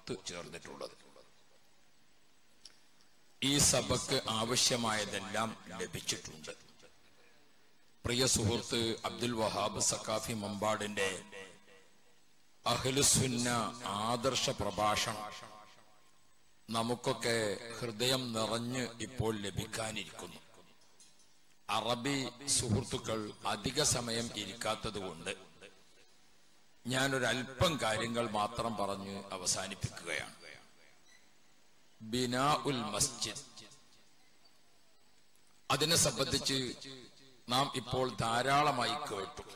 ഒത്തു ചേർന്നിട്ടുള്ളത് ഈ സഭക്ക് ആവശ്യമായതെല്ലാം ലഭിച്ചിട്ടുണ്ട് പ്രിയ സുഹൃത്ത് അബ്ദുൽ വഹാബ് സക്കാഫി മമ്പാടിന്റെ അഹ്ലുസുന്ന ആദർശ പ്രഭാഷണം നമുക്കൊക്കെ ഹൃദയം നിറഞ്ഞ് ഇപ്പോൾ ലഭിക്കാനിരിക്കുന്നു അറബി സുഹൃത്തുക്കൾ അധിക സമയം ഇരിക്കാത്തത് കൊണ്ട് ഞാനൊരല്പം കാര്യങ്ങൾ മാത്രം പറഞ്ഞ് അവസാനിപ്പിക്കുകയാണ് ബിനാ ഉൽ മസ്ജിദ് അതിനെ സംബന്ധിച്ച് നാം ഇപ്പോൾ ധാരാളമായി കേട്ടു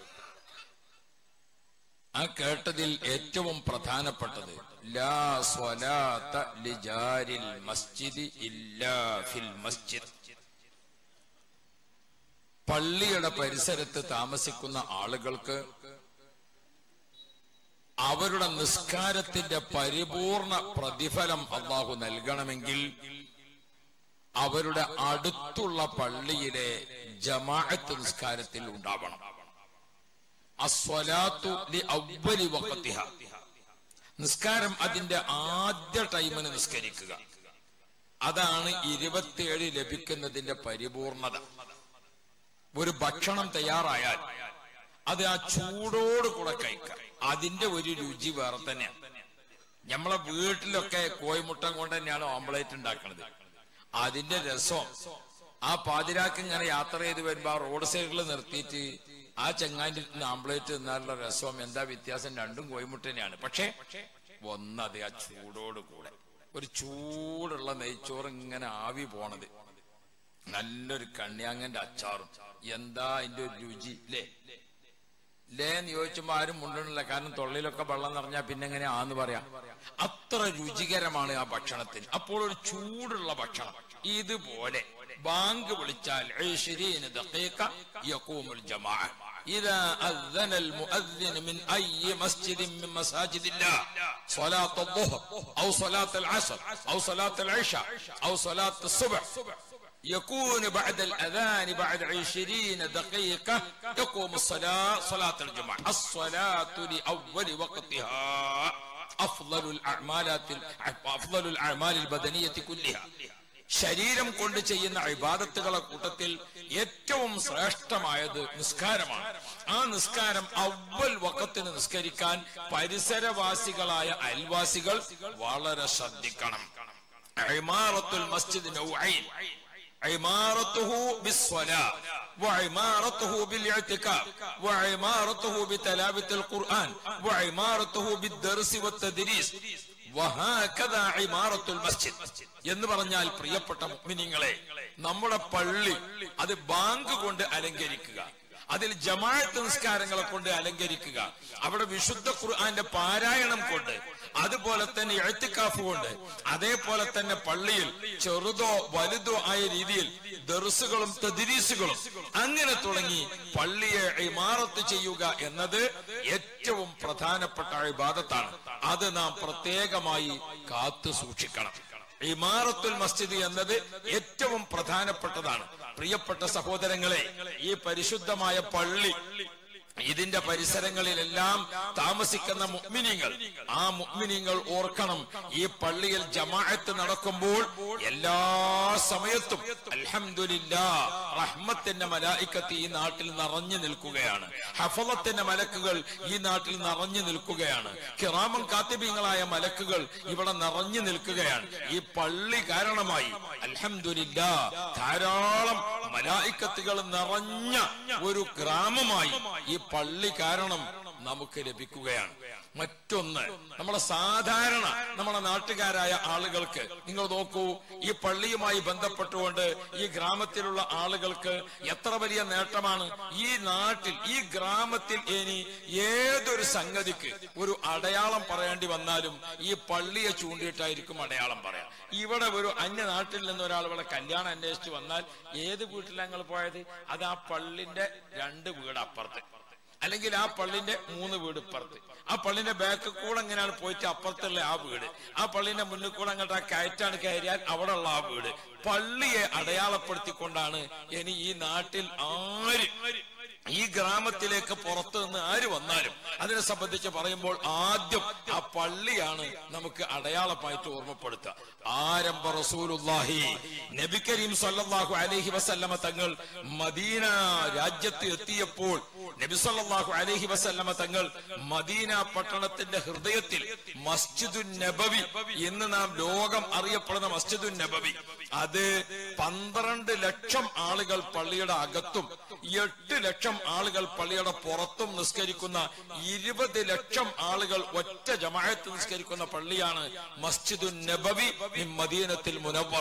ആ കേട്ടതിൽ ഏറ്റവും പ്രധാനപ്പെട്ടത് ലാ സ്വലാത്ത ലിജാരിൽ മസ്ജിദ് ഇല്ലാ ഫിൽ മസ്ജിദ് പള്ളിയുടെ പരിസരത്ത് താമസിക്കുന്ന ആളുകൾക്ക് അവരുടെ നിസ്കാരത്തിന്റെ പരിപൂർണ പ്രതിഫലം അള്ളാഹു നൽകണമെങ്കിൽ അവരുടെ അടുത്തുള്ള പള്ളിയിലെ ജമാഅത്ത് നിസ്കാരത്തിൽ ഉണ്ടാവണം അസ്വലാത്തു ലി അവ്വലി വഖത്തിഹ നിസ്കാരം അതിന്റെ ആദ്യ ടൈമിന് നിസ്കരിക്കുക അതാണ് ഇരുപത്തിയേഴ് ലഭിക്കുന്നതിന്റെ പരിപൂർണത ഒരു ഭക്ഷണം തയ്യാറായാൽ അത് ആ ചൂടോട് കൂടെ കഴിക്കാം അതിന്റെ ഒരു രുചി വേറെ തന്നെയാണ് നമ്മളെ വീട്ടിലൊക്കെ കോഴിമുട്ടം കൊണ്ട് തന്നെയാണ് ഓംപ്ലേറ്റ് ഉണ്ടാക്കുന്നത് അതിന്റെ രസം ആ പാതിരാക്ക് ഇങ്ങനെ യാത്ര ചെയ്ത് വരുമ്പോ ആ റോഡ് സൈഡിൽ നിർത്തിയിട്ട് ആ ചെങ്ങാൻ്റെ അടുത്ത് ആംപ്ലേറ്റ് തിന്നാനുള്ള രസം എന്താ വ്യത്യാസം രണ്ടും കോഴിമുട്ട തന്നെയാണ് പക്ഷേ ഒന്നത് ആ ചൂടോട് കൂടെ ഒരു ചൂടുള്ള നെയ്ച്ചോറ് ഇങ്ങനെ ആവി പോണത് നല്ലൊരു കണ്ണിയാങ്ങന്റെ അച്ചാറും എന്താ അതിന്റെ ഒരു രുചി ലേ ലേന്ന് ചോദിച്ചുമ്പോ ആരും മുണ്ടണില്ല കാരണം തൊള്ളിലൊക്കെ വെള്ളം നിറഞ്ഞാൽ പിന്നെ എങ്ങനെ ആന്ന് പറയാം അത്ര രുചികരമാണ് ആ ഭക്ഷണത്തിന് അപ്പോൾ ഒരു ചൂടുള്ള ഭക്ഷണം ഇതുപോലെ ബാങ്ക് വിളിച്ചാൽ عشرين دقيقة يقوم الجماعة إذا أذن المؤذن من أي مسجد من مساجد الله صلاة الظهر أو صلاة العصر أو صلاة العشاء أو صلاة الصبح يكون بعد الأذان بعد عشرين دقيقة يقوم الصلاة صلاة الجماعة الصلاة لأول وقتها أفضل الأعمالات أفضل الأعمال البدنية كلها ശരീരം കൊണ്ട് ചെയ്യുന്ന ഇബാദത്തുകളെ കൂട്ടത്തിൽ ഏറ്റവും ശ്രേഷ്ഠമായത് നിസ്കാരമാണ് ആ നിസ്കാരം അവൽ വക്കത്തിന് നിസ്കരിക്കാൻ പരിസരവാസികളായ അയൽവാസികൾ വളരെ ശ്രദ്ധിക്കണം ഇമാറത്തുൽ മസ്ജിദ് നൗഐൻ عمارته بالصلاة وعمارته بالاعتكاف وعمارته بتلاوة القرآن وعمارته بالدرس والتدريس وهكذا عمارة المسجد എന്ന് പറഞ്ഞാൽ പ്രിയപ്പെട്ട മുഅ്മിനീങ്ങളെ നമ്മുടെ പള്ളി അത് ബാങ്ക് കൊണ്ട് അലങ്കരിക്കുക അതിൽ ജമാഅത്ത് നിസ്കാരങ്ങളെ കൊണ്ട് അലങ്കരിക്കുക അവിടെ വിശുദ്ധ ഖുർആന്റെ പാരായണം കൊണ്ട് അതുപോലെ തന്നെ എഴുത്തിക്കാഫ് കൊണ്ട് അതേപോലെ തന്നെ പള്ളിയിൽ ചെറുതോ വലുതോ ആയ രീതിയിൽ ദർസുകളും തദിരീസുകളും അങ്ങനെ തുടങ്ങി പള്ളിയെ ഇമാറത്ത് ചെയ്യുക എന്നത് ഏറ്റവും പ്രധാനപ്പെട്ട ഇബാദത്താണ് അത് നാം പ്രത്യേകമായി കാത്തു സൂക്ഷിക്കണം ഇമാറത്തുൽ മസ്ജിദ് എന്നത് ഏറ്റവും പ്രധാനപ്പെട്ടതാണ് പ്രിയപ്പെട്ട സഹോദരങ്ങളെ ഈ പരിശുദ്ധമായ പള്ളി ഇതിന്റെ പരിസരങ്ങളിലെല്ലാം താമസിക്കുന്ന മുഅ്മിനീങ്ങൾ ആ മുഅ്മിനീങ്ങൾ ഓർക്കണം ഈ പള്ളിയിൽ ജമാഅത്ത് നടക്കുമ്പോൾ എല്ലാ സമയത്തും അൽഹംദുലില്ലാ റഹ്മത്തിന്റെ മലായിക്കത്ത് ഈ നാട്ടിൽ നിറഞ്ഞു നിൽക്കുകയാണ് ഹഫളത്തിന്റെ മലക്കുകൾ ഈ നാട്ടിൽ നിറഞ്ഞു നിൽക്കുകയാണ് കിറാമം കാത്തിബീങ്ങളായ മലക്കുകൾ ഇവിടെ നിറഞ്ഞു നിൽക്കുകയാണ് ഈ പള്ളി കാരണമായി അൽഹംദുലില്ലാ ധാരാളം മലായിക്കത്തുകൾ നിറഞ്ഞ ഒരു ഗ്രാമമായി ഈ പള്ളി കാരണം നമുക്ക് ലഭിക്കുകയാണ് മറ്റൊന്ന് നമ്മളെ സാധാരണ നമ്മളെ നാട്ടുകാരായ ആളുകൾക്ക് നിങ്ങൾ നോക്കൂ ഈ പള്ളിയുമായി ബന്ധപ്പെട്ടുകൊണ്ട് ഈ ഗ്രാമത്തിലുള്ള ആളുകൾക്ക് എത്ര വലിയ നേട്ടമാണ് ഈ നാട്ടിൽ ഈ ഗ്രാമത്തിൽ ഇനി ഏതൊരു സംഗതിക്ക് ഒരു അടയാളം പറയേണ്ടി വന്നാലും ഈ പള്ളിയെ ചൂണ്ടിയിട്ടായിരിക്കും അടയാളം പറയാം ഇവിടെ ഒരു അന്യ നാട്ടിൽ നിന്ന് ഒരാൾ ഇവിടെ കല്യാണം അന്വേഷിച്ച് വന്നാൽ ഏത് വീട്ടിലാണ് ഞങ്ങൾ പോയത് അത് ആ പള്ളിന്റെ രണ്ട് വീട് അപ്പുറത്ത് അല്ലെങ്കിൽ ആ പള്ളിന്റെ മൂന്ന് വീട് ഇപ്പുറത്ത് ആ പള്ളിന്റെ ബാക്ക് കൂടെ എങ്ങനെയാണ് പോയിട്ട് അപ്പുറത്തുള്ള ആ വീട് ആ പള്ളിന്റെ മുന്നിൽ കൂടെ അങ്ങോട്ട് ആ കയറ്റാണ് കയറിയാൽ അവിടെ ഉള്ള ആ വീട് പള്ളിയെ അടയാളപ്പെടുത്തിക്കൊണ്ടാണ് ഇനി ഈ നാട്ടിൽ ആര് ഈ ഗ്രാമത്തിലേക്ക് പുറത്തു നിന്ന് ആര് വന്നാലും അതിനെ സംബന്ധിച്ച് പറയുമ്പോൾ ആദ്യം ആ പള്ളിയാണ് നമുക്ക് അടയാളമായിട്ട് ഓർമ്മപ്പെടുത്തുക ആരംഭ റസൂലുല്ലാഹി നബി കരീം സല്ലല്ലാഹു അലൈഹി വസല്ലമ തങ്ങൾ മദീന രാജ്യത്ത് എത്തിയപ്പോൾ നബി സല്ലല്ലാഹു അലൈഹി വസല്ലമ തങ്ങൾ മദീന പട്ടണത്തിന്റെ ഹൃദയത്തിൽ മസ്ജിദുൻ നബവി എന്ന് നാം ലോകം അറിയപ്പെടുന്ന മസ്ജിദുൻ നബവി അത് പന്ത്രണ്ട് ലക്ഷം ആളുകൾ പള്ളിയുടെ അകത്തും എട്ട് ലക്ഷം ആളുകൾ പള്ളിയുടെ പുറത്തും നിസ്കരിക്കുന്ന ഇരുപത് ലക്ഷം ആളുകൾ ഒറ്റ ജമാഅത്ത് നിസ്കരിക്കുന്ന പള്ളിയാണ് മസ്ജിദുൻ നബവി മിൻ മദീനത്തിൽ മുനവ്വറ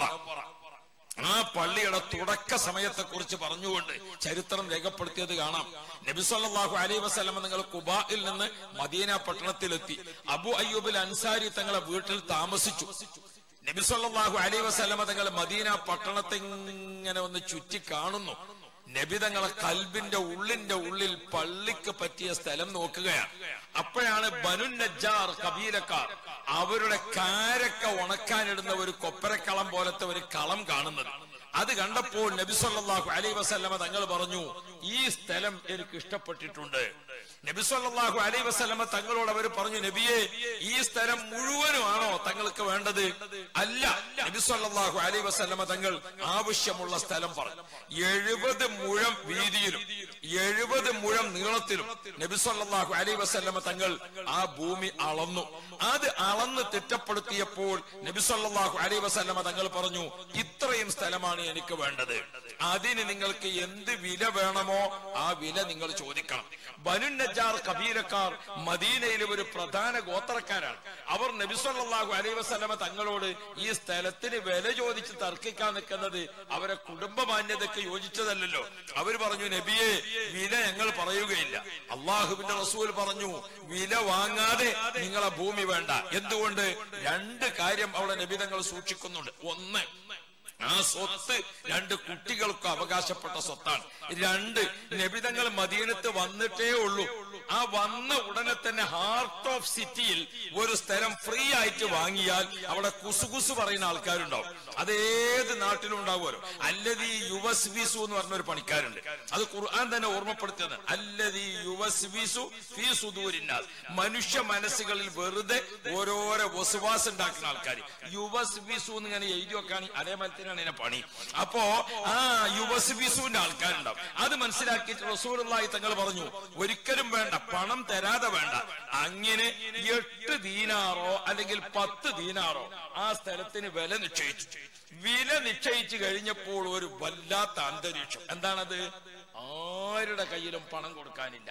ആ പള്ളിയുടെ തുടക്ക സമയത്തെ കുറിച്ച് പറഞ്ഞുകൊണ്ട് ചരിത്രം രേഖപ്പെടുത്തിയത് കാണാം നബി സല്ലല്ലാഹു അലൈഹി വസല്ലം നിങ്ങൾ കുബായിൽ നിന്ന് മദീന പട്ടണത്തിലെത്തി അബു അയ്യൂബിൽ അൻസാരി തങ്ങളെ വീട്ടിൽ താമസിച്ചു നബി സല്ലല്ലാഹു അലൈഹി വസല്ലം തങ്ങൾ മദീന പട്ടണത്തെ ഇങ്ങനെ ഒന്ന് ചുറ്റി കാണുന്നു നബി തങ്ങളെ കൽബിന്റെ ഉള്ളിന്റെ ഉള്ളിൽ പള്ളിക്ക് പറ്റിയ സ്ഥലം നോക്കുകയാണ് അപ്പോഴാണ് ബനു നജ്ജാർ കബീലക്കാർ അവരുടെ കാരക്ക ഉണക്കാനിടുന്ന ഒരു കൊപ്പരക്കളം പോലത്തെ ഒരു കളം കാണുന്നത് അത് കണ്ടപ്പോൾ നബി സല്ലല്ലാഹു അലൈഹി വസല്ലമ തങ്ങൾ പറഞ്ഞു ഈ സ്ഥലം എനിക്ക് ഇഷ്ടപ്പെട്ടിട്ടുണ്ട് നബി സല്ലല്ലാഹു അലൈഹി വസല്ലമ തങ്ങളോട് അവർ പറഞ്ഞു നബിയെ ഈ സ്ഥലം മുഴുവനുമാണോ തങ്ങൾക്ക് വേണ്ടത് അല്ല നബി സല്ലല്ലാഹു അലൈഹി വസല്ലമ തങ്ങൾ ആവശ്യമുള്ള സ്ഥലം പറഞ്ഞു എഴുപത് മുഴം വീതിയിലും എഴുപത് മുഴം നീളത്തിലും നബി സല്ലല്ലാഹു അലൈഹി വസല്ലമ തങ്ങൾ ആ ഭൂമി അളന്നു അത് അളന്ന് തിട്ടപ്പെടുത്തിയപ്പോൾ നബി സല്ലല്ലാഹു അലൈഹി വസല്ലമ തങ്ങൾ പറഞ്ഞു ഇത്രയും സ്ഥലമാണ് എനിക്ക് വേണ്ടത് അതിന് നിങ്ങൾക്ക് എന്ത് വില വേണമോ ആ വില നിങ്ങൾ ചോദിക്കണം ബനു നജ്ജാർ കബീലക്കാർ മദീനയിലെ ഒരു പ്രധാന ഗോത്രക്കാരാണ് അവർ നബി സല്ലല്ലാഹു അലൈഹി വസല്ലമ തങ്ങളോട് ഈ സ്ഥലത്തിന് വില ചോദിച്ച് തർക്കിക്കാൻ നിൽക്കുന്നത് അവരെ കുടുംബ മാന്യതയ്ക്ക് യോജിച്ചതല്ലല്ലോ അവർ പറഞ്ഞു നബിയെ വില ഞങ്ങൾ പറയുകയില്ല അള്ളാഹുവിന്റെ റസൂൽ പറഞ്ഞു വില വാങ്ങാതെ നിങ്ങളെ ഭൂമി വേണ്ട എന്തുകൊണ്ട് രണ്ട് കാര്യം അവിടെ നബി തങ്ങൾ സൂക്ഷിക്കുന്നുണ്ട് ഒന്ന് ആ സ്വത്ത് രണ്ട് കുട്ടികൾക്ക് അവകാശപ്പെട്ട സ്വത്താണ് രണ്ട് നബിതങ്ങൾ മദീനത്ത് വന്നിട്ടേ ഉള്ളൂ ആ വന്ന ഉടനെ തന്നെ ഹാർട്ട് ഓഫ് സിറ്റിയിൽ ഒരു സ്ഥലം ഫ്രീ ആയിട്ട് വാങ്ങിയാൽ അവിടെ കുസുകുസു പറയുന്ന ആൾക്കാരുണ്ടാവും അത് ഏത് നാട്ടിലും ഉണ്ടാവുമല്ലോ അല്ലതി യുവസ്വിസു എന്ന് പറഞ്ഞ ഒരു പണിക്കാരുണ്ട് അത് ഖുർആൻ തന്നെ ഓർമ്മപ്പെടുത്തിയത് അല്ലതി യുവസ്വിസു ഫീ സുദൂരിന്നാസ് മനുഷ്യ മനസ്സുകളിൽ വെറുതെ ഓരോരോ വസുവാസ് ഉണ്ടാക്കുന്ന ആൾക്കാർ യുവസ്വിസു എന്ന് ഇങ്ങനെ എഴുതി വെക്കാൻ അതേമാതിരി തന്നെയാണ് ഇതിനെ പണി അപ്പോ ആ യുവസ്വിസുവിന്റെ ആൾക്കാരുണ്ടാവും അത് മനസ്സിലാക്കിയിട്ട് റസൂലുള്ളാഹി തങ്ങൾ പറഞ്ഞു ഒരിക്കലും വേണ്ട പണം തരാതെ വേണ്ട അങ്ങനെ എട്ട് ദീനാറോ അല്ലെങ്കിൽ പത്ത് ദീനാറോ ആ സ്ഥലത്തിന് വില നിശ്ചയിച്ചു വില നിശ്ചയിച്ചു കഴിഞ്ഞപ്പോൾ ഒരു വല്ലാത്ത അന്തരീക്ഷം എന്താണത് ആരുടെ കയ്യിലും പണം കൊടുക്കാനില്ല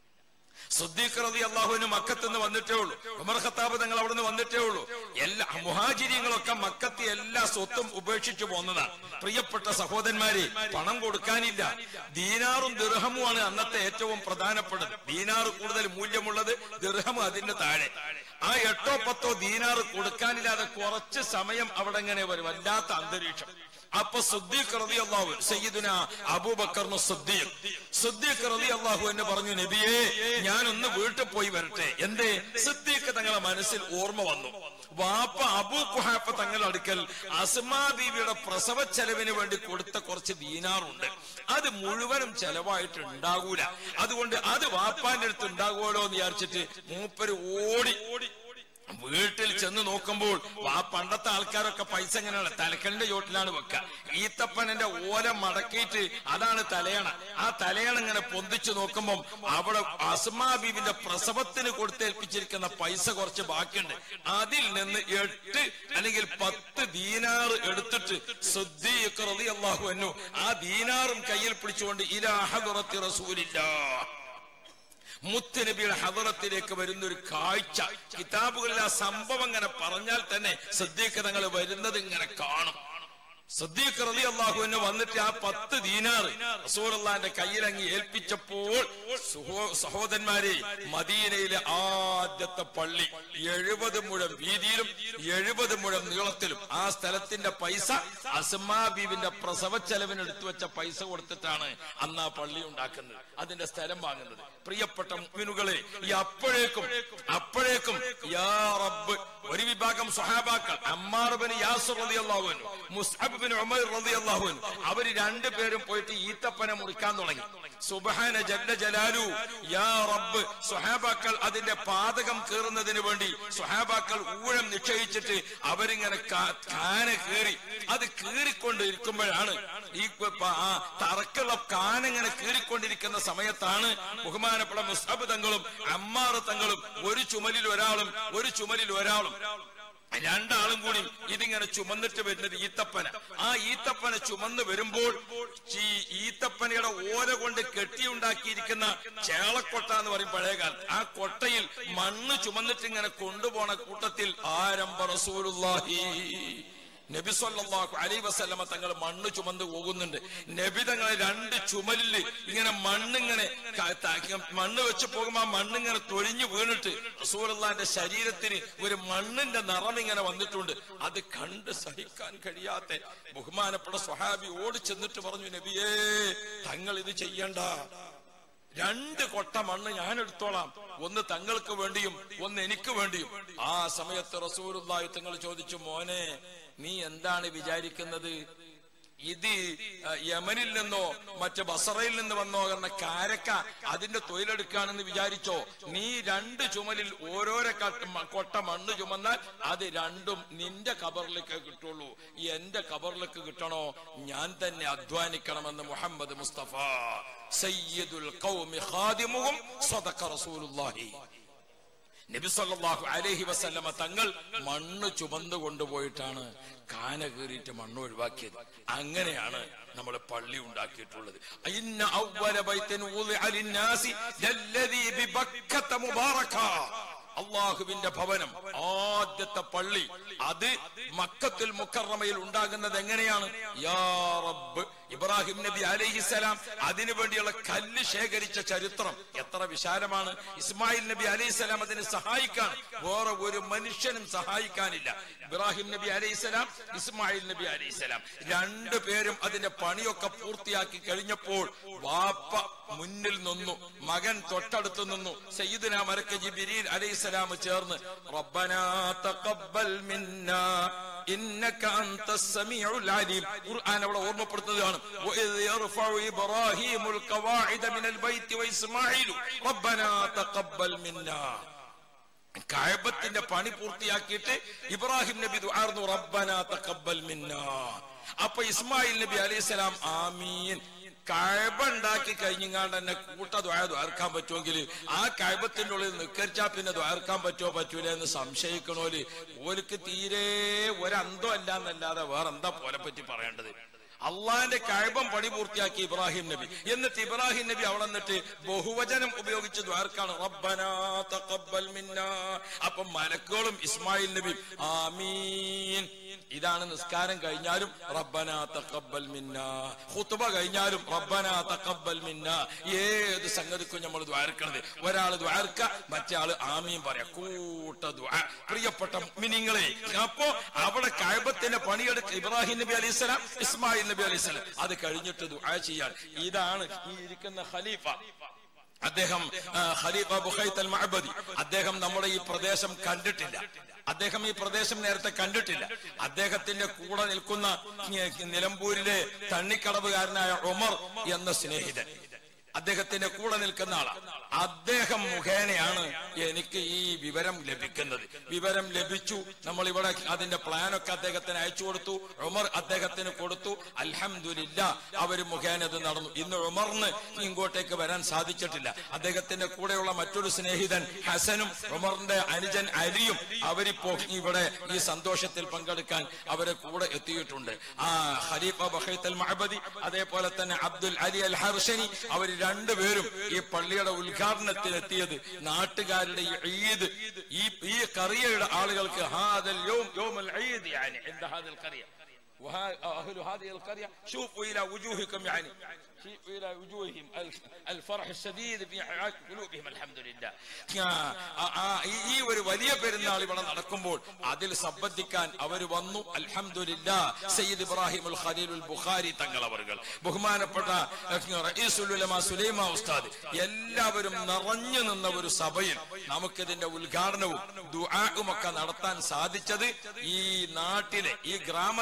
സുദ്ദീഖ് റതി അള്ളാഹുവിന് മക്കത്ത് നിന്ന് വന്നിട്ടേ ഉള്ളൂ ഉമർ ഖത്താബ് തങ്ങൾ അവിടെ നിന്ന് വന്നിട്ടേ ഉള്ളൂ എല്ലാ മുഹാജിരികളൊക്കെ മക്കത്ത് എല്ലാ സ്വത്തും ഉപേക്ഷിച്ചു പോന്നതാണ് പ്രിയപ്പെട്ട സഹോദരന്മാരെ പണം കൊടുക്കാനില്ല ദീനാറും ദിർഹമുമാണ് അന്നത്തെ ഏറ്റവും പ്രധാനപ്പെട്ടത് ദീനാർ കൂടുതൽ മൂല്യമുള്ളത് ദിർഹം അതിന്റെ താഴെ ആ എട്ടോ പത്തോ ദീനാർ കൊടുക്കാനില്ലാതെ കുറച്ച് സമയം അവിടെ ഇങ്ങനെ വരും വല്ലാത്ത അന്തരീക്ഷം അപ്പൊ സുദ്ദീഖ് റതി അള്ളാഹു സയ്യിദുന അബൂബക്കറിന് സുദ്ദീഖ് സുദ്ദീഖ് റതി അള്ളാഹു എന്ന് പറഞ്ഞു നബിയെ ഞാനൊന്ന് വീട്ടിൽ പോയി വരട്ടെ എന്തേ സിദ്ദീഖ് തങ്ങളെ മനസ്സിൽ ഓർമ്മ വന്നു വാപ്പ അബൂ കുഹാപ്പ തങ്ങളുടെ അടുക്കൽ അസ്മാ ബീവിയുടെ പ്രസവ ചെലവിന് വേണ്ടി കൊടുത്ത കുറച്ച് ദീനാറുണ്ട് അത് മുഴുവനും ചെലവായിട്ട് ഉണ്ടാകൂല അതുകൊണ്ട് അത് വാപ്പാന്റെ അടുത്ത് ഉണ്ടാകുമല്ലോ എന്ന് വിചാരിച്ചിട്ട് മൂപ്പര് ഓടി ഓടി വീട്ടിൽ ചെന്ന് നോക്കുമ്പോൾ ആ പണ്ടത്തെ ആൾക്കാരൊക്കെ പൈസ എങ്ങനെയാണ് തലക്കലിന്റെ ചോട്ടിലാണ് വെക്കുക ഈത്തപ്പനന്റെ ഓല മടക്കിയിട്ട് അതാണ് തലയണ ആ തലയണ ഇങ്ങനെ പൊന്തിച്ചു നോക്കുമ്പോൾ അവിടെ അസ്മാ ബീവിന്റെ പ്രസവത്തിന് കൊടുത്തേൽപ്പിച്ചിരിക്കുന്ന പൈസ കുറച്ച് ബാക്കിയുണ്ട് അതിൽ നിന്ന് എട്ട് അല്ലെങ്കിൽ പത്ത് ദീനാറ് എടുത്തിട്ട് അള്ളാഹു എന്നു ആ ദീനാറും കയ്യിൽ പിടിച്ചുകൊണ്ട് ഇലാഹുറത്തി റസൂലില്ല മുത്തുനബിയുടെ ഹദറത്തിലേക്ക് വരുന്ന ഒരു കാഴ്ച കിതാബുകളിൽ ആ സംഭവം ഇങ്ങനെ പറഞ്ഞാൽ തന്നെ ശ്രദ്ധീക്ക് തങ്ങൾ വരുന്നത് ഇങ്ങനെ കാണും സദ്ദീഖ് റലി അള്ളാഹുവിന് വന്നിട്ട് ആ പത്ത് ദീനാറ് റസൂലുള്ളാന്റെ കയ്യിൽ അങ്ങ് ഏൽപ്പിച്ചപ്പോൾ സുഹോ- സഹോദരന്മാരെ മദീനയിലെ ആദ്യത്തെ പള്ളി എഴുപത് മുഴം വീതിയിലും എഴുപത് മുഴം നീളത്തിലും ആ സ്ഥലത്തിന്റെ പൈസ അസ്മാ ബീവിന്റെ പ്രസവ ചെലവിന് എടുത്തു വെച്ച പൈസ കൊടുത്തിട്ടാണ് അന്ന് ആ പള്ളി ഉണ്ടാക്കുന്നത് അതിന്റെ സ്ഥലം വാങ്ങുന്നത് പ്രിയപ്പെട്ട മുഅ്മിനുകളെ ഈ അപ്പോഴേക്കും അപ്പോഴേക്കും യാ റബ്ബ് ഒരു വിഭാഗം സ്വഹാബാക്കൾ അമ്മാർ ബിൻ യാസിർ റളിയല്ലാഹു അൻഹു മുസ്അബ് മുസ്അബ് ബിൻ ഉമർ റളിയല്ലാഹു അൻഹു അവര് രണ്ടുപേരും പോയിട്ട് ഈത്തപ്പന മുറിക്കാൻ തുടങ്ങി സുബ്ഹാന ജല്ല ജലാലു യാ റബ്ബ് സ്വഹാബാക്കൾ അതിന്റെ പാതകം കീറുന്നതിന് വേണ്ടി സ്വഹാബാക്കൾ ഊഴം നിശ്ചയിച്ചിട്ട് അവരിങ്ങനെ കാ- കാന കീറി അത് കീറിക്കൊണ്ടിരിക്കുമ്പോഴാണ് ഈ പ- ആ തറക്കുള്ള കാനങ്ങനെ കീറിക്കൊണ്ടിരിക്കുന്ന സമയത്താണ് ബഹുമാനപ്പെട്ട മുസ്ഹബ് തങ്ങളും അമ്മാർ തങ്ങളും ഒരു ചുമലിൽ ഒരാളും ഒരു ചുമലിൽ ഒരാളും രണ്ടാളും കൂടി ഇതിങ്ങനെ ചുമന്നിട്ട് വരുന്നത് ഈത്തപ്പന ആ ഈത്തപ്പന ചുമന്ന് വരുമ്പോൾ ഈ ഈത്തപ്പനയുടെ ഓല കൊണ്ട് കെട്ടിയുണ്ടാക്കിയിരിക്കുന്ന ചേളക്കൊട്ട എന്ന് പറയും പഴയകാലം ആ കൊട്ടയിൽ മണ്ണ് ചുമന്നിട്ട് ഇങ്ങനെ കൊണ്ടുപോണ കൂട്ടത്തിൽ ആരംഭ റസൂലുള്ളാഹി നബി സല്ലല്ലാഹു അലൈഹി വസല്ലമ തങ്ങൾ മണ്ണ് ചുമന്ന് പോകുന്നുണ്ട് നബി തങ്ങൾ രണ്ട് ചുമലിൽ ഇങ്ങനെ മണ്ണിങ്ങനെ ക- ത- മണ്ണ് വെച്ച് പോകുമ്പോ ആ മണ്ണിങ്ങനെ തൊഴിഞ്ഞു വീണിട്ട് റസൂലുള്ളാന്റെ ശരീരത്തിന് ഒരു മണ്ണിന്റെ നിറം ഇങ്ങനെ വന്നിട്ടുണ്ട് അത് കണ്ട് സഹിക്കാൻ കഴിയാത്ത ബഹുമാനപ്പെട്ട സ്വഹാബി ഓടി ചെന്നിട്ട് പറഞ്ഞു നബിയേ തങ്ങൾ ഇത് ചെയ്യണ്ട രണ്ട് കൊട്ട മണ്ണ് ഞാൻ എടുത്തോളാം ഒന്ന് തങ്ങൾക്ക് വേണ്ടിയും ഒന്ന് എനിക്ക് വേണ്ടിയും ആ സമയത്ത് റസൂലുള്ളാഹി തങ്ങൾ ചോദിച്ചു മോനെ നീ എന്താണ് വിചാരിക്കുന്നത് ഇത് ആ, യമനിൽ നിന്നോ മറ്റ് ബസറയിൽ നിന്ന് വന്നോ എന്ന കാരക്ക അതിന്റെ തൊഴിലെടുക്കാണെന്ന് വിചാരിച്ചോ നീ രണ്ട് ചുമലിൽ ഓരോരോ കട്ട- മ- കൊട്ട മണ്ണ് ചുമന്നാൽ അത് രണ്ടും നിന്റെ കബറിലേക്ക് കിട്ടുള്ളൂ എന്റെ കബറിലേക്ക് കിട്ടണോ ഞാൻ തന്നെ അധ്വാനിക്കണമെന്ന് മുഹമ്മദ് മുസ്തഫ സയ്യിദുൽ ഖൗമി ഖാദിമുഹും സ്വദഖ റസൂലുള്ളാഹി നബി സല്ലല്ലാഹു അലൈഹി വസല്ലമ തങ്ങൾ മണ്ണ് ചുമന്നു കൊണ്ടുപോയിട്ടാണ് കാന കീറിയിട്ട് മണ്ണ് ഒഴിവാക്കിയത് അങ്ങനെയാണ് നമ്മൾ പള്ളി ഉണ്ടാക്കിയിട്ടുള്ളത് ഇന്ന അവ്വല ബൈത്തിൻ വുളിഅ ലിന്നാസി ലല്ലദീ ബിബക്കത്ത മുബാറക അള്ളാഹുവിന്റെ ഭവനം ആദ്യത്തെ പള്ളി അത് മക്കത്തുൽ മുക്കറമയിൽ ഉണ്ടാകുന്നത് എങ്ങനെയാണ് യാ റബ്ബ് ഇബ്രാഹിം നബി അലൈഹിസലാം അതിനു വേണ്ടിയുള്ള കല്ല് ശേഖരിച്ച ചരിത്രം എത്ര വിശാലമാണ് ഇസ്മായിൽ നബി അലൈഹിസലാം അതിനെ സഹായിക്കാൻ വേറെ ഒരു മനുഷ്യനും സഹായിക്കാനില്ല ഇബ്രാഹിം നബി അലൈഹിസലാം ഇസ്മായിൽ നബി അലൈഹിസലാം രണ്ടു പേരും അതിന്റെ പണിയൊക്കെ പൂർത്തിയാക്കി കഴിഞ്ഞപ്പോൾ വാപ്പ മുന്നിൽ നിന്നു മകൻ തൊട്ടടുത്ത് നിന്നു സയ്യിദുന മരക്ക ജിബിരീൽ അലൈഹിസ്സലാം ചേർന്ന് റബ്ബനാ തഖബ്ബൽ മിന്നാ ഇന്നക അൻതസ് സമീഉൽ അലീം ഖുർആൻ അവിടെ ഓർമ്മപ്പെടുത്തുകയാണ് വഇദ് യർഫഉ ഇബ്രാഹീമുൽ ഖവാഇദ മിനൽ ബൈത്തി വഇസ്മാഈലു റബ്ബനാ തഖബ്ബൽ മിന്നാ കഅബത്തിന്റെ പണി പൂർത്തിയാക്കിയിട്ട് ഇബ്രാഹിം നബി ദുആർന്നു റബ്ബന തഖബ്ബൽ മിന്നാ അപ്പൊ ഇസ്മായിൽ നബി അലൈഹിസ്സലാം ആമീൻ കഴബ ഉണ്ടാക്കി കഴിഞ്ഞാണ്ട് തന്നെ കൂട്ട ദ്വാര ദ്വാർക്കാൻ പറ്റുമെങ്കിൽ ആ കഴബത്തിന്റെ ഉള്ളിൽ നിക്കരിച്ചാ പിന്നെ ദ്വാർക്കാൻ പറ്റുമോ പറ്റൂല എന്ന് സംശയിക്കണോല് ഓർക്ക് തീരെ ഒരന്തം അല്ല എന്നല്ലാതെ വേറെ എന്താ പോലെ പറ്റി പറയേണ്ടത് അള്ളാന്റെ കഴബം പണി പൂർത്തിയാക്കി ഇബ്രാഹിം നബി എന്നിട്ട് ഇബ്രാഹിം നബി അവിടെ നിന്നിട്ട് ബഹുവചനം ഉപയോഗിച്ച് ദ്വാർക്കാണ് റബ്ബനാ തഖബ്ബൽ മിന്നാ അപ്പൊ മലക്കുകളും ഇസ്മായിൽ നബി ആമീൻ ഇതാണ് നിസ്കാരം കഴിഞ്ഞാലും റബ്ബനാ തഖബ്ബൽ മിന്നാ ഖുത്ബ കഴിഞ്ഞാലും റബ്ബനാ തഖബ്ബൽ മിന്നാ ഏത് സംഗതിക്കും നമ്മൾ ദ്വാരക്കണത് ഒരാൾ ദ്വാരക്ക മറ്റേ ആള് ആമീൻ പറയാ കൂട്ട ദ്വാ പ്രിയപ്പെട്ട മിനിങ്ങളെ അപ്പോ അവിടെ കഴബത്തിന്റെ പണിയെടുക്ക ഇബ്രാഹിം നബി അലൈഹി സ്വലാം ഇസ്മായിൽ നബി അലൈഹി സ്വലാം അത് കഴിഞ്ഞിട്ട് ദുആ ചെയ്യാൻ ഇതാണ് ഈ ഇരിക്കുന്ന ഖലീഫ അദ്ദേഹം ആ, ഖലീഫ ബുഖൈത്ത് അൽ മഅബദി അദ്ദേഹം നമ്മുടെ ഈ പ്രദേശം കണ്ടിട്ടില്ല അദ്ദേഹം ഈ പ്രദേശം നേരത്തെ കണ്ടിട്ടില്ല അദ്ദേഹത്തിന്റെ കൂടെ നിൽക്കുന്ന ഈ നിലമ്പൂരിലെ തണ്ണിക്കടവുകാരനായ ഉമർ എന്ന സ്നേഹിതൻ അദ്ദേഹത്തിന്റെ കൂടെ നിൽക്കുന്ന ആളാണ് അദ്ദേഹം മുഖേനയാണ് എനിക്ക് ഈ വിവരം ലഭിക്കുന്നത് വിവരം ലഭിച്ചു നമ്മൾ ഇവിടെ അതിന്റെ പ്ലാനൊക്കെ അദ്ദേഹത്തിന് അയച്ചു കൊടുത്തു ഉമർ അദ്ദേഹത്തിന് കൊടുത്തു അൽഹംദുലില്ല അവര് മുഖേന ഇത് നടന്നു ഇന്ന് ഉമറിന് ഇങ്ങോട്ടേക്ക് വരാൻ സാധിച്ചിട്ടില്ല അദ്ദേഹത്തിന്റെ കൂടെയുള്ള മറ്റൊരു സ്നേഹിതൻ ഹസനും ഉമറിന്റെ അനുജൻ അലിയും അവരിപ്പോ ഇവിടെ ഈ സന്തോഷത്തിൽ പങ്കെടുക്കാൻ അവരെ കൂടെ എത്തിയിട്ടുണ്ട് ആ ഖലീഫ ബഹൈത്ത് അൽ മഹബദി അതേപോലെ തന്നെ അബ്ദുൽ അലി അൽ ഹർഷനി അവർ രണ്ടുപേരും ഈ പള്ളിയുടെ ഉദ്ഘാടനത്തിനെത്തിയത് നാട്ടുകാരുടെ ഈ ഈദ് ഈ ഈ കറിയയുടെ ആളുകൾക്ക് ഹാദൽ യോം യോമുൽ ഈദ് يعني عند هذه القرية وأهل هذه القرية شوفوا إلى وجوهكم يعني شوفوا إلى وجوههم الف- الفرح الشديد في حياة قلوبهم الحمد لله ആ, ആ, ഈ- ഈ ഒരു വലിയ പെരുന്നാൾ ഇവിടെ നടക്കുമ്പോൾ അതിൽ സംബന്ധിക്കാൻ അവർ വന്നു അൽഹംദുലില്ല സയ്യിദ് ഇബ്രാഹിം ഉൽ ഖലീലുൽ ബുഖാരി തങ്ങൾ അവർകൾ ബഹുമാനപ്പെട്ട അഹ്, റഈസുൽ ഉലമ സുലൈമ ഉസ്താദ് എല്ലാവരും നിറഞ്ഞു നിന്ന ഒരു സഭയിൽ നമുക്കിതിന്റെ ഉദ്ഘാടനവും ദുആവും ഒക്കെ നടത്താൻ സാധിച്ചത് ഈ നാട്ടിലെ ഈ ഗ്രാമത്തിലെ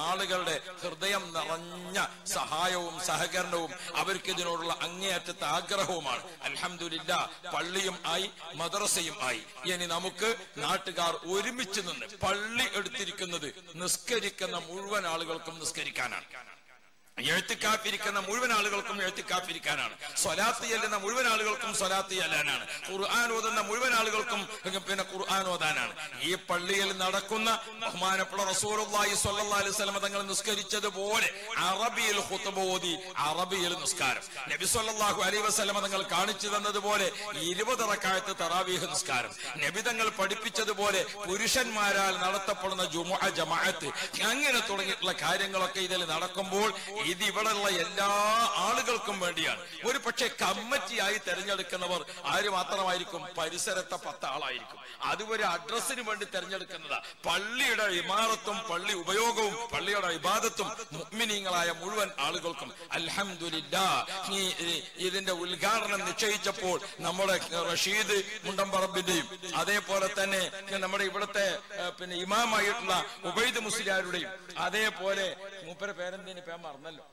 ആളുകളുടെ ഹൃദയം നിറഞ്ഞ സഹായവും സഹകരണവും അവർക്ക് ഇതിനോടുള്ള അങ്ങേയറ്റത്തെ ആഗ്രഹവുമാണ് അൽഹംദുലില്ല പള്ളിയും ആയി മദ്രസയും ആയി ഇനി നമുക്ക് നാട്ടുകാർ ഒരുമിച്ച് നിന്ന് പള്ളി എടുത്തിരിക്കുന്നത് നിസ്കരിക്കുന്ന മുഴുവൻ ആളുകൾക്കും നിസ്കരിക്കാനാണ് എഴുത്തിക്കാപ്പിരിക്കുന്ന മുഴുവൻ ആളുകൾക്കും എഴുത്തിക്കാപ്പിരിക്കാനാണ് സ്വലാത്ത് ചെല്ലുന്ന മുഴുവൻ ആളുകൾക്കും സ്വലാത്ത് ചെല്ലാനാണ് ഖുർആൻ ഓതുന്ന മുഴുവൻ ആളുകൾക്കും പിന്നെ ഖുർആൻ ഓതാനാണ് ഈ പള്ളിയിൽ നടക്കുന്ന ബഹുമാനപ്പെട്ട റസൂലുള്ളാഹി സ്വല്ലല്ലാഹി അലൈഹി വസല്ലം തങ്ങൾ നിസ്കരിച്ചതുപോലെ അറബിയിൽ ഖുത്ബ ഓതി അറബിയിൽ നിസ്കാരം നബി സ്വല്ലല്ലാഹു അലൈഹി വസല്ലം തങ്ങൾ കാണിച്ചു തന്നതുപോലെ ഇരുപത് റക്അത്ത് തറാവീഹ് നിസ്കാരം നബി തങ്ങൾ പഠിപ്പിച്ചതുപോലെ പുരുഷന്മാരാൽ നടത്തപ്പെടുന്ന ജുമുഅ ജമാഅത്ത് അങ്ങനെ തുടങ്ങിയിട്ടുള്ള കാര്യങ്ങളൊക്കെ ഇതിൽ നടക്കുമ്പോൾ ഇത് ഇവിടെയുള്ള എല്ലാ ആളുകൾക്കും വേണ്ടിയാണ് ഒരു പക്ഷേ കമ്മിറ്റിയായി തെരഞ്ഞെടുക്കുന്നവർ ആര് മാത്രമായിരിക്കും പരിസരത്തെ പത്ത് ആളായിരിക്കും അത് ഒരു അഡ്രസ്സിന് വേണ്ടി തെരഞ്ഞെടുക്കുന്നതാ പള്ളിയുടെ ഇമാറത്തും പള്ളി ഉപയോഗവും പള്ളിയുടെ ഇബാദത്തും മുഅ്മിനീങ്ങളായ മുഴുവൻ ആളുകൾക്കും അൽഹംദുലില്ലാ ഈ ഈ- ഇതിന്റെ ഉദ്ഘാടനം നിശ്ചയിച്ചപ്പോൾ നമ്മുടെ റഷീദ് മുണ്ടമ്പറമ്പിന്റെയും അതേപോലെ തന്നെ നമ്മുടെ ഇവിടുത്തെ ഏഹ്, പിന്നെ ഇമാമായിട്ടുള്ള ഉബൈദ് മുസ്ലിയാരുടെയും അതേപോലെ മൂപ്പര പേരെന്തിന് പേ മറന്നല്ലോ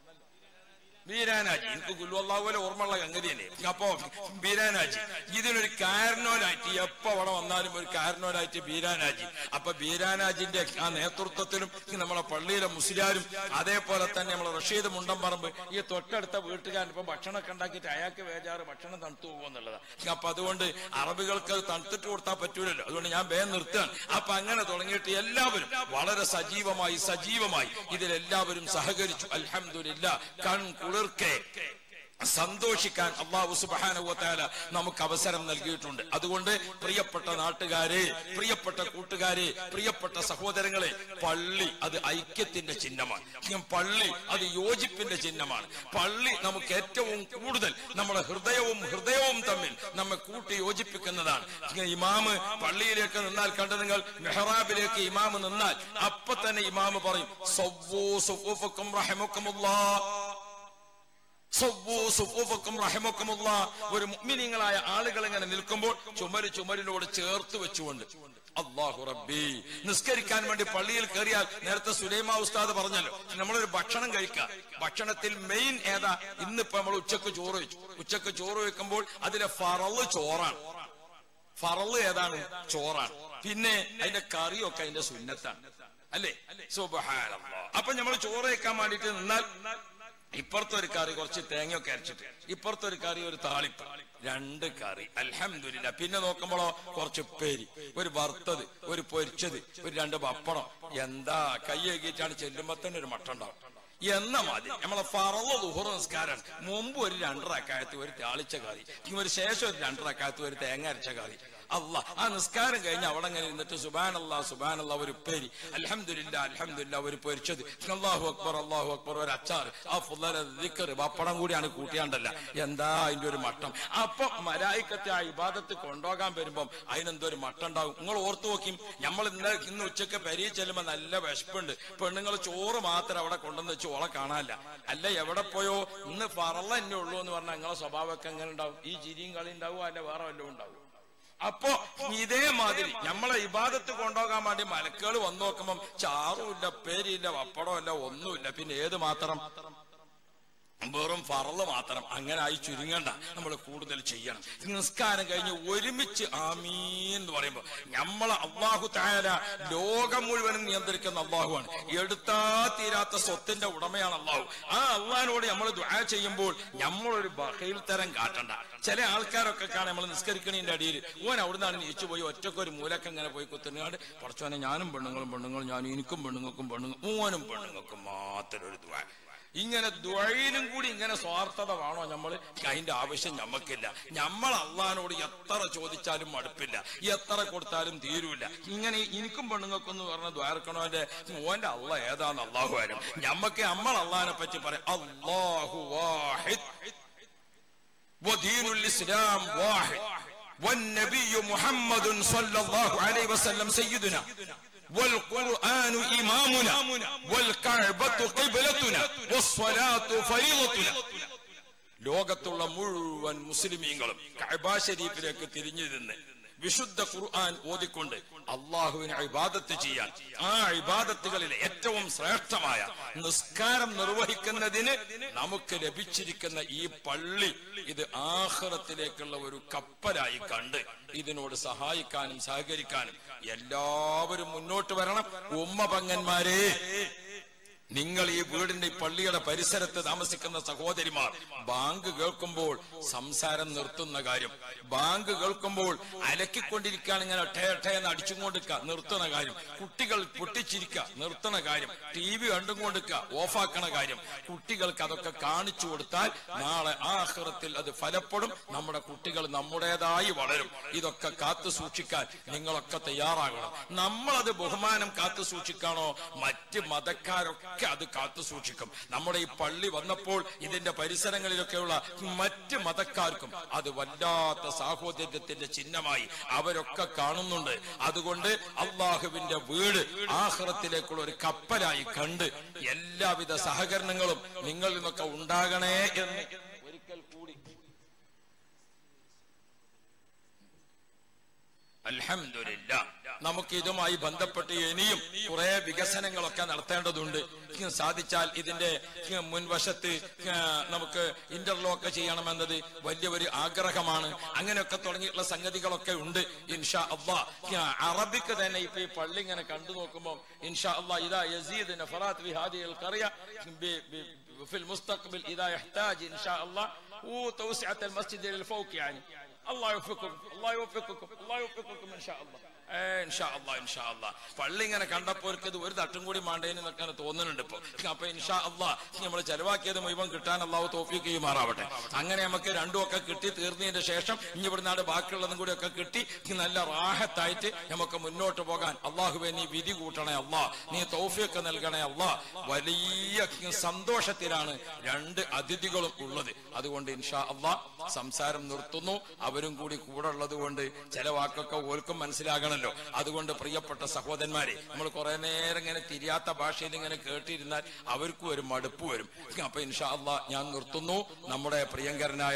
ബീരാനാജി എനിക്ക് ഗുൽവല്ലാഹുലെ ഓർമ്മയുള്ള സംഗതി തന്നെ അപ്പോ ബീരാനാജി ഇതിനൊരു കാരണോനായിട്ട് എപ്പോ അവിടെ വന്നാലും ഒരു കാരണോനായിട്ട് ബീരാനാജി അപ്പൊ ബീരാനാജിന്റെ ആ നേതൃത്വത്തിലും നമ്മളെ പള്ളിയിലെ മുസ്ലിയാരും അതേപോലെ തന്നെ നമ്മളെ റഷീദ് മുണ്ടംപറമ്പ് ഈ തൊട്ടടുത്ത വീട്ടുകാരൻ ഇപ്പൊ ഭക്ഷണമൊക്കെ ഉണ്ടാക്കിയിട്ട് അയാൾക്ക് വേജാറ് ഭക്ഷണം തണുത്തു പോകുന്നുള്ളതാണ് അപ്പൊ അതുകൊണ്ട് അറബികൾക്ക് അത് തണുത്തിട്ട് കൊടുത്താൽ പറ്റൂലല്ലോ അതുകൊണ്ട് ഞാൻ വേഗം നിർത്തുകയാണ് അപ്പൊ അങ്ങനെ തുടങ്ങിയിട്ട് എല്ലാവരും വളരെ സജീവമായി സജീവമായി ഇതിലെല്ലാവരും സഹകരിച്ചു അൽഹംദുലില്ല കൺ കുളിർക്കെ സന്തോഷിക്കാൻ അള്ളാഹു സുബാനുവത്താല നമുക്ക് അവസരം നൽകിയിട്ടുണ്ട് അതുകൊണ്ട് പ്രിയപ്പെട്ട നാട്ടുകാരെ പ്രിയപ്പെട്ട കൂട്ടുകാരെ പ്രിയപ്പെട്ട സഹോദരങ്ങളെ പള്ളി അത് ഐക്യത്തിന്റെ ചിഹ്നമാണ് പള്ളി അത് യോജിപ്പിന്റെ ചിഹ്നമാണ് പള്ളി നമുക്ക് ഏറ്റവും കൂടുതൽ നമ്മുടെ ഹൃദയവും ഹൃദയവും തമ്മിൽ നമ്മെ കൂട്ടി യോജിപ്പിക്കുന്നതാണ് ഇമാമ് പള്ളിയിലേക്ക് നിന്നാൽ കണ്ട് നിങ്ങൾ മെഹ്റാബിലേക്ക് ഇമാമ് നിന്നാൽ അപ്പൊ തന്നെ ഇമാമ് പറയും സവ്വൂ സുഫൂഫക്കും റഹമുക്കുമുല്ലാ സവ്വൂ സുഫൂഫക്കും റഹമുക്കുമുള്ള ഒരു മുഅ്മിനീങ്ങളായ ആളുകൾ ഇങ്ങനെ നിൽക്കുമ്പോൾ ചുമര് ചുമരിനോട് ചേർത്ത് വെച്ചുകൊണ്ട് അള്ളാഹു റബ്ബി നിസ്കരിക്കാൻ വേണ്ടി പള്ളിയിൽ കയറിയാൽ നേരത്തെ സുലൈമ ഉസ്താദ് പറഞ്ഞല്ലോ നമ്മളൊരു ഭക്ഷണം കഴിക്കുക ഭക്ഷണത്തിൽ മെയിൻ ഏതാ ഇന്നിപ്പോ നമ്മൾ ഉച്ചക്ക് ചോറ് വെച്ചു ഉച്ചക്ക് ചോറ് വെക്കുമ്പോൾ അതിലെ ഫറള് ചോറാണ് ഫറള് ഏതാണ് ചോറാണ് പിന്നെ അതിന്റെ കറിയൊക്കെ അതിന്റെ സുന്നത്താണ് അല്ലേ സുബഹാനല്ലാഹ് അപ്പൊ നമ്മൾ ചോറ് വെക്കാൻ വേണ്ടിട്ട് നിന്നാൽ ഇപ്പുറത്തെ ഒരു കറി കുറച്ച് തേങ്ങയൊക്കെ അരച്ചിട്ട് ഇപ്പുറത്തെ ഒരു കറി ഒരു താളിപ്പ് രണ്ട് കറി അൽഹംദുലില്ല പിന്നെ നോക്കുമ്പോഴോ കുറച്ച് ഉപ്പേരി ഒരു വറുത്തത് ഒരു പൊരിച്ചത് ഒരു രണ്ട് പപ്പടം എന്താ കൈ കഴുകിയിട്ടാണ് ചെല്ലുമ്പോ തന്നെ ഒരു മട്ടം ഉണ്ടാവും എന്ന മാതിരി നമ്മളെ ഫറള ദുഹർ നിസ്കാരം മുമ്പ് ഒരു രണ്ടരക്കാലത്ത് ഒരു താളിച്ച കറി ഇനി ഒരു ശേഷം ഒരു രണ്ടരക്കാലത്ത് ഒരു തേങ്ങ അരച്ച കറി അല്ല ആ നിസ്കാരം കഴിഞ്ഞ് അവിടെ അങ്ങനെ ഇരുന്നിട്ട് സുബാനല്ലാ സുബാനല്ലാ ഒരു ഉപ്പേരി അൽഹംദുലില്ല അൽഹംദുലില്ല ഒരു പൊരിച്ചത് അള്ളാഹു അക്ബർ അള്ളാഹു അക്ബർ ഒരു അച്ചാർ ആ ഫുല്ലര ദിക്കർ പപ്പടം കൂടിയാണ് കൂട്ടിയാണ്ടല്ല എന്താ അതിന്റെ ഒരു മട്ടം അപ്പൊ മലായിക്കത്തെ ആ ഇബാദത്ത് കൊണ്ടുപോകാൻ വരുമ്പം അതിനെന്തോ ഒരു മട്ടം ഉണ്ടാവും നിങ്ങൾ ഓർത്തു നോക്കി നമ്മൾ ഇന്ന് ഇന്ന് ഉച്ചക്ക് പെരിയ ചെല്ലുമ്പോ നല്ല വിശപ്പുണ്ട് പെണ്ണുങ്ങൾ ചോറ് മാത്രം അവിടെ കൊണ്ടുവന്ന് വെച്ച് ഓളെ കാണാനില്ല അല്ല എവിടെ പോയോ ഇന്ന് ഫറള തന്നെ ഉള്ളൂ എന്ന് പറഞ്ഞാൽ നിങ്ങളെ സ്വഭാവമൊക്കെ എങ്ങനെ ഉണ്ടാവും ഈ ചിരിയും കളി ഉണ്ടാവും അല്ല വേറെ വല്ലതും ഉണ്ടാവും അപ്പോ ഇതേമാതിരി നമ്മളെ ഇബാദത്ത് കൊണ്ടുപോകാൻ വേണ്ടി മലക്കുകൾ വന്നു നോക്കുമ്പം ചാറുമില്ല പേരില്ല പപ്പടമില്ല ഒന്നുമില്ല പിന്നെ ഏത് മാത്രം വെറും ഫറല് മാത്രം അങ്ങനെ ആയി ചുരുങ്ങണ്ട നമ്മൾ കൂടുതൽ ചെയ്യണം നിസ്കാരം കഴിഞ്ഞ് ഒരുമിച്ച് ആമീൻ എന്ന് പറയുമ്പോൾ നമ്മളെ അള്ളാഹു താര ലോകം മുഴുവനും നിയന്ത്രിക്കുന്ന അള്ളാഹുവാണ് എടുത്താ തീരാത്ത സ്വത്തിന്റെ ഉടമയാണ് അള്ളാഹു ആ അള്ളാഹിനോട് നമ്മൾ ദുആ ചെയ്യുമ്പോൾ നമ്മളൊരു ബഹയിൽ തരം കാട്ടണ്ട ചില ആൾക്കാരൊക്കെ കാണാൻ നമ്മൾ നിസ്കരിക്കണീന്റെ അടിയിൽ ഓൻ അവിടുന്നാണ് നീച്ചു പോയി ഒറ്റക്ക് ഒരു മൂലക്ക് ഇങ്ങനെ പോയി കുത്തുന്നാട് കുറച്ചോനെ ഞാനും പെണ്ണുങ്ങളും പെണ്ണുങ്ങളും ഞാനും എനിക്കും പെണ്ണുങ്ങൾക്കും പെണ്ണുങ്ങൾ ഓനും പെണ്ണുങ്ങൾക്കും മാത്രം ഒരു ദുആ ഇങ്ങനെ ദ്വഴിയിലും കൂടി ഇങ്ങനെ സ്വാർത്ഥത വേണോ നമ്മൾ അതിന്റെ ആവശ്യം ഞമ്മക്കില്ല നമ്മൾ അള്ളഹാനോട് എത്ര ചോദിച്ചാലും മടുപ്പില്ല എത്ര കൊടുത്താലും തീരൂല ഇങ്ങനെ എനിക്കും പെണ്ണുങ്ങൾക്കൊന്ന് പറഞ്ഞ ദ്വാരക്കണോ എന്റെ ഓന്റെ അള്ള ഏതാന്ന് അള്ളാഹു ആരും ഞമ്മക്ക് നമ്മൾ അള്ളഹാനെ പറ്റി പറയാം അള്ളാഹു വാഹിദ് ودين الإسلام واحد والنبي محمد صلى الله عليه وسلم سيدنا والقرآن إمامنا والكعبة قبلتنا والصلاة فريضتنا ലോകത്തുള്ള മുഴുവൻ മുസ്ലിമീങ്ങളും കഅബ ഷരീഫിലേക്ക് തിരിഞ്ഞു നിന്ന് വിശുദ്ധ ഖുർആൻ ഓതിക്കൊണ്ട് അള്ളാഹുവിനെ ഇബാദത്ത് ചെയ്യാൻ ആ ഇബാദത്തുകളിൽ ഏറ്റവും ശ്രേഷ്ഠമായ നിസ്കാരം നിർവഹിക്കുന്നതിന് നമുക്ക് ലഭിച്ചിരിക്കുന്ന ഈ പള്ളി ഇത് ആഹ്റത്തിലേക്കുള്ള ഒരു കപ്പലായി കണ്ട് ഇതിനോട് സഹായിക്കാനും സഹകരിക്കാനും എല്ലാവരും മുന്നോട്ട് വരണം ഉമ്മ പങ്ങന്മാരെ നിങ്ങൾ ഈ വീടിന്റെ ഈ പള്ളിയുടെ പരിസരത്ത് താമസിക്കുന്ന സഹോദരിമാർ ബാങ്ക് കേൾക്കുമ്പോൾ സംസാരം നിർത്തുന്ന കാര്യം ബാങ്ക് കേൾക്കുമ്പോൾ അലക്കിക്കൊണ്ടിരിക്കുകയാണ് ഇങ്ങനെ ടേ ടേ എന്ന് അടിച്ചുകൊണ്ടിരിക്കുക നിർത്തുന്ന കാര്യം കുട്ടികൾ പൊട്ടിച്ചിരിക്കുക നിർത്തുന്ന കാര്യം ടി വി കണ്ടുകൊണ്ടിരിക്കുക ഓഫാക്കണ കാര്യം കുട്ടികൾക്ക് അതൊക്കെ കാണിച്ചു കൊടുത്താൽ നാളെ ആഹ്റത്തിൽ അത് ഫലപ്പെടും നമ്മുടെ കുട്ടികൾ നമ്മുടേതായി വളരും ഇതൊക്കെ കാത്തു സൂക്ഷിക്കാൻ നിങ്ങളൊക്കെ തയ്യാറാകണം നമ്മളത് ബഹുമാനം കാത്തു സൂക്ഷിക്കാണോ മറ്റ് മതക്കാരൊക്കെ അത് കാത്തു സൂക്ഷിക്കും നമ്മുടെ ഈ പള്ളി വന്നപ്പോൾ ഇതിന്റെ പരിസരങ്ങളിലൊക്കെയുള്ള മറ്റ് മതക്കാർക്കും അത് വല്ലാത്ത സാഹോദര്യത്തിന്റെ ചിഹ്നമായി അവരൊക്കെ കാണുന്നുണ്ട് അതുകൊണ്ട് അള്ളാഹുവിന്റെ വീട് ആഹ്റത്തിലേക്കുള്ള ഒരു കപ്പലായി കണ്ട് എല്ലാവിധ സഹകരണങ്ങളും നിങ്ങളിൽ നിന്നൊക്കെ ഉണ്ടാകണേ എന്ന് ഒരിക്കൽ കൂടി അൽഹംദുലില്ല നമുക്ക് ഇതുമായി ബന്ധപ്പെട്ട് ഇനിയും കുറെ വികസനങ്ങളൊക്കെ നടത്തേണ്ടതുണ്ട് സാധിച്ചാൽ ഇതിന്റെ മുൻവശത്ത് നമുക്ക് ഇന്റർലോക്ക് ചെയ്യണമെന്നത് വലിയ ഒരു ആഗ്രഹമാണ് അങ്ങനെയൊക്കെ തുടങ്ങിയിട്ടുള്ള സംഗതികളൊക്കെ ഉണ്ട് ഇൻഷാ അള്ളാ അറബിക്ക് തന്നെ ഇപ്പൊ ഈ പള്ളി ഇങ്ങനെ കണ്ടു നോക്കുമ്പോൾ ഇൻഷാ അള്ളാ ഇതാ യസീദ് നഫറാത്ത് ബിഹാദി القرية في المستقبل إذا يحتاج إن شاء الله وتوسعة المسجد للفوق يعني الله يوفقكم الله يوفقكم الله يوفقكم ان شاء الله പള്ളി ഇങ്ങനെ കണ്ടപ്പോൾ ഇത് ഒരു തട്ടും കൂടി മാണ്ടേന്ന് എന്നൊക്കെ തോന്നുന്നുണ്ട് ഇപ്പൊ അപ്പൊ ഇൻഷാ അള്ളാ നമ്മൾ ചെലവാക്കിയത് മുഴുവൻ കിട്ടാൻ അള്ളാഹു തോഫിക്ക് ചെയ്യുമാറാവട്ടെ അങ്ങനെ നമുക്ക് രണ്ടും ഒക്കെ കിട്ടി തീർന്നതിന്റെ ശേഷം ഇനി ഇവിടുന്നാട് ബാക്കിയുള്ളതും കൂടി ഒക്കെ കിട്ടി നല്ല റാഹത്തായിട്ട് നമുക്ക് മുന്നോട്ട് പോകാൻ അള്ളാഹുവെ നീ വിധി കൂട്ടണേ അള്ളാ നീ തോഫിയൊക്കെ നൽകണേ അള്ളാ വലിയ സന്തോഷത്തിലാണ് രണ്ട് അതിഥികളും ഉള്ളത് അതുകൊണ്ട് ഇൻഷാ അള്ളാ സംസാരം നിർത്തുന്നു അവരും കൂടി കൂടെ ഉള്ളത് കൊണ്ട് ചില വാക്കൊക്കെ ഓൽക്കും മനസ്സിലാകണല്ലോ അതുകൊണ്ട് പ്രിയപ്പെട്ട സഹോദരന്മാരെ നമ്മൾ കുറെ നേരം ഇങ്ങനെ തിരിയാത്ത ഭാഷയിൽ ഇങ്ങനെ കേട്ടിരുന്നാൽ അവർക്കും ഒരു മടുപ്പ് വരും അപ്പൊ ഇൻഷാ അള്ളാ ഞാൻ നിർത്തുന്നു നമ്മുടെ പ്രിയങ്കരനായ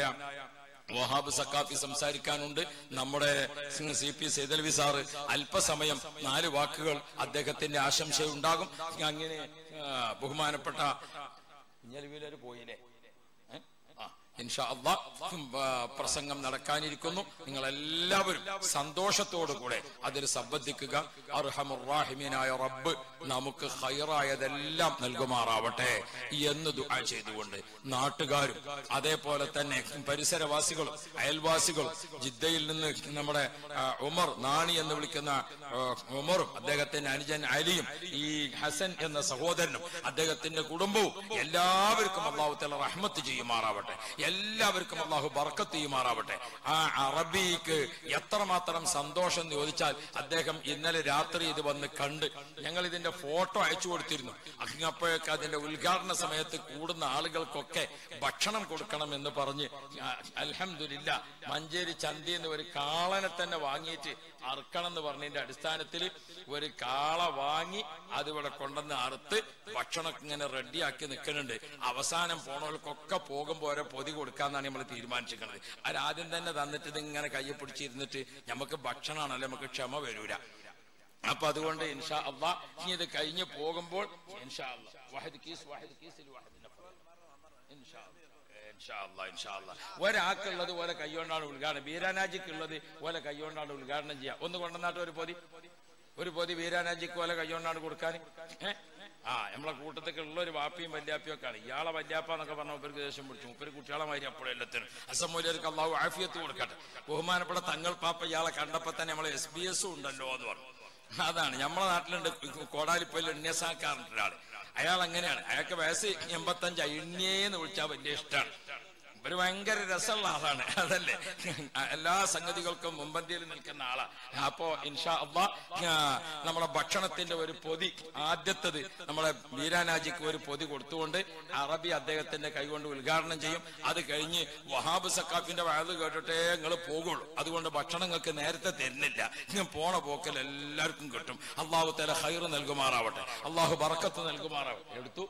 വഹാബ് സക്കാഫി സംസാരിക്കാനുണ്ട് നമ്മുടെ സി പി സൈതൽവി സാറ് അല്പസമയം നാല് വാക്കുകൾ അദ്ദേഹത്തിന്റെ ആശംസയുണ്ടാകും അങ്ങനെ ആ, ബഹുമാനപ്പെട്ട ഇഞ്ഞലിവിലൊരു പോയില്ലേ ഏ? ആ, ഇൻഷാ അള്ളാ ഉം, ആ, പ്രസംഗം നടക്കാനിരിക്കുന്നു നിങ്ങൾ എല്ലാവരും സന്തോഷത്തോടുകൂടെ അതിൽ സംബന്ധിക്കുക അർഹമുറാഹിമീനായ റബ്ബ് നമുക്ക് ഹൈറായതെല്ലാം നൽകുമാറാവട്ടെ എന്ന് ദുആ ചെയ്തുകൊണ്ട് നാട്ടുകാരും അതേപോലെ തന്നെ പരിസരവാസികളും അയൽവാസികളും ജിദ്ദയിൽ നിന്ന് നമ്മുടെ ആ, ഉമർ നാണി എന്ന് വിളിക്കുന്ന ആ, ഉമറും അദ്ദേഹത്തിന്റെ അനുജൻ അലിയും ഈ ഹസൻ എന്ന സഹോദരനും അദ്ദേഹത്തിന്റെ കുടുംബവും എല്ലാവർക്കും അള്ളാഹു തല റഹ്മത്ത് ചെയ്യുമാറാവട്ടെ എല്ലാവർക്കും അള്ളാഹു ബർക്കത്ത് ചെയ്യുമാറാവട്ടെ ആ അറബിക്ക് എത്രമാത്രം സന്തോഷം എന്ന് ചോദിച്ചാൽ അദ്ദേഹം ഇന്നലെ രാത്രി ഇത് വന്ന് കണ്ട് ഞങ്ങൾ ഇതിന്റെ ഫോട്ടോ അയച്ചു കൊടുത്തിരുന്നു അപ്പോഴൊക്കെ അതിന്റെ ഉദ്ഘാടന സമയത്ത് കൂടുന്ന ആളുകൾക്കൊക്കെ ഭക്ഷണം കൊടുക്കണം എന്ന് പറഞ്ഞ് അൽഹംദുലില്ല മഞ്ചേരി ചന്തി എന്ന് ഒരു കാളനെ തന്നെ വാങ്ങിയിട്ട് അറുക്കണം എന്ന് പറഞ്ഞതിന്റെ അടിസ്ഥാനത്തിൽ ഒരു കാള വാങ്ങി അത് ഇവിടെ കൊണ്ടുവന്ന് അറുത്ത് ഭക്ഷണമൊക്കെ ഇങ്ങനെ റെഡിയാക്കി നിൽക്കുന്നുണ്ട് അവസാനം പോണവർക്കൊക്കെ പോകുമ്പോൾ ഓരോ പൊതി കൊടുക്കാന്നാണ് നമ്മൾ തീരുമാനിച്ചിരിക്കുന്നത് ആദ്യം തന്നെ തന്നിട്ട് ഇത് ഇങ്ങനെ കയ്യെ പിടിച്ചിരുന്നിട്ട് നമുക്ക് ഭക്ഷണമാണല്ലോ നമുക്ക് ക്ഷമ വരൂല അപ്പൊ അതുകൊണ്ട് ഇൻഷാ അള്ളാ ഇനി ഇത് കഴിഞ്ഞ് പോകുമ്പോൾ ഇൻഷാ അള്ളാ വാഹിദ് കീസ് വാഹിദ് കീസിൽ വാഹിദ് നഫർ. ഇൻഷാ അള്ളാ. ഇൻഷാ അള്ളാ, ഇൻഷാ അള്ളാ. ഒരാൾക്കുള്ളത് ഓലെ കൈകൊണ്ടാണ് ഉദ്ഘാടനം ബീരാനാജിക്കുള്ളത് ഓലെ കൈകൊണ്ടാണ് ഉദ്ഘാടനം ചെയ്യുക ഒന്ന് കൊണ്ടുവന്നാട്ട് ഒരു പൊതി ഒരു പൊതി വീരാനാജിക്ക് പോലെ കൈകൊണ്ടാണ് കൊടുക്കാൻ ഏ ആ നമ്മളെ കൂട്ടത്തൊക്കെ ഉള്ള ഒരു വാപ്പിയും വല്യാപ്പിയും ഒക്കെയാണ് ഇയാളെ വല്യാപ്പ എന്നൊക്കെ പറഞ്ഞ മുപ്പർക്ക് ദേഷ്യം പിടിച്ചു മുപ്പര് കുട്ടികളെ മാതിരി അപ്പോഴെല്ലാത്തിനും അസമൂലർക്ക് അള്ളാഹു ആഫിയത്ത് കൊടുക്കട്ടെ ബഹുമാനപ്പെട്ട തങ്ങൾ പാപ്പ ഇയാളെ കണ്ടപ്പോ തന്നെ നമ്മളെ എസ് ബി എസും ഉണ്ടല്ലോ എന്ന് പറഞ്ഞു അതാണ് നമ്മളെ നാട്ടിലുണ്ട് കോടാലിപ്പോയിൽ എണ്ണിയസാക്കാറുണ്ട് ഒരാള് അയാൾ അങ്ങനെയാണ് അയാൾക്ക് വയസ്സ് എൺപത്തഞ്ച് എണ്ണിയേന്ന് വിളിച്ചാൽ വലിയ ഇഷ്ടമാണ് ഒരു ഭയങ്കര രസമുള്ള ആളാണ് അതല്ലേ എല്ലാ സംഗതികൾക്കും മുമ്പന്തിയിൽ നിൽക്കുന്ന ആളാ അപ്പോ ഇൻഷാ അള്ളാ ആ, നമ്മുടെ ഭക്ഷണത്തിന്റെ ഒരു പൊതി ആദ്യത്തത് നമ്മളെ വീരാനാജിക്ക് ഒരു പൊതി കൊടുത്തുകൊണ്ട് അറബി അദ്ദേഹത്തിന്റെ കൈകൊണ്ട് ഉദ്ഘാടനം ചെയ്യും അത് കഴിഞ്ഞ് വഹാബ് സക്കാഫിന്റെ വയത് കേട്ടിട്ടേ നിങ്ങൾ പോകുള്ളൂ അതുകൊണ്ട് ഭക്ഷണം നിങ്ങൾക്ക് നേരത്തെ തരുന്നില്ല ഇങ്ങനെ പോണ പോക്കൽ എല്ലാവർക്കും കിട്ടും അള്ളാഹു തല ഹൈർ നൽകുമാറാവട്ടെ അള്ളാഹു ബറക്കത്ത് നൽകുമാറാവട്ടെ എടുത്തു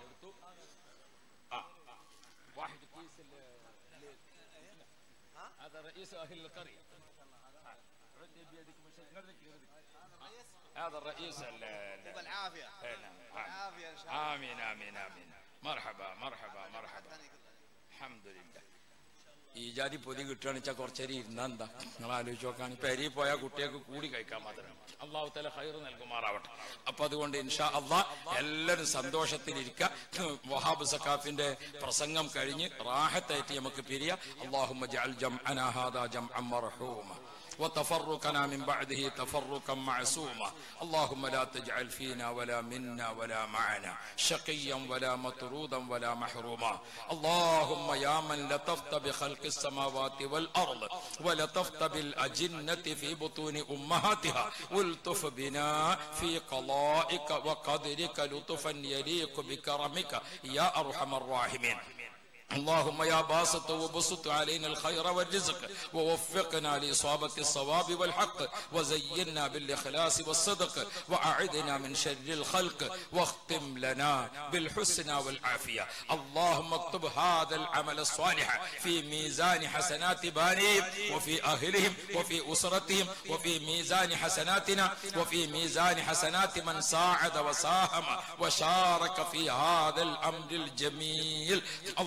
ആ. വാഹിദ് കീസ് ال- هذا رئيس اهل القريه عد بيدك هذا الرئيس ال- ال- العافيه إيه نعم. العافيه ان شاء الله آمين آمين آمين مرحبا مرحبا مرحبا الحمد لله ഈ ജാതി പൊതി കിട്ടുകയാണെന്ന് വെച്ചാൽ കുറച്ചേരി ഇരുന്നാ എന്താ നിങ്ങൾ ആലോചിച്ച് നോക്കാണ് ഇപ്പൊ എരി പോയാൽ കുട്ടികൾക്ക് കൂടി കഴിക്കാൻ മാത്രം അള്ളാഹു തല ഹൈർ നൽകുമാറാവട്ടെ അപ്പൊ അതുകൊണ്ട് ഇൻഷാ അള്ളാ എല്ലാവരും സന്തോഷത്തിലിരിക്കുക വഹാബ് സക്കാഫിന്റെ പ്രസംഗം കഴിഞ്ഞ് റാഹത്തായിട്ട് നമുക്ക് പിരിയ അള്ളാഹുമ്മ ജഅൽ ജംഅനാ ഹാദാ ജംഅൻ മർഹൂമ وتفرقنا من بعده تفرقا معصوما اللهم لا تجعل فينا ولا منا ولا معنا شقيا ولا مطرودا ولا محروما اللهم يا من لطفت بخلق السماوات والأرض ولطفت بالأجنة في بطون أمهاتها والطف بنا في قضائك وقدرك لطفا يليق بكرمك يا أرحم الراحمين اللهم يا باسط وبسط علينا الخير والرزق ووفقنا لإصابة الصواب والحق وزينا بالإخلاص والصدق وأعدنا من شر الخلق واختم لنا بالحسنى والعافية اللهم اكتب هذا العمل الصالح في ميزان حسنات بانيهم وفي أهلهم وفي أسرتهم وفي ميزان حسناتنا وفي ميزان حسنات من ساعد وساهم وشارك في هذا الأمر الجميل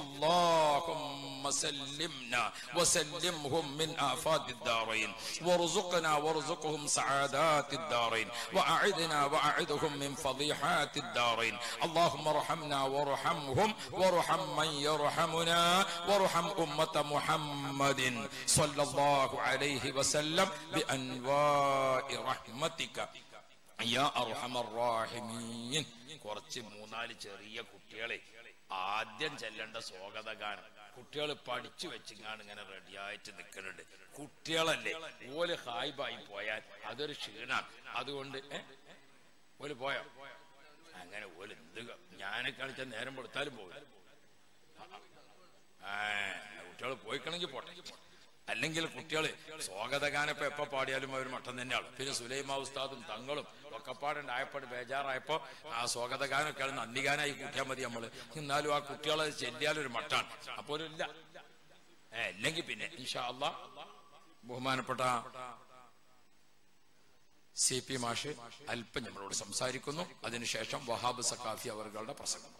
اللهم سلمنا وسلمهم من آفات الدارين وارزقنا وارزقهم سعادات الدارين وأعدنا وأعدهم من فضيحات الدارين اللهم ارحمنا وارحمهم وارحم من يرحمنا وارحم أمة محمد صلى الله عليه وسلم بأنواع رحمتك യാ അർഹമർ റാഹിമീൻ കുറച്ച് മൂന്നാല് ചെറിയ കുട്ടികളെ ആദ്യം ചെല്ലേണ്ട സ്വാഗതഗാനം കുട്ടികൾ പഠിച്ചു വെച്ചിങ്ങാണ് ഇങ്ങനെ റെഡിയായിട്ട് നിൽക്കുന്നുണ്ട് കുട്ടികളല്ലേ ഓല് ഹായ്ബായി പോയാൽ അതൊരു ക്ഷീണാണ് അതുകൊണ്ട് ഏ? ഓല് പോയോ അങ്ങനെ ഓല് എന്ത് ഞാൻ കളിച്ച നേരം കൊടുത്താലും പോകും ആ കുട്ടികൾ പോയിക്കണമെങ്കിൽ പോട്ടെ അല്ലെങ്കിൽ കുട്ടികൾ സ്വാഗതഗാനപ്പോ എപ്പോ പാടിയാലും അവർ മട്ടം തന്നെയാണ് പിന്നെ സുലൈമ ഉസ്താദും തങ്ങളും ഒക്കെ പാടുണ്ടായപ്പോൾ ബേജാറായപ്പോ ആ സ്വാഗതഗാനൊക്കെ നന്ദിഗാനായി കൂട്ടിയാൽ മതി നമ്മള് എന്നാലും ആ കുട്ടികളെ ചെല്ലിയാലൊരു മട്ടാണ് അപ്പൊ ഒരു ഇല്ല ഏ, അല്ലെങ്കിൽ പിന്നെ ഇൻഷാ അള്ളാ ബഹുമാനപ്പെട്ട സി പി മാഷ് അല്പം നമ്മളോട് സംസാരിക്കുന്നു അതിനുശേഷം വഹാബ് സക്കാഫി അവരുടെ പ്രസംഗം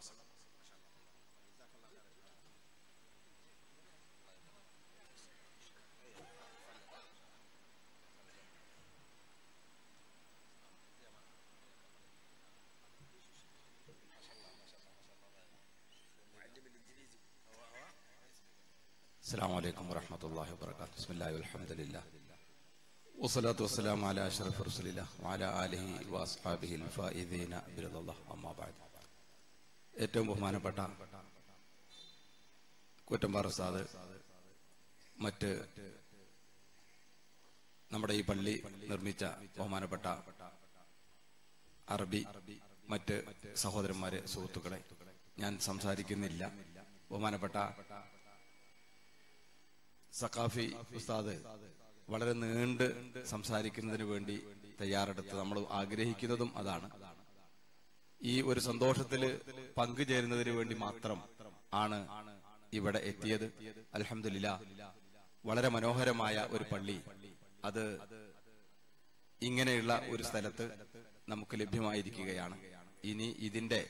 السلام عليكم ورحمة الله وبركاته بسم الله والحمد لله والصلاة والسلام على أشرف رسول الله وعلى آله وأصحابه الفائزين برضا الله أما بعد ഏറ്റവും ബഹുമാനപ്പെട്ട കുറ്റമ്പാറ ഉസ്താദ് മറ്റ് നമ്മുടെ ഈ പള്ളി നിർമ്മിച്ച ബഹുമാനപ്പെട്ട അറബി മറ്റ് സഹോദരന്മാരെ സുഹൃത്തുക്കളെ ഞാൻ സംസാരിക്കുന്നില്ല ബഹുമാനപ്പെട്ട സഖാഫി ഉസ്താദ് വളരെ നീണ്ട് സംസാരിക്കുന്നതിന് വേണ്ടി തയ്യാറെടുത്ത് നമ്മൾ ആഗ്രഹിക്കുന്നതും അതാണ് ഈ ഒരു സന്തോഷത്തില് പങ്കുചേരുന്നതിന് വേണ്ടി മാത്രം ആണ് ഇവിടെ എത്തിയത് അലഹമില്ല വളരെ മനോഹരമായ ഒരു പള്ളി അത് ഇങ്ങനെയുള്ള ഒരു സ്ഥലത്ത് നമുക്ക് ലഭ്യമായിരിക്കുകയാണ് ഇനി ഇതിന്റെ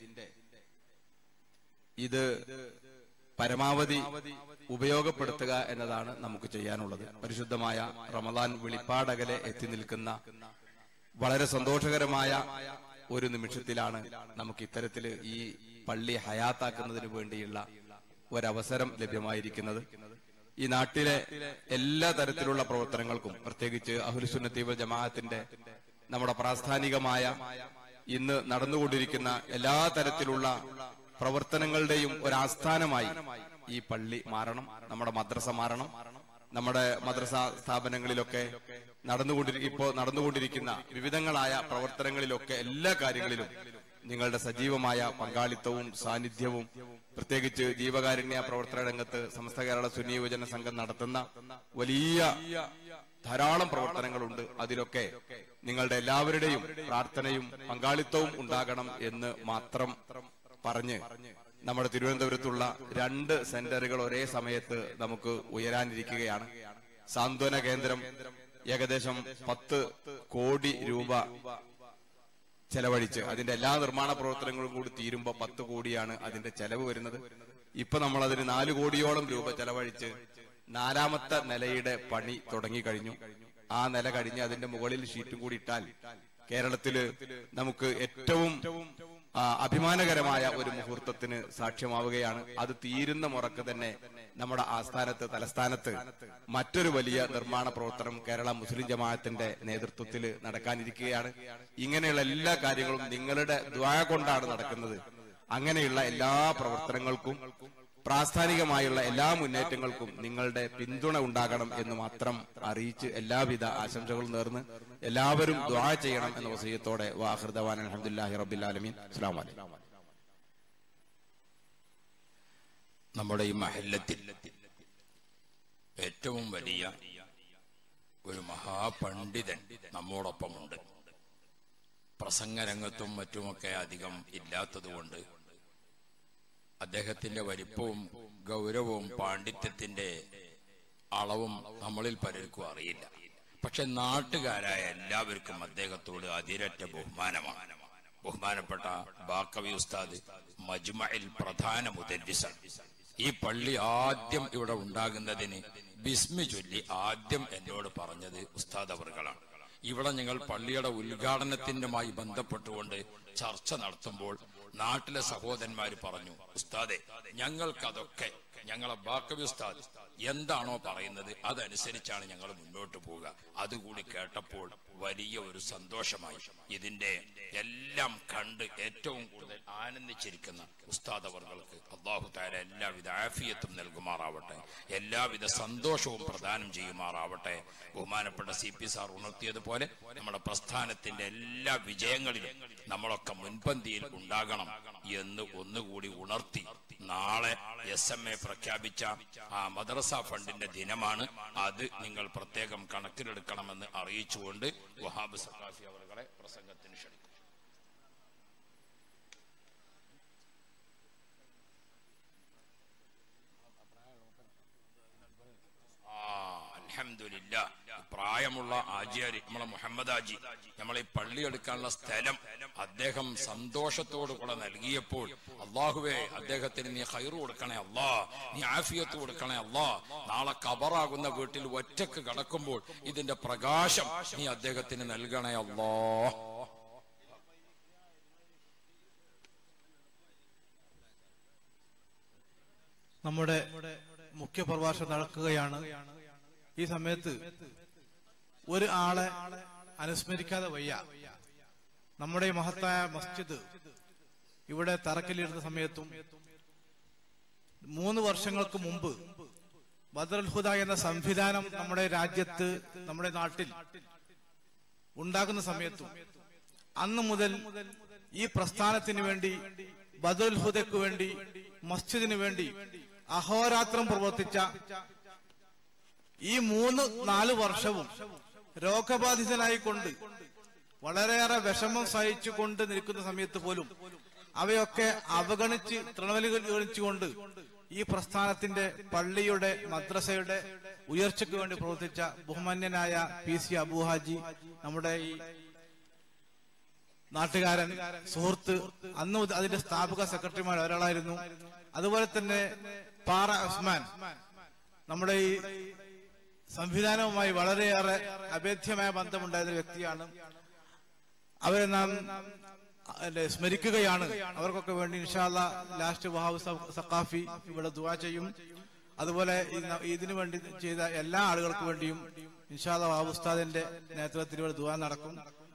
ഇത് പരമാവധി ഉപയോഗപ്പെടുത്തുക എന്നതാണ് നമുക്ക് ചെയ്യാനുള്ളത് പരിശുദ്ധമായ റമദാൻ വെളിപ്പാടകലെ എത്തി നിൽക്കുന്ന വളരെ സന്തോഷകരമായ ഒരു നിമിഷത്തിലാണ് നമുക്ക് ഇത്തരത്തില് ഈ പള്ളി ഹയാത്താക്കുന്നതിന് വേണ്ടിയുള്ള ഒരവസരം ലഭ്യമായിരിക്കുന്നത് ഈ നാട്ടിലെ എല്ലാ തരത്തിലുള്ള പ്രവർത്തനങ്ങൾക്കും പ്രത്യേകിച്ച് അഹുലുസുന്നത്തി വൽ ജമാഅത്തിന്റെ നമ്മുടെ പ്രാസ്ഥാനികമായ ഇന്ന് നടന്നുകൊണ്ടിരിക്കുന്ന എല്ലാ തരത്തിലുള്ള പ്രവർത്തനങ്ങളുടെയും ഒരാസ്ഥാനമായി ഈ പള്ളി മാറണം നമ്മുടെ മദ്രസ മാറണം നമ്മുടെ മദ്രസ സ്ഥാപനങ്ങളിലൊക്കെ നടന്നുകൊണ്ടിരി ഇപ്പോ നടന്നുകൊണ്ടിരിക്കുന്ന വിവിധങ്ങളായ പ്രവർത്തനങ്ങളിലൊക്കെ എല്ലാ കാര്യങ്ങളിലും നിങ്ങളുടെ സജീവമായ പങ്കാളിത്തവും സാന്നിധ്യവും പ്രത്യേകിച്ച് ജീവകാരുണ്യ പ്രവർത്തന രംഗത്ത് സമസ്ത കേരള സുന്നി യുവജന സംഘം നടത്തുന്ന വലിയ ധാരാളം പ്രവർത്തനങ്ങളുണ്ട് അതിലൊക്കെ നിങ്ങളുടെ എല്ലാവരുടെയും പ്രാർത്ഥനയും പങ്കാളിത്തവും ഉണ്ടാകണം എന്ന് മാത്രം പറഞ്ഞ് നമ്മുടെ തിരുവനന്തപുരത്തുള്ള രണ്ട് സെന്ററുകൾ ഒരേ സമയത്ത് നമുക്ക് ഉയരാനിരിക്കുകയാണ് സാന്ത്വന കേന്ദ്രം ഏകദേശം പത്ത് കോടി രൂപ ചെലവഴിച്ച് അതിന്റെ എല്ലാ നിർമ്മാണ പ്രവർത്തനങ്ങളും കൂടി തീരുമ്പോൾ പത്ത് കോടിയാണ് അതിന്റെ ചെലവ് വരുന്നത് ഇപ്പൊ നമ്മൾ അതിന് നാല് കോടിയോളം രൂപ ചെലവഴിച്ച് നാലാമത്തെ നിലയുടെ പണി തുടങ്ങിക്കഴിഞ്ഞു ആ നില കഴിഞ്ഞ് അതിന്റെ മുകളിൽ ഷീറ്റും കൂടി ഇട്ടാൽ കേരളത്തില് നമുക്ക് ഏറ്റവും ആ, അഭിമാനകരമായ ഒരു മുഹൂർത്തത്തിന് സാക്ഷ്യമാവുകയാണ് അത് തീരുന്ന മുറക്ക് തന്നെ നമ്മുടെ ആസ്ഥാനത്ത് തലസ്ഥാനത്ത് മറ്റൊരു വലിയ നിർമ്മാണ പ്രവർത്തനം കേരള മുസ്ലിം ജമാഅത്തിന്റെ നേതൃത്വത്തിൽ നടക്കാനിരിക്കുകയാണ് ഇങ്ങനെയുള്ള എല്ലാ കാര്യങ്ങളും നിങ്ങളുടെ ദ്വാ കൊണ്ടാണ് നടക്കുന്നത് അങ്ങനെയുള്ള എല്ലാ പ്രവർത്തനങ്ങൾക്കും പ്രാസ്ഥാനികമായുള്ള എല്ലാ മുന്നേറ്റങ്ങൾക്കും നിങ്ങളുടെ പിന്തുണ ഉണ്ടാകണം എന്ന് മാത്രം അറിയിച്ച് എല്ലാവിധ ആശംസകളും നേർന്ന് എല്ലാവരും ദ്വാ ചെയ്യണം എന്ന വസീയത്തോടെ വാഹൃദവാൻ അലഹമുല്ലാഹി റബ്ബിൽ ആലമീൻ അസ്സാം വലൈക്കും നമ്മുടെ ഈ മഹല്ലത്തിൽ ഏറ്റവും വലിയ ഒരു മഹാപണ്ഡിതൻ നമ്മോടൊപ്പമുണ്ട് പ്രസംഗരംഗത്തും മറ്റുമൊക്കെ അധികം ഇല്ലാത്തതുകൊണ്ട് അദ്ദേഹത്തിന്റെ വലിപ്പവും ഗൗരവവും പാണ്ഡിത്യത്തിന്റെ അളവും നമ്മളിൽ പലർക്കും അറിയില്ല പക്ഷെ നാട്ടുകാരായ എല്ലാവർക്കും അദ്ദേഹത്തോട് അതിരറ്റ ബഹുമാനമാണ് ബഹുമാനപ്പെട്ട ബാക്കവി ഉസ്താദ് മജ്മയിൽ പ്രധാന മുദരിസാണ് ഈ പള്ളി ആദ്യം ഇവിടെ ഉണ്ടാകുന്നതിന് ബിസ്മി ചൊല്ലി ആദ്യം എന്നോട് പറഞ്ഞത് ഉസ്താദ് അവർകളാണ് ഇവിടെ ഞങ്ങൾ പള്ളിയുടെ ഉദ്ഘാടനത്തിനുമായി ബന്ധപ്പെട്ടുകൊണ്ട് ചർച്ച നടത്തുമ്പോൾ നാട്ടിലെ സഹോദരന്മാര് പറഞ്ഞു ഉസ്താദെ ഞങ്ങൾക്കതൊക്കെ ഞങ്ങളെ ബാക്കവി ഉസ്താദ് എന്താണോ പറയുന്നത് അതനുസരിച്ചാണ് ഞങ്ങൾ മുന്നോട്ട് പോവുക അതുകൂടി കേട്ടപ്പോൾ വലിയ ഒരു സന്തോഷമായി ഇതിന്റെ എല്ലാം കണ്ട് ഏറ്റവും കൂടുതൽ ആനന്ദിച്ചിരിക്കുന്ന ഉസ്താദ് അവർക്ക് അള്ളാഹു താര എല്ലാവിധ ആഫിയത്തും നൽകുമാറാവട്ടെ എല്ലാവിധ സന്തോഷവും പ്രദാനം ചെയ്യുമാറാവട്ടെ ബഹുമാനപ്പെട്ട സി പി സാർ ഉണർത്തിയതുപോലെ നമ്മുടെ പ്രസ്ഥാനത്തിന്റെ എല്ലാ വിജയങ്ങളിലും നമ്മളൊക്കെ മുൻപന്തിയിൽ ഉണ്ടാകണം എന്ന് ഒന്നുകൂടി ഉണർത്തി നാളെ എസ് എം എ പ്രഖ്യാപിച്ച ആ മദ്രസ ഫണ്ടിന്റെ ദിനമാണ് അത് നിങ്ങൾ പ്രത്യേകം കണക്കിലെടുക്കണമെന്ന് അറിയിച്ചുകൊണ്ട് വഹാബ് സഖാഫി അവരുടെ പ്രസംഗത്തിന് ക്ഷണിക്കും ആ, അൽഹംദുലില്ലാ. പ്രായമുള്ള ആജിയാരി നമ്മളെ മുഹമ്മദ് ആജി നമ്മളെ ഈ പള്ളി എടുക്കാനുള്ള സ്ഥലം അദ്ദേഹം സന്തോഷത്തോടു കൂടെ നൽകിയപ്പോൾ അള്ളാഹുവേ അദ്ദേഹത്തിന് നീ ഹൈറ് കൊടുക്കണേ അല്ലാ നീ ആഫിയത്ത് കൊടുക്കണേ അല്ലാ നാളെ കബറാകുന്ന വീട്ടിൽ ഒറ്റക്ക് കിടക്കുമ്പോൾ ഇതിന്റെ പ്രകാശം നീ അദ്ദേഹത്തിന് നൽകണേ അല്ലാ നമ്മുടെ മുഖ്യ പ്രഭാഷണം നടക്കുകയാണ് ഈ സമയത്ത് ഒരു ആളെ അനുസ്മരിക്കാതെ വയ്യ നമ്മുടെ ഈ മഹത്തായ മസ്ജിദ് ഇവിടെ തറക്കല്ലിടുന്ന സമയത്തും മൂന്ന് വർഷങ്ങൾക്ക് മുമ്പ് ബദറുൽ ഹുദ എന്ന സംവിധാനം നമ്മുടെ രാജ്യത്ത് നമ്മുടെ നാട്ടിൽ ഉണ്ടാകുന്ന സമയത്തും അന്ന് മുതൽ ഈ പ്രസ്ഥാനത്തിന് വേണ്ടി ബദറുൽ ഹുദയ്ക്ക് വേണ്ടി മസ്ജിദിന് വേണ്ടി അഹോരാത്രം പ്രവർത്തിച്ച ഈ മൂന്ന് നാല് വർഷവും രോഗബാധിതനായിക്കൊണ്ട് വളരെയേറെ വിഷമം സഹിച്ചുകൊണ്ട് നിൽക്കുന്ന സമയത്ത് പോലും അവയൊക്കെ അവഗണിച്ച് തൃണവലിഗണിച്ചുകൊണ്ട് ഈ പ്രസ്ഥാനത്തിന്റെ പള്ളിയുടെ മദ്രസയുടെ ഉയർച്ചയ്ക്ക് വേണ്ടി പ്രവർത്തിച്ച ബഹുമാന്യനായ പി സി അബുഹാജി നമ്മുടെ ഈ നാട്ടുകാരൻ സുഹൃത്ത് അന്ന് മുതൽ അതിന്റെ സ്ഥാപക സെക്രട്ടറിമാർ ഒരാളായിരുന്നു അതുപോലെ തന്നെ പാറ ഉസ്മാൻ നമ്മുടെ ഈ സംവിധാനവുമായി വളരെയേറെ അഭേദ്യമായ ബന്ധമുണ്ടായിരുന്ന വ്യക്തിയാണ് അവരെ നാം അല്ലെ, സ്മരിക്കുകയാണ് അവർക്കൊക്കെ വേണ്ടി ഇൻഷാല്ല ലാസ്റ്റ് വഹാബ് സ- സഖാഫി ഇവിടെ ദുവാ ചെയ്യും അതുപോലെ ഇന്ന് ഇതിനു വേണ്ടി ചെയ്ത എല്ലാ ആളുകൾക്ക് വേണ്ടിയും ഇൻഷാല്ല വഹാബ് ഉസ്താദിന്റെ നേതൃത്വത്തിൽ ഇവിടെ ദുവാ നടക്കും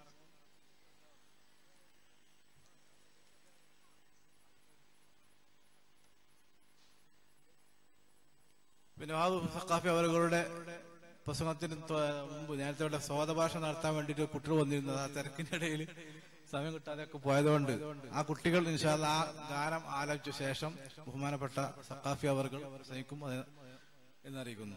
പിന്നെ വഹാബ് സഖാഫി അവരുടെ പ്രസംഗത്തിന് തൊ- മുമ്പ് നേരത്തെ ഇവിടെ സ്വാദഭാഷ നടത്താൻ വേണ്ടിയിട്ട് കുട്ടികൾ വന്നിരുന്നത് ആ തിരക്കിന്റെ ഇടയിൽ സമയം കിട്ടാതെയൊക്കെ പോയതുകൊണ്ട് ആ കുട്ടികൾ നിഷാദ് ആ ഗാനം ആലോചിച്ച ശേഷം ബഹുമാനപ്പെട്ട സഖാഫി അവർ പ്രസംഗിക്കും അത് എന്നറിയിക്കുന്നു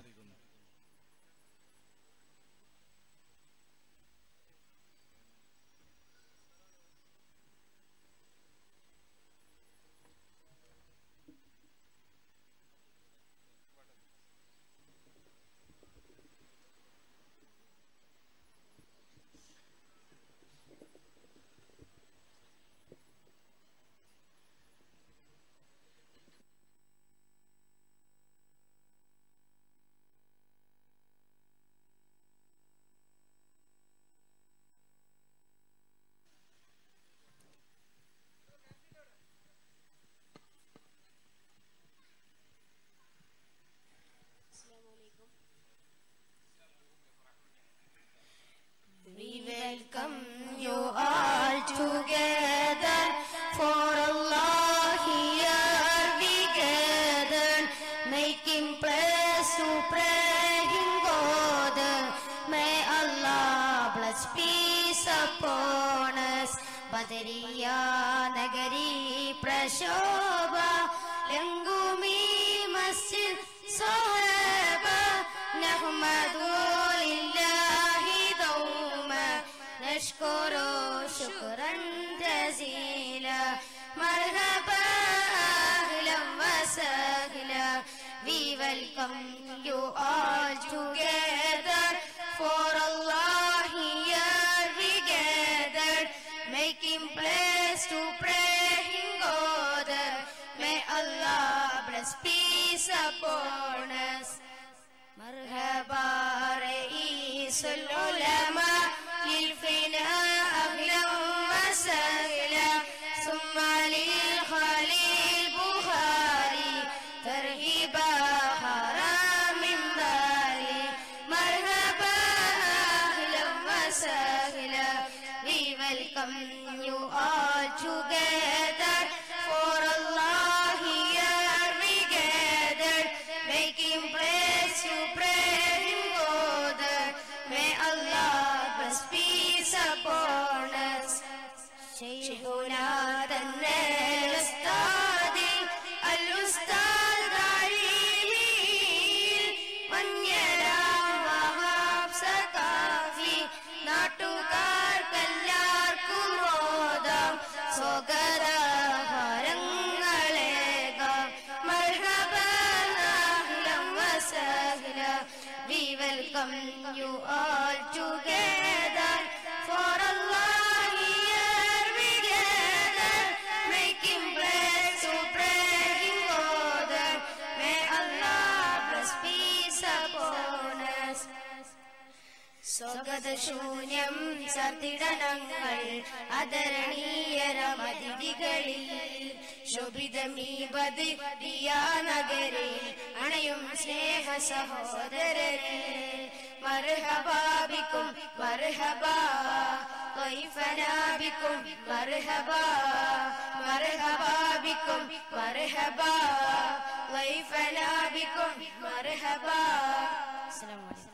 ശോഭ ലങ്കുമീ മസ്ജിദ് صهاب نحمد لله دوما نشكر شكرا جزيلا مرحبا أهلا وسهلا We welcome you all together For Allah here we gathered Making place to pray in God May Allah bless peace upon us مرحبا رئيس العلماء للفناء أهلا وسهلا ثم للخليل بخاري ترهيبا حرام بالي مرحبا أهلا وسهلا We welcome you all together for Allah here we gathered making praise to pray in God may Allah bless peace upon us شيخنا തന്നെ ഉസ്താദി അൽ ഉസ്താദ് അലീമിൽ വന്യരാം Wahab Saqafi നാട്ടുകാർക്കെല്ലാവർക്കും ഓതാം സ്വകരഹരങ്ങളേകാം മർഹബൻ അഹ്ലൻ വസഹ്ല We welcome you all together for Allah here we gather making place to pray in God may Allah bless peace upon us സ്വഗതശൂന്യം സതിടനങ്ങൾ അതരണീയരമതിഥികളിൽ ശോഭിതമീപത് നഗരിൽ അണയും സ്നേഹ സഹോദരരെ മർഹബാബിക്കും മർഹബാ വൈഫനാബിക്കും മർഹബാ മർഹബാബിക്കും മർഹബാ വൈഫനാബിക്കും മർഹബാ അസ്സലാമു അലൈക്കും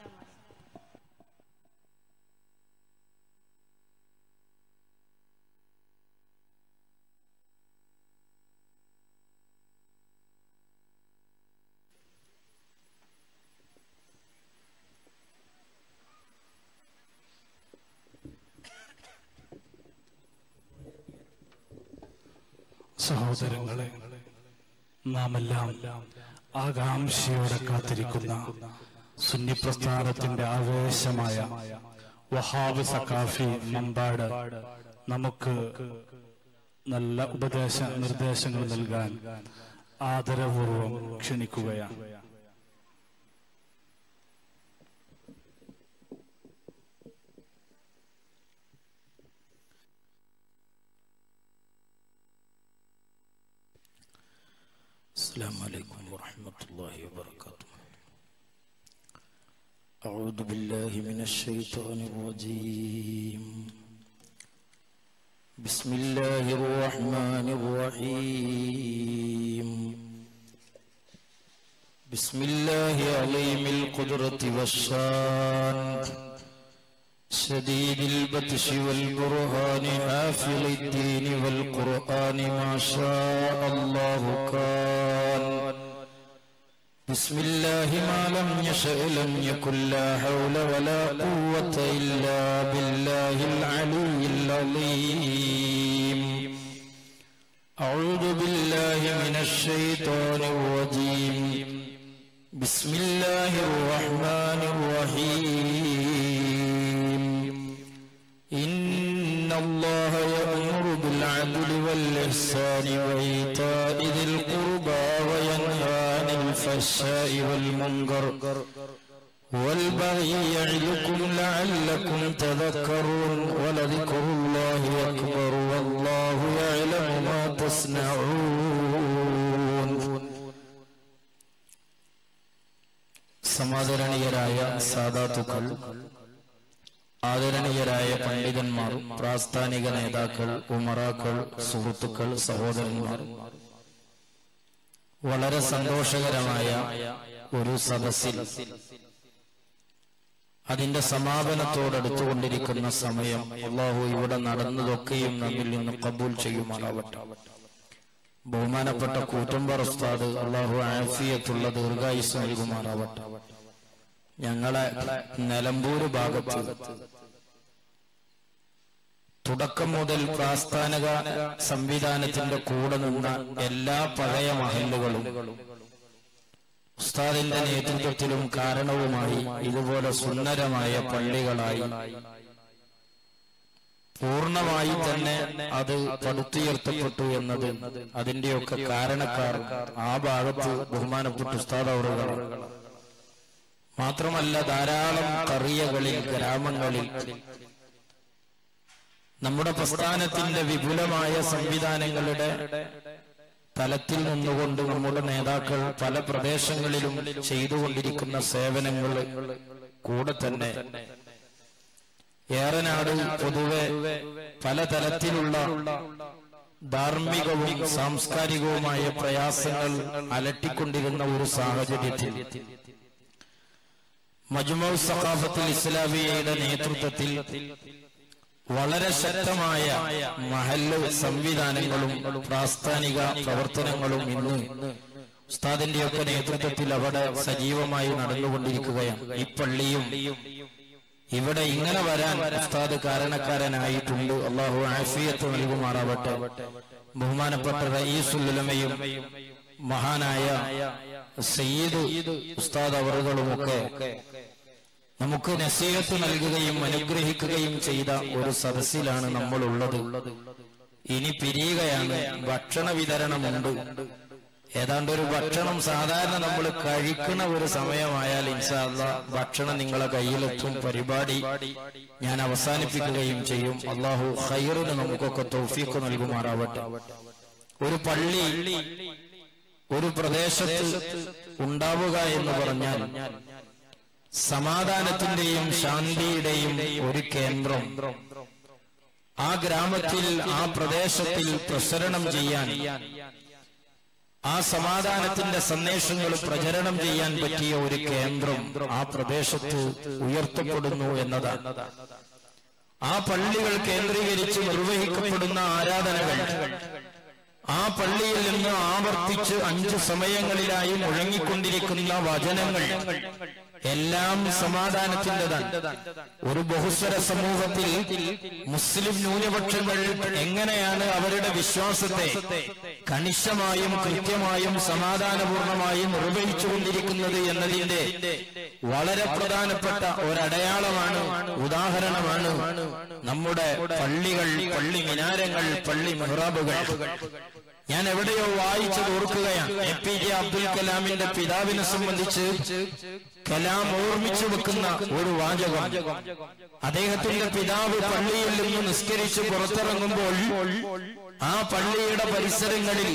സഹോദരങ്ങളെ നാം എല്ലാം ആകാംക്ഷയോടെ കാത്തിരിക്കുന്ന സുന്നി പ്രസ്ഥാനത്തിന്റെ ആവേശമായ വഹാബ് സക്കാഫി മമ്പാട് നമുക്ക് നല്ല ഉപദേശ നിർദ്ദേശങ്ങൾ നൽകാൻ ആദരപൂർവം ക്ഷണിക്കുകയാണ് السلام عليكم ورحمة الله وبركاته أعوذ بالله من الشيطان الرجيم بسم الله الرحمن الرحيم بسم الله عليم القدرة والشان شديد البطش والبرهان حافظ الدين والقرآن ما شاء الله كان بسم الله ما لم يشأ لم يكن لا حول ولا قوة إلا بالله العلي العظيم أعوذ بالله من الشيطان الرجيم بسم الله الرحمن الرحيم إن الله يأمر بالعدل والإحسان وإيتاء ذي القربى وينهى عن الفحشاء والمنكر والبغي يعظكم لعلكم تذكرون ولذكر الله أكبر والله يعلم ما تصنعون സമാദരണീയരായ സാദാത്തുക്കൾ ആദരണീയരായ പണ്ഡിതന്മാർ പ്രാസ്ഥാനിക നേതാക്കൾ ഉമറാക്കൾ സുഹൃത്തുക്കൾ സഹോദരന്മാർ വളരെ സന്തോഷകരമായ ഒരു സദസ്സിൽ അതിന്റെ സമാപനത്തോടടുത്തുകൊണ്ടിരിക്കുന്ന സമയം അള്ളാഹു ഇവിടെ നടന്നതൊക്കെയും നമ്മിൽ നിന്ന് കബൂൽ ചെയ്യുമാറാവട്ടെ ബഹുമാനപ്പെട്ട കൂറ്റമ്പർ ഉസ്താദ് അള്ളാഹു ആഫിയത്തുള്ള ദീർഘായുസ് നൽകുമാറാവട്ടെ ഞങ്ങളെ നിലമ്പൂര് ഭാഗത്ത് തുടക്കം മുതൽ പ്രാസ്ഥാനിക സംവിധാനത്തിന്റെ കൂടെ നിന്ന എല്ലാ പഴയ മഹല്ലുകളും ഉസ്താദിന്റെ നേതൃത്വത്തിലും കാരണവുമായി ഇതുപോലെ സുന്ദരമായ പള്ളികളായി പൂർണ്ണമായി തന്നെ അത് പടുത്തുയർത്തപ്പെട്ടു എന്നത് അതിന്റെയൊക്കെ കാരണക്കാർ ആ ഭാഗത്ത് ബഹുമാനപ്പെട്ട ഉസ്താദ് അവറുകളാണ് മാത്രമല്ല ധാരാളം കറിയകളിൽ ഗ്രാമങ്ങളിൽ നമ്മുടെ പ്രസ്ഥാനത്തിന്റെ വിപുലമായ സംവിധാനങ്ങളുടെ തലത്തിൽ നിന്നുകൊണ്ട് നമ്മുടെ നേതാക്കൾ പല പ്രദേശങ്ങളിലും ചെയ്തുകൊണ്ടിരിക്കുന്ന സേവനങ്ങൾ കൂടെ തന്നെ ഏറനാട് പൊതുവെ പലതരത്തിലുള്ള ധാർമ്മികവും സാംസ്കാരികവുമായ പ്രയാസങ്ങൾ അലട്ടിക്കൊണ്ടിരുന്ന ഒരു സാഹചര്യത്തിൽ മജ്മു സഖാഫത്തുൽ ഇസ്ലാമിയയുടെ നേതൃത്വത്തിൽ വളരെ ശക്തമായ മഹല്ല് സംവിധാനങ്ങളും പ്രാസ്ഥാനിക പ്രവർത്തനങ്ങളും ഇന്ന് ഉസ്താദിന്റെയൊക്കെ നേതൃത്വത്തിൽ അവിടെ സജീവമായി നടന്നുകൊണ്ടിരിക്കുകയാണ് ഈ പള്ളിയും ഇവിടെ ഇങ്ങനെ വരാൻ ഉസ്താദ് കാരണക്കാരനായിട്ടുണ്ട് അള്ളാഹു ആഫിയത്ത് നൽകുമാറാവട്ടെ ബഹുമാനപ്പെട്ട റയീസുല്ലമയും മഹാനായ സയ്യിദ് ഉസ്താദ് അവറുകളുമൊക്കെ നമുക്ക് നസീഹത്ത് നൽകുകയും അനുഗ്രഹിക്കുകയും ചെയ്ത ഒരു സദസ്സിലാണ് നമ്മൾ ഉള്ളത് ഇനി പിരിയുകയാണ് ഭക്ഷണ വിതരണമുണ്ട് ഏതാണ്ട് ഒരു ഭക്ഷണം സാധാരണ നമ്മൾ കഴിക്കുന്ന ഒരു സമയമായാൽ ഇൻഷാല്ല ഭക്ഷണം നിങ്ങളെ കയ്യിലെത്തും പരിപാടി ഞാൻ അവസാനിപ്പിക്കുകയും ചെയ്യും അള്ളാഹു ഹൈറിന് നമുക്കൊക്കെ തൗഫീഖ് നൽകുമാറാവട്ടെ ഒരു പള്ളി ഒരു പ്രദേശത്ത് ഉണ്ടാവുക എന്ന് പറഞ്ഞാൽ സമാധാനത്തിന്റെയും ശാന്തിയുടെയും ഒരു കേന്ദ്രം ആ ഗ്രാമത്തിൽ ആ പ്രദേശത്തിൽ പ്രസരണം ചെയ്യാൻ ആ സമാധാനത്തിന്റെ സന്ദേശങ്ങൾ പ്രചരണം ചെയ്യാൻ പറ്റിയ ഒരു കേന്ദ്രം ആ പ്രദേശത്ത് ഉയർത്തപ്പെടുന്നു എന്നതാണ് ആ പള്ളികൾ കേന്ദ്രീകരിച്ച് നിർവഹിക്കപ്പെടുന്ന ആരാധനകൾ ആ പള്ളിയിൽ നിന്ന് ആവർത്തിച്ച് അഞ്ചു സമയങ്ങളിലായി മുഴങ്ങിക്കൊണ്ടിരിക്കുന്ന വചനങ്ങൾ എല്ലാം സമാധാനത്തിൻ്റെതാണ് ഒരു ബഹുസ്വര സമൂഹത്തിൽ മുസ്ലിം ന്യൂനപക്ഷങ്ങൾ എങ്ങനെയാണ് അവരുടെ വിശ്വാസത്തെ കണിശമായും കൃത്യമായും സമാധാനപൂർണമായും നിർവഹിച്ചുകൊണ്ടിരിക്കുന്നത് എന്നതിന്റെ വളരെ പ്രധാനപ്പെട്ട ഒരടയാളമാണ് ഉദാഹരണമാണ് നമ്മുടെ പള്ളികൾ പള്ളി മിനാരങ്ങൾ പള്ളി മെഹ്റാബുകൾ ഞാൻ എവിടെയോ വായിച്ചത് ഓർക്കുകയാണ് എ പി ജെ അബ്ദുൽ കലാമിന്റെ പിതാവിനെ സംബന്ധിച്ച് കലാം ഓർമ്മിച്ചു വെക്കുന്ന ഒരു വാചകം അദ്ദേഹത്തിന്റെ പിതാവ് പള്ളിയിൽ നിന്ന് നിസ്കരിച്ച് പുറത്തിറങ്ങുമ്പോൾ ആ പള്ളിയുടെ പരിസരങ്ങളിൽ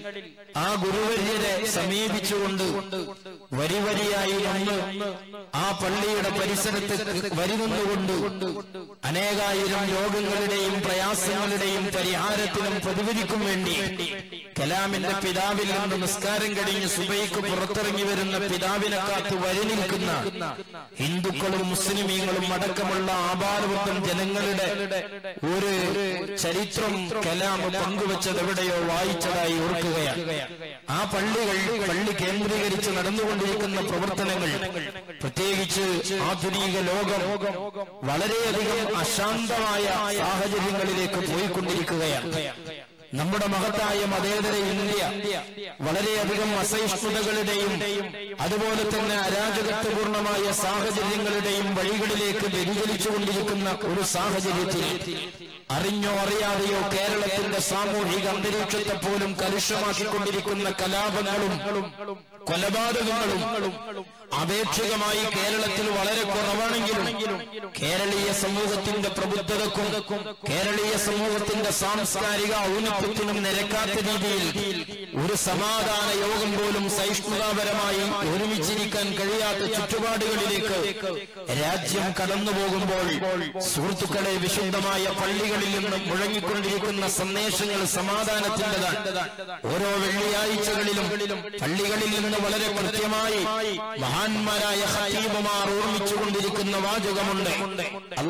ആ ഗുരുവര്യരെ സമീപിച്ചുകൊണ്ട് വരി വരിയായി വന്ന് ആ പള്ളിയുടെ പരിസരത്ത് വരി നിന്നുകൊണ്ട് അനേകായിരം രോഗങ്ങളുടെയും പ്രയാസങ്ങളുടെയും പരിഹാരത്തിനും പ്രതിവിധിക്കും വേണ്ടി കലാമിന്റെ പിതാവിൽ നിന്ന് നിസ്കാരം കഴിഞ്ഞ് സുബൈക്ക് പുറത്തിറങ്ങി വരുന്ന പിതാവിനെ കാത്ത് വരി നിൽക്കുന്ന ഹിന്ദുക്കളും മുസ്ലിമീങ്ങളും അടക്കമുള്ള ആഭാരവൃത്തം ജനങ്ങളുടെ ഒരു ചരിത്രം കലാം പങ്കുവച്ചത് എവിടെയോ വായിച്ചതായി ഓർക്കുകയാണ് ആ പള്ളികൾ പള്ളി കേന്ദ്രീകരിച്ച് നടന്നുകൊണ്ടിരിക്കുന്ന പ്രവർത്തനങ്ങൾ പ്രത്യേകിച്ച് ആധുനിക ലോകം വളരെയധികം അശാന്തമായ സാഹചര്യങ്ങളിലേക്ക് പോയിക്കൊണ്ടിരിക്കുകയാണ് നമ്മുടെ മഹത്തായ മതേതര ഇന്ത്യ വളരെയധികം അസഹിഷ്ണുതകളുടെയും അതുപോലെ തന്നെ അരാജകത്വപൂർണമായ സാഹചര്യങ്ങളുടെയും വഴികളിലേക്ക് വ്യതിചലിച്ചുകൊണ്ടിരിക്കുന്ന ഒരു സാഹചര്യത്തിൽ അറിഞ്ഞോ അറിയാതെയോ കേരളത്തിന്റെ സാമൂഹിക അന്തരീക്ഷത്തെ പോലും കലുഷമാക്കിക്കൊണ്ടിരിക്കുന്ന കലാപങ്ങളും കൊലപാതകങ്ങളും അപേക്ഷികമായി കേരളത്തിൽ വളരെ കുറവാണെങ്കിലും കേരളീയ സമൂഹത്തിന്റെ പ്രബുദ്ധതക്കും കേരളീയ സമൂഹത്തിന്റെ സാംസ്കാരിക ഔന്നത്യത്തിനും നിരക്കാത്ത രീതിയിൽ ഒരു സമാധാന യോഗം പോലും സഹിഷ്ണുതാപരമായി ഒരുമിച്ചിരിക്കാൻ കഴിയാത്ത ചുറ്റുപാടുകളിലേക്ക് രാജ്യം കടന്നു പോകുമ്പോൾ സുഹൃത്തുക്കളെ വിശുദ്ധമായ പള്ളികളിൽ നിന്ന് മുഴങ്ങിക്കൊണ്ടിരിക്കുന്ന സന്ദേശങ്ങൾ സമാധാനത്തിൻ്റെതാണ് ഓരോ വെള്ളിയാഴ്ചകളിലും പള്ളികളിൽ നിന്ന് വളരെ കൃത്യമായി മഹാന്മാരായ ഹത്തീബുമാർ ഓർമ്മിച്ചുകൊണ്ടിരിക്കുന്ന വാചകമുണ്ട്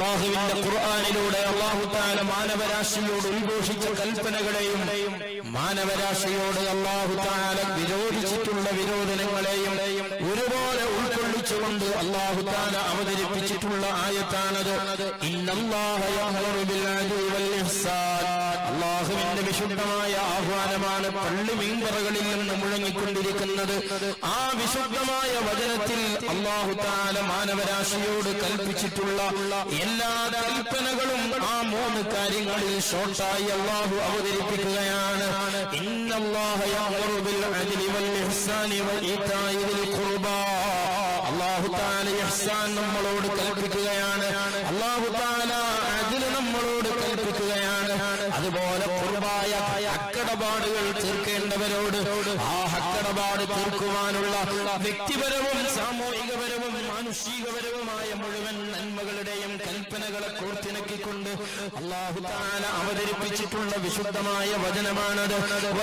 അള്ളാഹുവിന്റെ ഖുർആാനിലൂടെ അള്ളാഹു താല മാനവരാശിയോട് ഉദ്ഘോഷിച്ച കൽപ്പനകളെയും മാനവരാശിയോട് അള്ളാഹു താല വിരോധിച്ചിട്ടുള്ള വിരോധനങ്ങളെയും ഒരുപോലെ ഉൾക്കൊള്ളിച്ചുകൊണ്ട് അള്ളാഹു താല അവതരിപ്പിച്ചിട്ടുള്ള ആയത്താണത് ഇന്നല്ലാഹ യഅ്മുറു ബിൽ അദ്ലി വൽ ഇഹ്സാൻ അള്ളാഹുവിന്റെ വിശുദ്ധമായ ആഹ്വാനമാണ് പള്ളി മീൻപറകളിൽ നിന്ന് മുഴങ്ങിക്കൊണ്ടിരിക്കുന്നത് ആ വിശുദ്ധമായ വചനത്തിൽ അള്ളാഹു താല മാനവരാശിയോട് കൽപ്പിച്ചിട്ടുള്ള എല്ലാ കൽപ്പനകളും ആ മൂന്ന് കാര്യങ്ങളിൽ ഷോർട്ടായി അള്ളാഹു അവതരിപ്പിക്കുകയാണ് ഇന്നല്ലാഹ യഅ്മുറു ബിൽ അദ്ലി വൽ ഇഹ്സാനി വ ഈതാഇ ദിൽ ഖുർബാ അള്ളാഹു താല ഇഹ്സാൻ നമ്മളോട് കൽപ്പിക്കുകയാണ് അള്ളാഹു താല അതിന് നമ്മളോട് കൽപ്പിക്കുകയാണ് അതുപോലെ കുർബായ ഹക്കടപാടുകൾ തീർക്കേണ്ടവരോട് ആ ഹക്കടപാട് തീർക്കുവാനുള്ള വ്യക്തിപരവും സാമൂഹികപരവും മാനുഷികപരവുമായ മുഴുവൻ നന്മകളുടെയും കൽപ്പനകളെ കോർത്തിണക്കിക്കൊണ്ട് അള്ളാഹു താല അവതരിപ്പിച്ചിട്ടുള്ള വിശുദ്ധമായ വചനമാണത്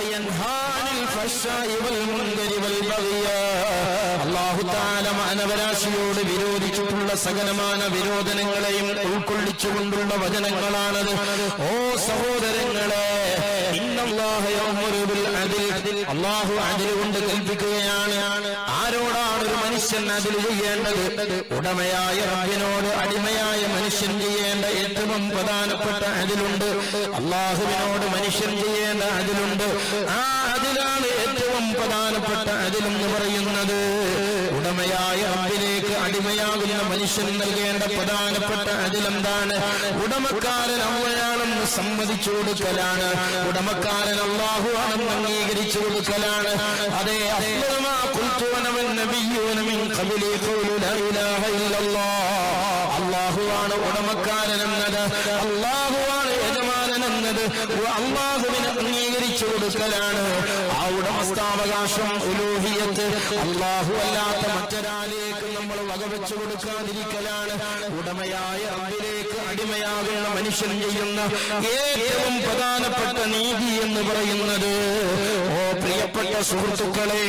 വയൻഹാനിൽ ഫശ്ശായി വൽ മുൻകരി വൽ ബഗിയ. അള്ളാഹു താല മാനവരാശിയോട് വിരോധിച്ചിട്ടുള്ള സകലമാന വിരോധനങ്ങളെയും ഉൾക്കൊള്ളിച്ചുകൊണ്ടുള്ള വചനങ്ങളാണത് ഓ സഹോദരങ്ങളെ ഇന്നല്ലാഹ യഅ്മുറു ബിൽ അദ്ൽ. അള്ളാഹു അതിൽ കൊണ്ട് കൽപ്പിക്കുകയാണ് ആരോടാണ് ഒരു മനുഷ്യൻ അതിൽ ചെയ്യേണ്ടത് ഉടമയായ റബ്ബിനോട് അടിമയായ മനുഷ്യൻ ചെയ്യേണ്ട ഏറ്റവും പ്രധാനപ്പെട്ട അതിലുണ്ട് അള്ളാഹുവിനോട് മനുഷ്യൻ ചെയ്യേണ്ട അതിലുണ്ട് ആ അതിലാണ് ഏറ്റവും പ്രധാനപ്പെട്ട അതിലെന്ന് പറയുന്നത് ഉടമയായ റബ്ബിലേക്ക് അടിമയാകുന്ന മനുഷ്യൻ നൽകേണ്ട പ്രധാനപ്പെട്ട അതിലെന്താണ് ഉടമക്കാരൻ അള്ളയാണെന്ന് സമ്മതിച്ചു കൊടുക്കലാണ് ഉടമക്കാരൻ അള്ളാഹു ആണെന്ന് അംഗീകരിച്ചു കൊടുക്കലാണ് അതെ അഫ്ലമാ ഖുൽതു അന വൻ നബിയ്യൂന മിൻ ഖബ്ലി ഖൂലു ലാ ഇലാഹ ഇല്ലല്ലാഹ് അള്ളാഹുവാണ് ഉടമക്കാരൻ എന്നത് അള്ളാഹുവാണ് യജമാനൻ എന്നത് അള്ളാഹുവിനെ അംഗീകരിച്ചു കൊടുക്കലാണ് ആ ഉടമസ്ഥാവകാശം ഉലൂഹിയത്ത് അള്ളാഹു അല്ലാത്ത മറ്റൊരാളിലേക്ക് നമ്മൾ വകവെച്ചു കൊടുക്കാതിരിക്കലാണ് ഉടമയായ റബ്ബിലേക്ക് അടിമയാകുന്ന മനുഷ്യൻ ചെയ്യുന്ന ഏറ്റവും പ്രധാനപ്പെട്ട നീതി എന്ന് പറയുന്നത് ഓ പ്രിയപ്പെട്ട സുഹൃത്തുക്കളെ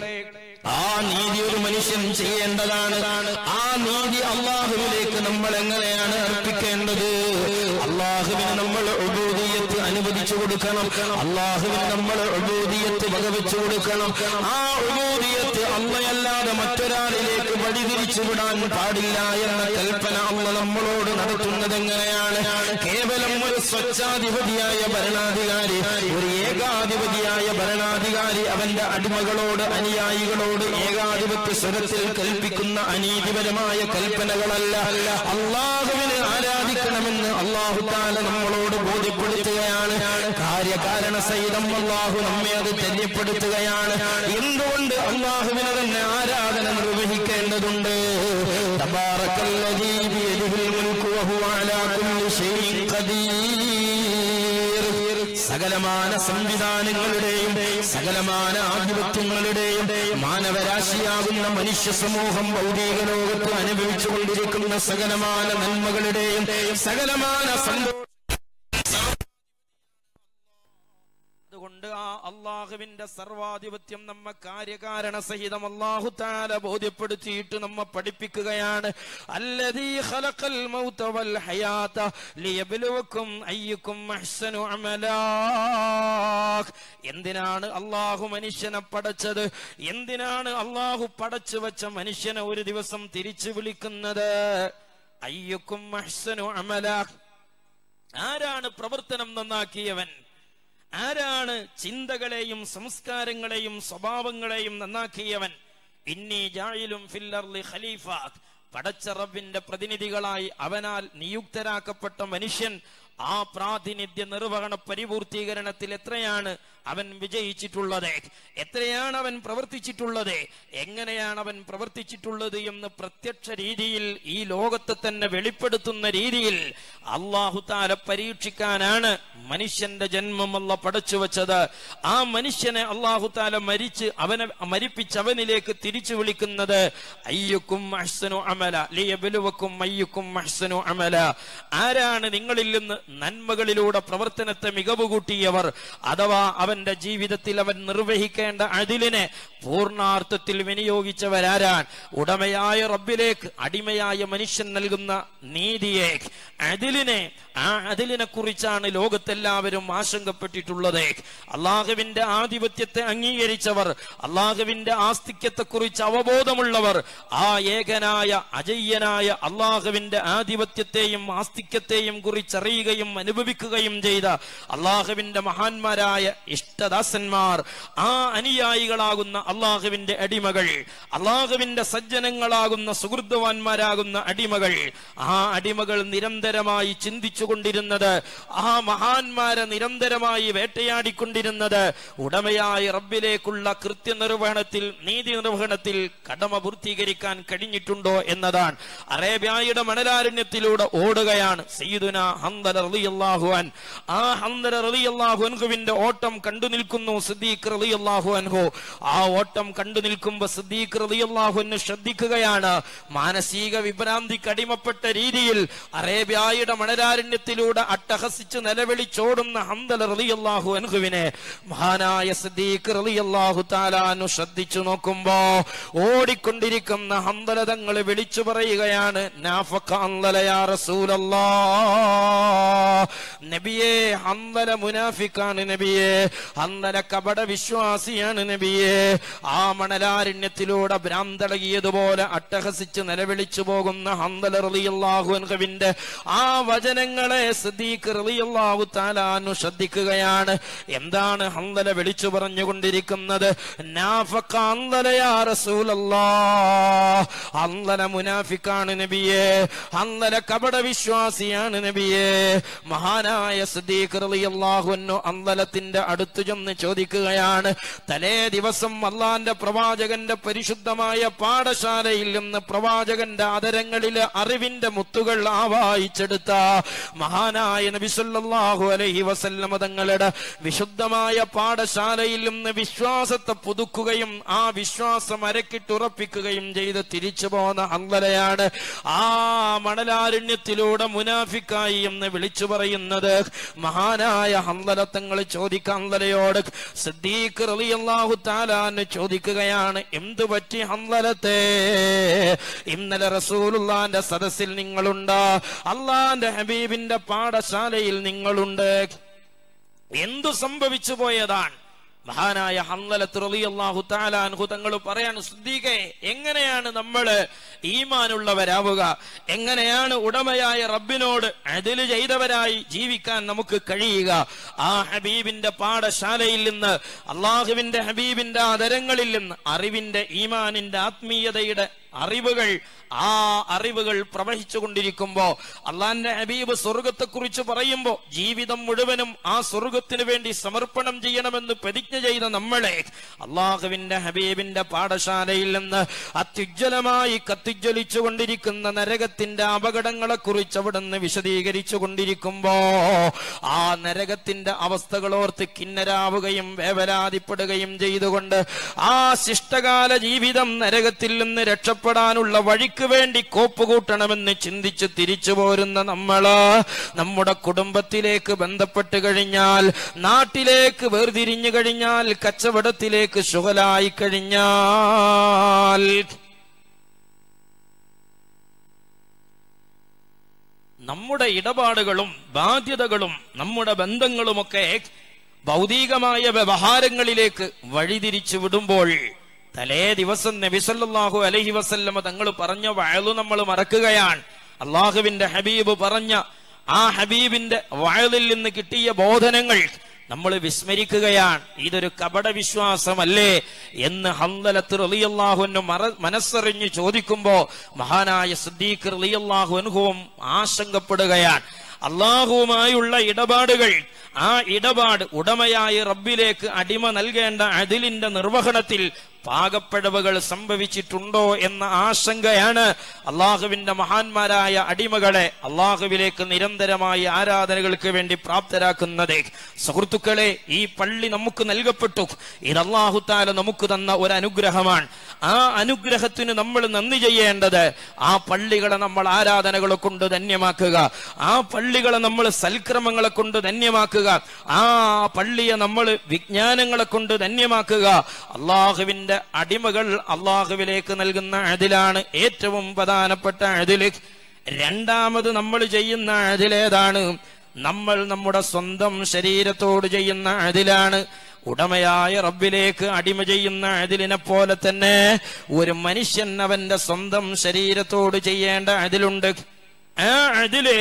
ആ നീതി ഒരു മനുഷ്യൻ ചെയ്യേണ്ടതാണ് ആ നീതി അള്ളാഹുവിലേക്ക് നമ്മൾ എങ്ങനെയാണ് അർപ്പിക്കേണ്ടത് അള്ളാഹുവിന് നമ്മൾ ഉബൂദിയത്ത് അനുവദിച്ചു കൊടുക്കണം അള്ളാഹുവിന് നമ്മൾ ഉബൂദിയത്ത് വകവെച്ചു കൊടുക്കണം ആ ഉബൂദിയത്ത് അള്ളയല്ലാതെ മറ്റൊരാളിലേക്ക് വഴിതിരിച്ചു വിടാൻ പാടില്ല എന്ന കൽപ്പന അള്ള നമ്മളോട് നടത്തുന്നത് എങ്ങനെയാണ് കേവലം ഒരു സ്വച്ഛാധിപതിയായ ഭരണാധികാരി ഒരു ഏകാധിപതിയായ ഭരണാധികാരി അവന്റെ അടിമകളോട് അനുയായികളോട് ഏകാധിപത്യ സ്വരത്തിൽ കൽപ്പിക്കുന്ന അനീതിപരമായ കൽപ്പനകളല്ല അള്ളാഹുവിനെ ആരാധിക്കണമെന്ന് അള്ളാഹു താല നമ്മളോട് ബോധ്യപ്പെടുത്തുകയാണ് കാര്യകാരണ സഹിതം അള്ളാഹു നമ്മെ അത് തെര്യപ്പെടുത്തുകയാണ് എന്തുകൊണ്ട് അള്ളാഹുവിനെ തന്നെ ആരാധന നിർവഹിക്കേണ്ടതുണ്ട് തബാറക്കല്ലദീ ബിയദിഹിൽ മുൽക്കു വഹുവ അലാ കുല്ലി ഷൈഇൻ ഖദീർ സകലമാന സംവിധാനങ്ങളുടെയും സകലമാന ആധിപത്യങ്ങളുടെയും മാനവരാശിയാകുന്ന മനുഷ്യ സമൂഹം ഭൗതിക ലോകത്ത് അനുഭവിച്ചുകൊണ്ടിരിക്കുന്ന സകലമാന നന്മകളുടെയും സകലമാന സന്തോഷ അതുകൊണ്ട് ആ അള്ളാഹുവിന്റെ സർവാധിപത്യം നമ്മ കാര്യകാരണ സഹിതം അള്ളാഹു താല ബോധ്യപ്പെടുത്തിയിട്ട് നമ്മ പഠിപ്പിക്കുകയാണ് അല്ലദീ ഖലഖൽ മൗത വൽ ഹയാത ലിയബ്ലുവക്കും അയ്യുക്കും അഹ്സനു അമലാ എന്തിനാണ് അള്ളാഹു മനുഷ്യനെ പടച്ചത് എന്തിനാണ് അള്ളാഹു പടച്ചു വെച്ച മനുഷ്യനെ ഒരു ദിവസം തിരിച്ചു വിളിക്കുന്നത് അയ്യുക്കും അഹ്സനു അമലാ ആരാണ് പ്രവർത്തനം നന്നാക്കിയവൻ ആരാണ് ചിന്തകളെയും സംസ്കാരങ്ങളെയും സ്വഭാവങ്ങളെയും നന്നാക്കിയവൻ ഇന്നി ജായിലും ഫില്ലർലി ഖലീഫ പടച്ച റബ്ബിന്റെ പ്രതിനിധികളായി അവനാൽ നിയുക്തരാക്കപ്പെട്ട മനുഷ്യൻ ആ പ്രാതിനിധ്യ നിർവഹണ പരിപൂർത്തീകരണത്തിൽ എത്രയാണ് അവൻ വിജയിച്ചിട്ടുള്ളത് എത്രയാണ് അവൻ പ്രവർത്തിച്ചിട്ടുള്ളത് എങ്ങനെയാണ് അവൻ പ്രവർത്തിച്ചിട്ടുള്ളത് എന്ന് പ്രത്യക്ഷ രീതിയിൽ ഈ ലോകത്തെ തന്നെ വെളിപ്പെടുത്തുന്ന രീതിയിൽ അള്ളാഹു താല പരീക്ഷിക്കാനാണ് മനുഷ്യന്റെ ജന്മം അല്ല പടച്ചു വെച്ചത് ആ മനുഷ്യനെ അള്ളാഹു താല മരിച്ച് അവനെ മരിപ്പിച്ച് അവനിലേക്ക് തിരിച്ചു വിളിക്കുന്നത് അയ്യുക്കും അഹ്സനു അമല ലിയബലുവക്കും അയ്യുക്കും അഹ്സനു അമല ആരാണ് നിങ്ങളിൽ നിന്ന് നന്മകളിലൂടെ പ്രവർത്തനത്തെ മികവ് കൂട്ടിയവർ അഥവാ അവന്റെ ജീവിതത്തിൽ അവൻ നിർവഹിക്കേണ്ട അതിലിനെ പൂർണാർത്ഥത്തിൽ വിനിയോഗിച്ചവരാരാൻ ഉടമയായ റബ്ബിലേക്ക് അടിമയായ മനുഷ്യൻ നൽകുന്ന നീതിയെ അതിലിനെ ആ അതിലിനെ കുറിച്ചാണ് ലോകത്തെല്ലാവരും ആശങ്കപ്പെട്ടിട്ടുള്ളത് അള്ളാഹുവിന്റെ ആധിപത്യത്തെ അംഗീകരിച്ചവർ അള്ളാഹുവിന്റെ ആസ്തിക്യത്തെ കുറിച്ച് അവബോധമുള്ളവർ ആ ഏകനായ അജയ്യനായ അള്ളാഹുവിന്റെ ആധിപത്യത്തെയും ആസ്തിക്യത്തെയും കുറിച്ചറിയുകയും അനുഭവിക്കുകയും ചെയ്ത അള്ളാഹുവിന്റെ മഹാന്മാരായ ഇഷ്ടദാസന്മാർ ആ അനുയായികളാകുന്ന അള്ളാഹുവിന്റെ അടിമകൾ അള്ളാഹുവിന്റെ സജ്ജനങ്ങളാകുന്ന സുഹൃത്തുവാന്മാരാകുന്ന അടിമകൾ ആ അടിമകൾ നിരന്തരമായി ചിന്തിച്ചുകൊണ്ടിരുന്നത് ആ മഹാന്മാരെ നിരന്തരമായി വേട്ടയാടിക്കൊണ്ടിരുന്നത് ഉടമയായ റബ്ബിലേക്കുള്ള കൃത്യനിർവഹണത്തിൽ നീതി നിർവഹണത്തിൽ കടമ പൂർത്തീകരിക്കാൻ കഴിഞ്ഞിട്ടുണ്ടോ എന്നതാണ് അറേബ്യായുടെ മണലാരണ്യത്തിലൂടെ ഓടുകയാണ് സയ്യിദുന ഹന്തല റളിയല്ലാഹു അൻ ആ ഹന്തല റളിയല്ലാഹു അൻഹുവിന്റെ ഓട്ടം കണ്ടു നിൽക്കുന്നു സിദ്ദീഖ് റളിയല്ലാഹു അൻഹു ആ ഓട്ടം കണ്ടു നിൽക്കുമ്പോൾ സിദ്ദീഖ് റളിയല്ലാഹു അൻഹു ശ്രദ്ധിക്കുകയാണ് മാനസിക വിഭ്രാന്തിക്ക് അടിമപ്പെട്ട രീതിയിൽ അറേബ്യായുടെ മണലാരണ്യത്തിലൂടെ അട്ടഹസിച്ച് നിലവിളിച്ചോടുന്ന ഹന്തല റളിയല്ലാഹു അൻഹുവിനെ മഹാനായ സിദ്ദീഖ് റളിയല്ലാഹു താലാനു ശ്രദ്ധിച്ചു നോക്കുമ്പോ ഓടിക്കൊണ്ടിരിക്കുന്ന ഹന്തല തങ്ങൾ വിളിച്ചു പറയുകയാണ് നാഫഖ ഹന്തല യാ റസൂലല്ലാ നബിയെ ഹന്തല മുനാഫിക്കാണ് നബിയെ ഹന്തല കപട വിശ്വാസിയാണ് നബിയെ ആ മണലാരണ്യത്തിലൂടെ ഭ്രാന്തളകിയതുപോലെ അട്ടഹസിച്ച് നിലവിളിച്ചു പോകുന്ന ഹന്തല റളിയല്ലാഹു അൻഹുവിന്റെ ആ വചനങ്ങളെ സിദ്ദീഖ് റളിയല്ലാഹു താലാനു ശ്രദ്ധിക്കുകയാണ് എന്താണ് ഹന്തല വിളിച്ചു പറഞ്ഞുകൊണ്ടിരിക്കുന്നത് നാഫഖ ഹന്തല യാ റസൂലല്ലാ ഹന്തല മുനാഫിക്കാണ് നബിയെ ഹന്തല കപട വിശ്വാസിയാണ് നബിയെ മഹാനായ സിദ്ദീഖ് റളിയല്ലാഹു അൻഹു ഹന്തലത്തിന്റെ അടുത്തു ചെന്ന് ചോദിക്കുകയാണ് തലേ ദിവസം അള്ളാന്റെ പ്രവാചകന്റെ പരിശുദ്ധമായ പാഠശാലയിൽ നിന്ന് പ്രവാചകന്റെ അതരങ്ങളിലെ അറിവിന്റെ മുത്തുകൾ ആവാഹിച്ചെടുത്ത മഹാനായ നബി സല്ലല്ലാഹു അലൈഹി വസല്ലമ തങ്ങളുടെ വിശുദ്ധമായ പാഠശാലയിൽ നിന്ന് വിശ്വാസത്തെ പുതുക്കുകയും ആ വിശ്വാസം അരക്കിട്ടുറപ്പിക്കുകയും ചെയ്ത് തിരിച്ചു പോന്ന ഹന്തലയാണ് ആ മണലാരണ്യത്തിലൂടെ മുനാഫിക്കായി എന്ന് വിളിച്ചു പറയുന്നത് മഹാനായ ഹന്തല തങ്ങൾ ചോദിക്ക ഹന്തലയോട് സിദ്ദീഖ് റളിയല്ലാഹു താലാന്ന് ചോദിക്കുകയാണ് എന്തു പറ്റി ഹന്തലത്തെ ഇന്നലെ റസൂലുള്ളാന്റെ സദസ്സിൽ നിങ്ങളുണ്ട് അള്ളാന്റെ ഹബീബിന്റെ പാഠശാലയിൽ നിങ്ങളുണ്ട് എന്തു സംഭവിച്ചു പോയതാണ് മഹാനായ ഹംലത്ത് റളിയല്ലാഹു തആല അൻഹു തങ്ങൾ പറയാണ് സിദ്ദീഖേ എങ്ങനെയാണ് നമ്മൾ ഈമാനുള്ളവരാവുക എങ്ങനെയാണ് ഉടമയായ റബ്ബിനോട് അതിൽ ചെയ്തവരായി ജീവിക്കാൻ നമുക്ക് കഴിയുക ആ ഹബീബിന്റെ പാഠശാലയിൽ നിന്ന് അള്ളാഹുവിന്റെ ഹബീബിന്റെ ആദരങ്ങളിൽ നിന്ന് അറിവിന്റെ ഈമാനിന്റെ ആത്മീയതയുടെ അറിവുകൾ ആ അറിവുകൾ പ്രവഹിച്ചു കൊണ്ടിരിക്കുമ്പോ അള്ളാന്റെ ഹബീബ് സ്വർഗത്തെ കുറിച്ച് പറയുമ്പോ ജീവിതം മുഴുവനും ആ സ്വർഗത്തിന് വേണ്ടി സമർപ്പണം ചെയ്യണമെന്ന് പ്രതിജ്ഞ ചെയ്ത നമ്മളെ അള്ളാഹുവിന്റെ ഹബീബിന്റെ പാഠശാലയിൽ നിന്ന് അത്യുജ്വലമായി കത്തിജ്വലിച്ചു കൊണ്ടിരിക്കുന്ന നരകത്തിന്റെ അപകടങ്ങളെ കുറിച്ച് അവിടുന്ന് വിശദീകരിച്ചു കൊണ്ടിരിക്കുമ്പോ ആ നരകത്തിന്റെ അവസ്ഥകളോർത്ത് കിന്നരാവുകയും വേവലാതിപ്പെടുകയും ചെയ്തുകൊണ്ട് ആ ശിഷ്ടകാല ജീവിതം നരകത്തിൽ നിന്ന് രക്ഷപ്പെടാനുള്ള വഴിക്ക് വേണ്ടി കോപ്പുകൂട്ടണമെന്ന് ചിന്തിച്ച് തിരിച്ചു പോരുന്ന നമ്മള് നമ്മുടെ കുടുംബത്തിലേക്ക് ബന്ധപ്പെട്ട് കഴിഞ്ഞാൽ നാട്ടിലേക്ക് വേർതിരിഞ്ഞു കഴിഞ്ഞാൽ കച്ചവടത്തിലേക്ക് ശുഹലായി കഴിഞ്ഞാൽ നമ്മുടെ ഇടപാടുകളും ബാധ്യതകളും നമ്മുടെ ബന്ധങ്ങളുമൊക്കെ ഭൗതികമായ വ്യവഹാരങ്ങളിലേക്ക് വഴിതിരിച്ചു വിടുമ്പോൾ തലേ ദിവസം നബിസല്ലാഹു അലഹി വസല്ലമ തങ്ങൾ പറഞ്ഞ വയലു നമ്മൾ മറക്കുകയാണ് അള്ളാഹുവിന്റെ ഹബീബ് പറഞ്ഞ ആ ഹബീബിന്റെ വയലിൽ നിന്ന് കിട്ടിയ ബോധനങ്ങൾ നമ്മൾ വിസ്മരിക്കുകയാണ് ഇതൊരു കപട വിശ്വാസമല്ലേ എന്ന് ഹന്തലത്ത് റളിയല്ലാഹുവിന് മറ മനസ്സറിഞ്ഞ് ചോദിക്കുമ്പോ മഹാനായ സിദ്ദീഖ് റളിയല്ലാഹു അനുഭവം ആശങ്കപ്പെടുകയാണ് അള്ളാഹുവുമായുള്ള ഇടപാടുകൾ ആ ഇടപാട് ഉടമയായ റബ്ബിലേക്ക് അടിമ നൽകേണ്ട അതിലിന്റെ നിർവഹണത്തിൽ പാകപ്പിഴവുകൾ സംഭവിച്ചിട്ടുണ്ടോ എന്ന ആശങ്കയാണ് അള്ളാഹുവിന്റെ മഹാന്മാരായ അടിമകളെ അള്ളാഹുവിലേക്ക് നിരന്തരമായി ആരാധനകൾക്ക് വേണ്ടി പ്രാപ്തരാക്കുന്നത് സുഹൃത്തുക്കളെ ഈ പള്ളി നമുക്ക് നൽകപ്പെട്ടു ഇത് അള്ളാഹുത്താല നമുക്ക് തന്ന ഒരു അനുഗ്രഹമാണ് ആ അനുഗ്രഹത്തിന് നമ്മൾ നന്ദി ചെയ്യേണ്ടത് ആ പള്ളികളെ നമ്മൾ ആരാധനകളെ കൊണ്ട് ധന്യമാക്കുക ആ പള്ളികളെ നമ്മൾ സൽക്രമങ്ങളെ കൊണ്ട് ധന്യമാക്കുക ആ പള്ളിയെ നമ്മൾ വിജ്ഞാനങ്ങളെ കൊണ്ട് ധന്യമാക്കുക അള്ളാഹുവിന്റെ തന്റെ അടിമകൾ അള്ളാഹുവിലേക്ക് നൽകുന്ന അതിലാണ് ഏറ്റവും പ്രധാനപ്പെട്ട അതില് രണ്ടാമത് നമ്മൾ ചെയ്യുന്ന അതിലേതാണ് നമ്മൾ നമ്മുടെ സ്വന്തം ശരീരത്തോട് ചെയ്യുന്ന അതിലാണ് ഉടമയായ റബ്ബിലേക്ക് അടിമ ചെയ്യുന്ന അതിലിനെ പോലെ തന്നെ ഒരു മനുഷ്യൻ അവന്റെ സ്വന്തം ശരീരത്തോട് ചെയ്യേണ്ട അതിലുണ്ട് ആ അതില്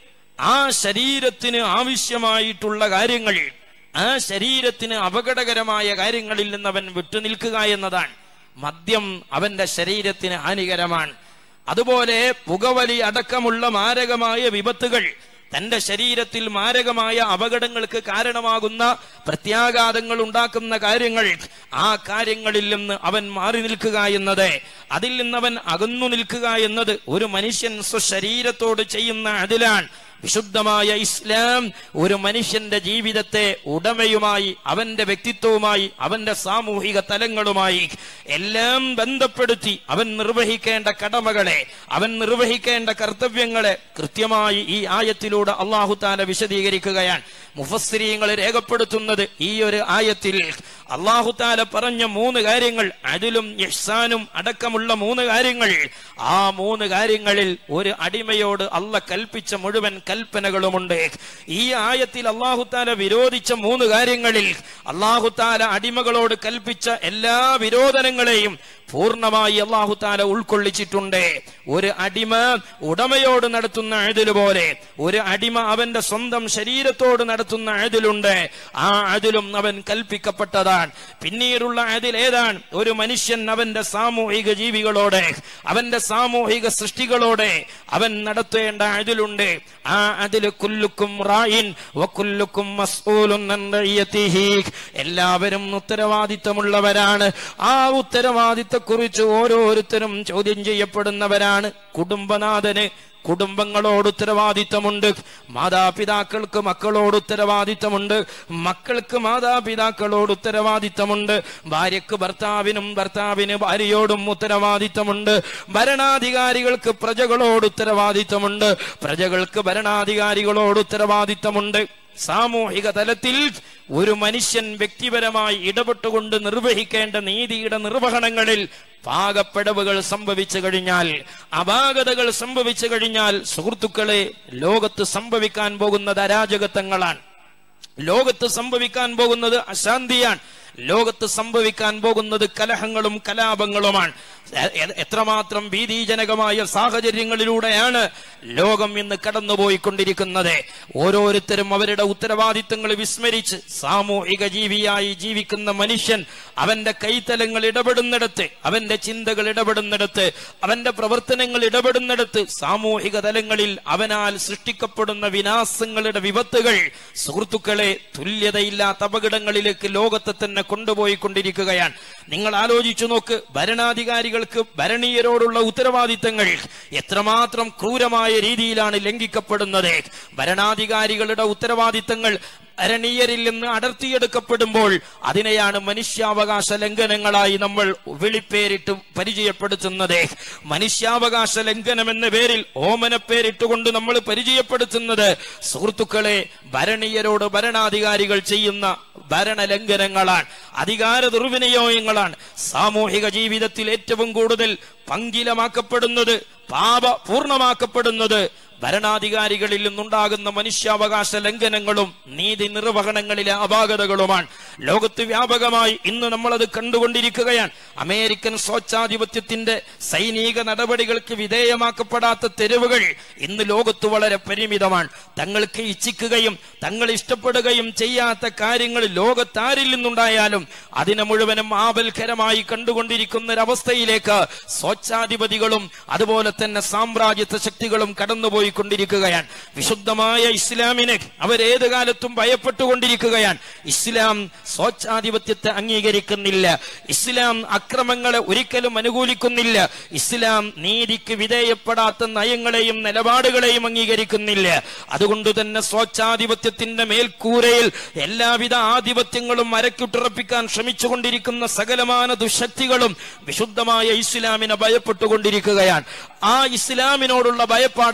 ആ ശരീരത്തിന് ആവശ്യമായിട്ടുള്ള കാര്യങ്ങൾ ആ ശരീരത്തിന് അപകടകരമായ കാര്യങ്ങളിൽ നിന്ന് അവൻ വിട്ടുനിൽക്കുക എന്നതാണ് മദ്യം അവന്റെ ശരീരത്തിന് ഹാനികരമാണ് അതുപോലെ പുകവലി അടക്കമുള്ള മാരകമായ വിപത്തുകൾ തന്റെ ശരീരത്തിൽ മാരകമായ അപകടങ്ങൾക്ക് കാരണമാകുന്ന പ്രത്യാഘാതങ്ങൾ ഉണ്ടാക്കുന്ന കാര്യങ്ങൾ ആ കാര്യങ്ങളിൽ നിന്ന് അവൻ മാറി നിൽക്കുക എന്നത് അതിൽ നിന്നവൻ അകന്നു നിൽക്കുക എന്നത് ഒരു മനുഷ്യൻ സ്വശരീരത്തോട് ചെയ്യുന്ന അതിലാണ് വിശുദ്ധമായ ഇസ്ലാം ഒരു മനുഷ്യന്റെ ജീവിതത്തെ ഉടമയുമായി അവന്റെ വ്യക്തിത്വവുമായി അവന്റെ സാമൂഹിക തലങ്ങളുമായി എല്ലാം ബന്ധപ്പെടുത്തി അവൻ നിർവഹിക്കേണ്ട കടമകളെ അവൻ നിർവഹിക്കേണ്ട കർത്തവ്യങ്ങളെ കൃത്യമായി ഈ ആയത്തിലൂടെ അള്ളാഹു താല വിശദീകരിക്കുകയാണ് മുഫസ്സിരിയങ്ങൾ രേഖപ്പെടുത്തുന്നത് ഈ ഒരു ആയത്തിൽ അള്ളാഹു താല പറഞ്ഞ മൂന്ന് കാര്യങ്ങൾ അതിലും യഹ്സാനും അടക്കമുള്ള മൂന്ന് കാര്യങ്ങൾ ആ മൂന്ന് കാര്യങ്ങളിൽ ഒരു അടിമയോട് അല്ല കൽപ്പിച്ച മുഴുവൻ കൽപ്പനകളുമുണ്ട് ഈ ആയത്തിൽ അള്ളാഹു താല വിരോധിച്ച മൂന്ന് കാര്യങ്ങളിൽ അള്ളാഹു താല അടിമകളോട് കൽപ്പിച്ച എല്ലാ വിരോധനങ്ങളെയും പൂർണ്ണമായി അള്ളാഹു താല ഉൾക്കൊള്ളിച്ചിട്ടുണ്ട് ഒരു അടിമ ഉടമയോട് നടത്തുന്ന അഴുതിൽ പോലെ ഒരു അടിമ അവന്റെ സ്വന്തം ശരീരത്തോട് നടത്തുന്ന അഴുതിലുണ്ട് ആ അതിലും അവൻ കൽപ്പിക്കപ്പെട്ടതാണ് പിന്നീടുള്ള അതിൽ ഏതാണ് ഒരു മനുഷ്യൻ അവന്റെ സാമൂഹിക ജീവികളോടെ അവന്റെ സാമൂഹിക സൃഷ്ടികളോടെ അവൻ നടത്തേണ്ട അതിലുണ്ട് ആ അതിൽ കുല്ലുക്കും റായിൻ വക്കുല്ലുക്കും മസ്ഊലുൻ അൻ റഇയതിഹി. എല്ലാവരും ഉത്തരവാദിത്തമുള്ളവരാണ് ആ ഉത്തരവാദിത്തക്കുറിച്ച് ഓരോരുത്തരും ചോദ്യം ചെയ്യപ്പെടുന്നവരാണ് കുടുംബനാഥന് കുടുംബങ്ങളോട് ഉത്തരവാദിത്തമുണ്ട് മാതാപിതാക്കൾക്ക് മക്കളോട് ഉത്തരവാദിത്തമുണ്ട് മക്കൾക്ക് മാതാപിതാക്കളോട് ഉത്തരവാദിത്തമുണ്ട് ഭാര്യക്ക് ഭർത്താവിനും ഭർത്താവിന് ഭാര്യയോടും ഉത്തരവാദിത്തമുണ്ട് ഭരണാധികാരികൾക്ക് പ്രജകളോട് ഉത്തരവാദിത്തമുണ്ട് പ്രജകൾക്ക് ഭരണാധികാരികളോട് ഉത്തരവാദിത്തമുണ്ട് സാമൂഹിക തലത്തിൽ ഒരു മനുഷ്യൻ വ്യക്തിപരമായി ഇടപെട്ടുകൊണ്ട് നിർവഹിക്കേണ്ട നീതിയുടെ നിർവഹണങ്ങളിൽ പാകപ്പിടവുകൾ സംഭവിച്ചു കഴിഞ്ഞാൽ അപാകതകൾ സംഭവിച്ചു കഴിഞ്ഞാൽ സുഹൃത്തുക്കളെ ലോകത്ത് സംഭവിക്കാൻ പോകുന്നത് അരാജകത്വങ്ങളാണ് ലോകത്ത് സംഭവിക്കാൻ പോകുന്നത് അശാന്തിയാണ് ലോകത്ത് സംഭവിക്കാൻ പോകുന്നത് കലഹങ്ങളും കലാപങ്ങളുമാണ് എ- എ- എത്രമാത്രം ഭീതിജനകമായ സാഹചര്യങ്ങളിലൂടെയാണ് ലോകം ഇന്ന് കടന്നുപോയിക്കൊണ്ടിരിക്കുന്നത് ഓരോരുത്തരും അവരുടെ ഉത്തരവാദിത്തങ്ങൾ വിസ്മരിച്ച് സാമൂഹിക ജീവിയായി ജീവിക്കുന്ന മനുഷ്യൻ അവന്റെ കൈത്തലങ്ങൾ ഇടപെടുന്നിടത്ത് അവന്റെ ചിന്തകൾ ഇടപെടുന്നിടത്ത് അവന്റെ പ്രവർത്തനങ്ങൾ ഇടപെടുന്നിടത്ത് സാമൂഹിക തലങ്ങളിൽ അവനാൽ സൃഷ്ടിക്കപ്പെടുന്ന വിനാശങ്ങളുടെ വിപത്തുകൾ സുഹൃത്തുക്കളെ തുല്യതയില്ലാത്ത അപകടങ്ങളിലേക്ക് ലോകത്തെ തന്നെ കൊണ്ടുപോയിക്കൊണ്ടിരിക്കുകയാണ് നിങ്ങൾ ആലോചിച്ചു നോക്ക് ഭരണാധികാരികൾക്ക് ഭരണീയരോടുള്ള ഉത്തരവാദിത്തങ്ങൾ എത്രമാത്രം ക്രൂരമായ രീതിയിലാണ് ലംഘിക്കപ്പെടുന്നത് ഭരണാധികാരികളുടെ ഉത്തരവാദിത്തങ്ങൾ ഭരണീയരിൽ നിന്ന് അടർത്തിയെടുക്കപ്പെടുമ്പോൾ അതിനെയാണ് മനുഷ്യാവകാശ ലംഘനങ്ങളായി നമ്മൾ വിളിപ്പേരിട്ട് പരിചയപ്പെടുത്തുന്നത് മനുഷ്യാവകാശ ലംഘനം എന്ന പേരിൽ ഓമന പേരിട്ടുകൊണ്ട് നമ്മൾ പരിചയപ്പെടുത്തുന്നത് സുഹൃത്തുക്കളെ ഭരണീയരോട് ഭരണാധികാരികൾ ചെയ്യുന്ന ഭരണലംഘനങ്ങളാണ് അധികാര ദുർവിനിയോഗങ്ങളാണ് സാമൂഹിക ജീവിതത്തിൽ ഏറ്റവും കൂടുതൽ പങ്കിലമാക്കപ്പെടുന്നത് പാപ പൂർണ്ണമാക്കപ്പെടുന്നത് ഭരണാധികാരികളിൽ നിന്നുണ്ടാകുന്ന മനുഷ്യാവകാശ ലംഘനങ്ങളും നീതി നിർവഹണങ്ങളിലെ അപാകതകളുമാണ് ലോകത്ത് വ്യാപകമായി ഇന്ന് നമ്മളത് കണ്ടുകൊണ്ടിരിക്കുകയാണ് അമേരിക്കൻ സ്വച്ഛാധിപത്യത്തിന്റെ സൈനിക നടപടികൾക്ക് വിധേയമാക്കപ്പെടാത്ത തെരുവുകൾ ഇന്ന് ലോകത്ത് വളരെ പരിമിതമാണ് തങ്ങൾക്ക് ഇച്ഛിക്കുകയും തങ്ങൾ ഇഷ്ടപ്പെടുകയും ചെയ്യാത്ത കാര്യങ്ങൾ ലോകത്താരിൽ നിന്നുണ്ടായാലും അതിനെ മുഴുവനും ആപൽക്കരമായി കണ്ടുകൊണ്ടിരിക്കുന്ന ഒരവസ്ഥയിലേക്ക് സ്വച്ഛാധിപതികളും അതുപോലെ തന്നെ സാമ്രാജ്യത്വ ശക്തികളും കടന്നുപോയിക്കൊണ്ടിരിക്കുകയാണ് വിശുദ്ധമായ ഇസ്ലാമിനെ അവരേത് കാലത്തും ഭയപ്പെട്ടുകൊണ്ടിരിക്കുകയാണ് ഇസ്ലാം സ്വച്ഛാധിപത്യത്തെ അംഗീകരിക്കുന്നില്ല ഇസ്ലാം അക്രമങ്ങളെ ഒരിക്കലും അനുകൂലിക്കുന്നില്ല ഇസ്ലാം നീതിക്ക് വിധേയപ്പെടാത്ത നയങ്ങളെയും നിലപാടുകളെയും അംഗീകരിക്കുന്നില്ല അതുകൊണ്ട് തന്നെ സ്വച്ഛാധിപത്യത്തിന്റെ മേൽക്കൂരയിൽ എല്ലാവിധ ആധിപത്യങ്ങളും മരക്കുട്ടുറപ്പിക്കാൻ ശ്രമിച്ചുകൊണ്ടിരിക്കുന്ന സകലമാന ദുശക്തികളും വിശുദ്ധമായ ഇസ്ലാമിനെ ഭയപ്പെട്ടുകൊണ്ടിരിക്കുകയാണ് ആ ഇസ്ലാമിനോടുള്ള ഭയപ്പാടുകളാണ്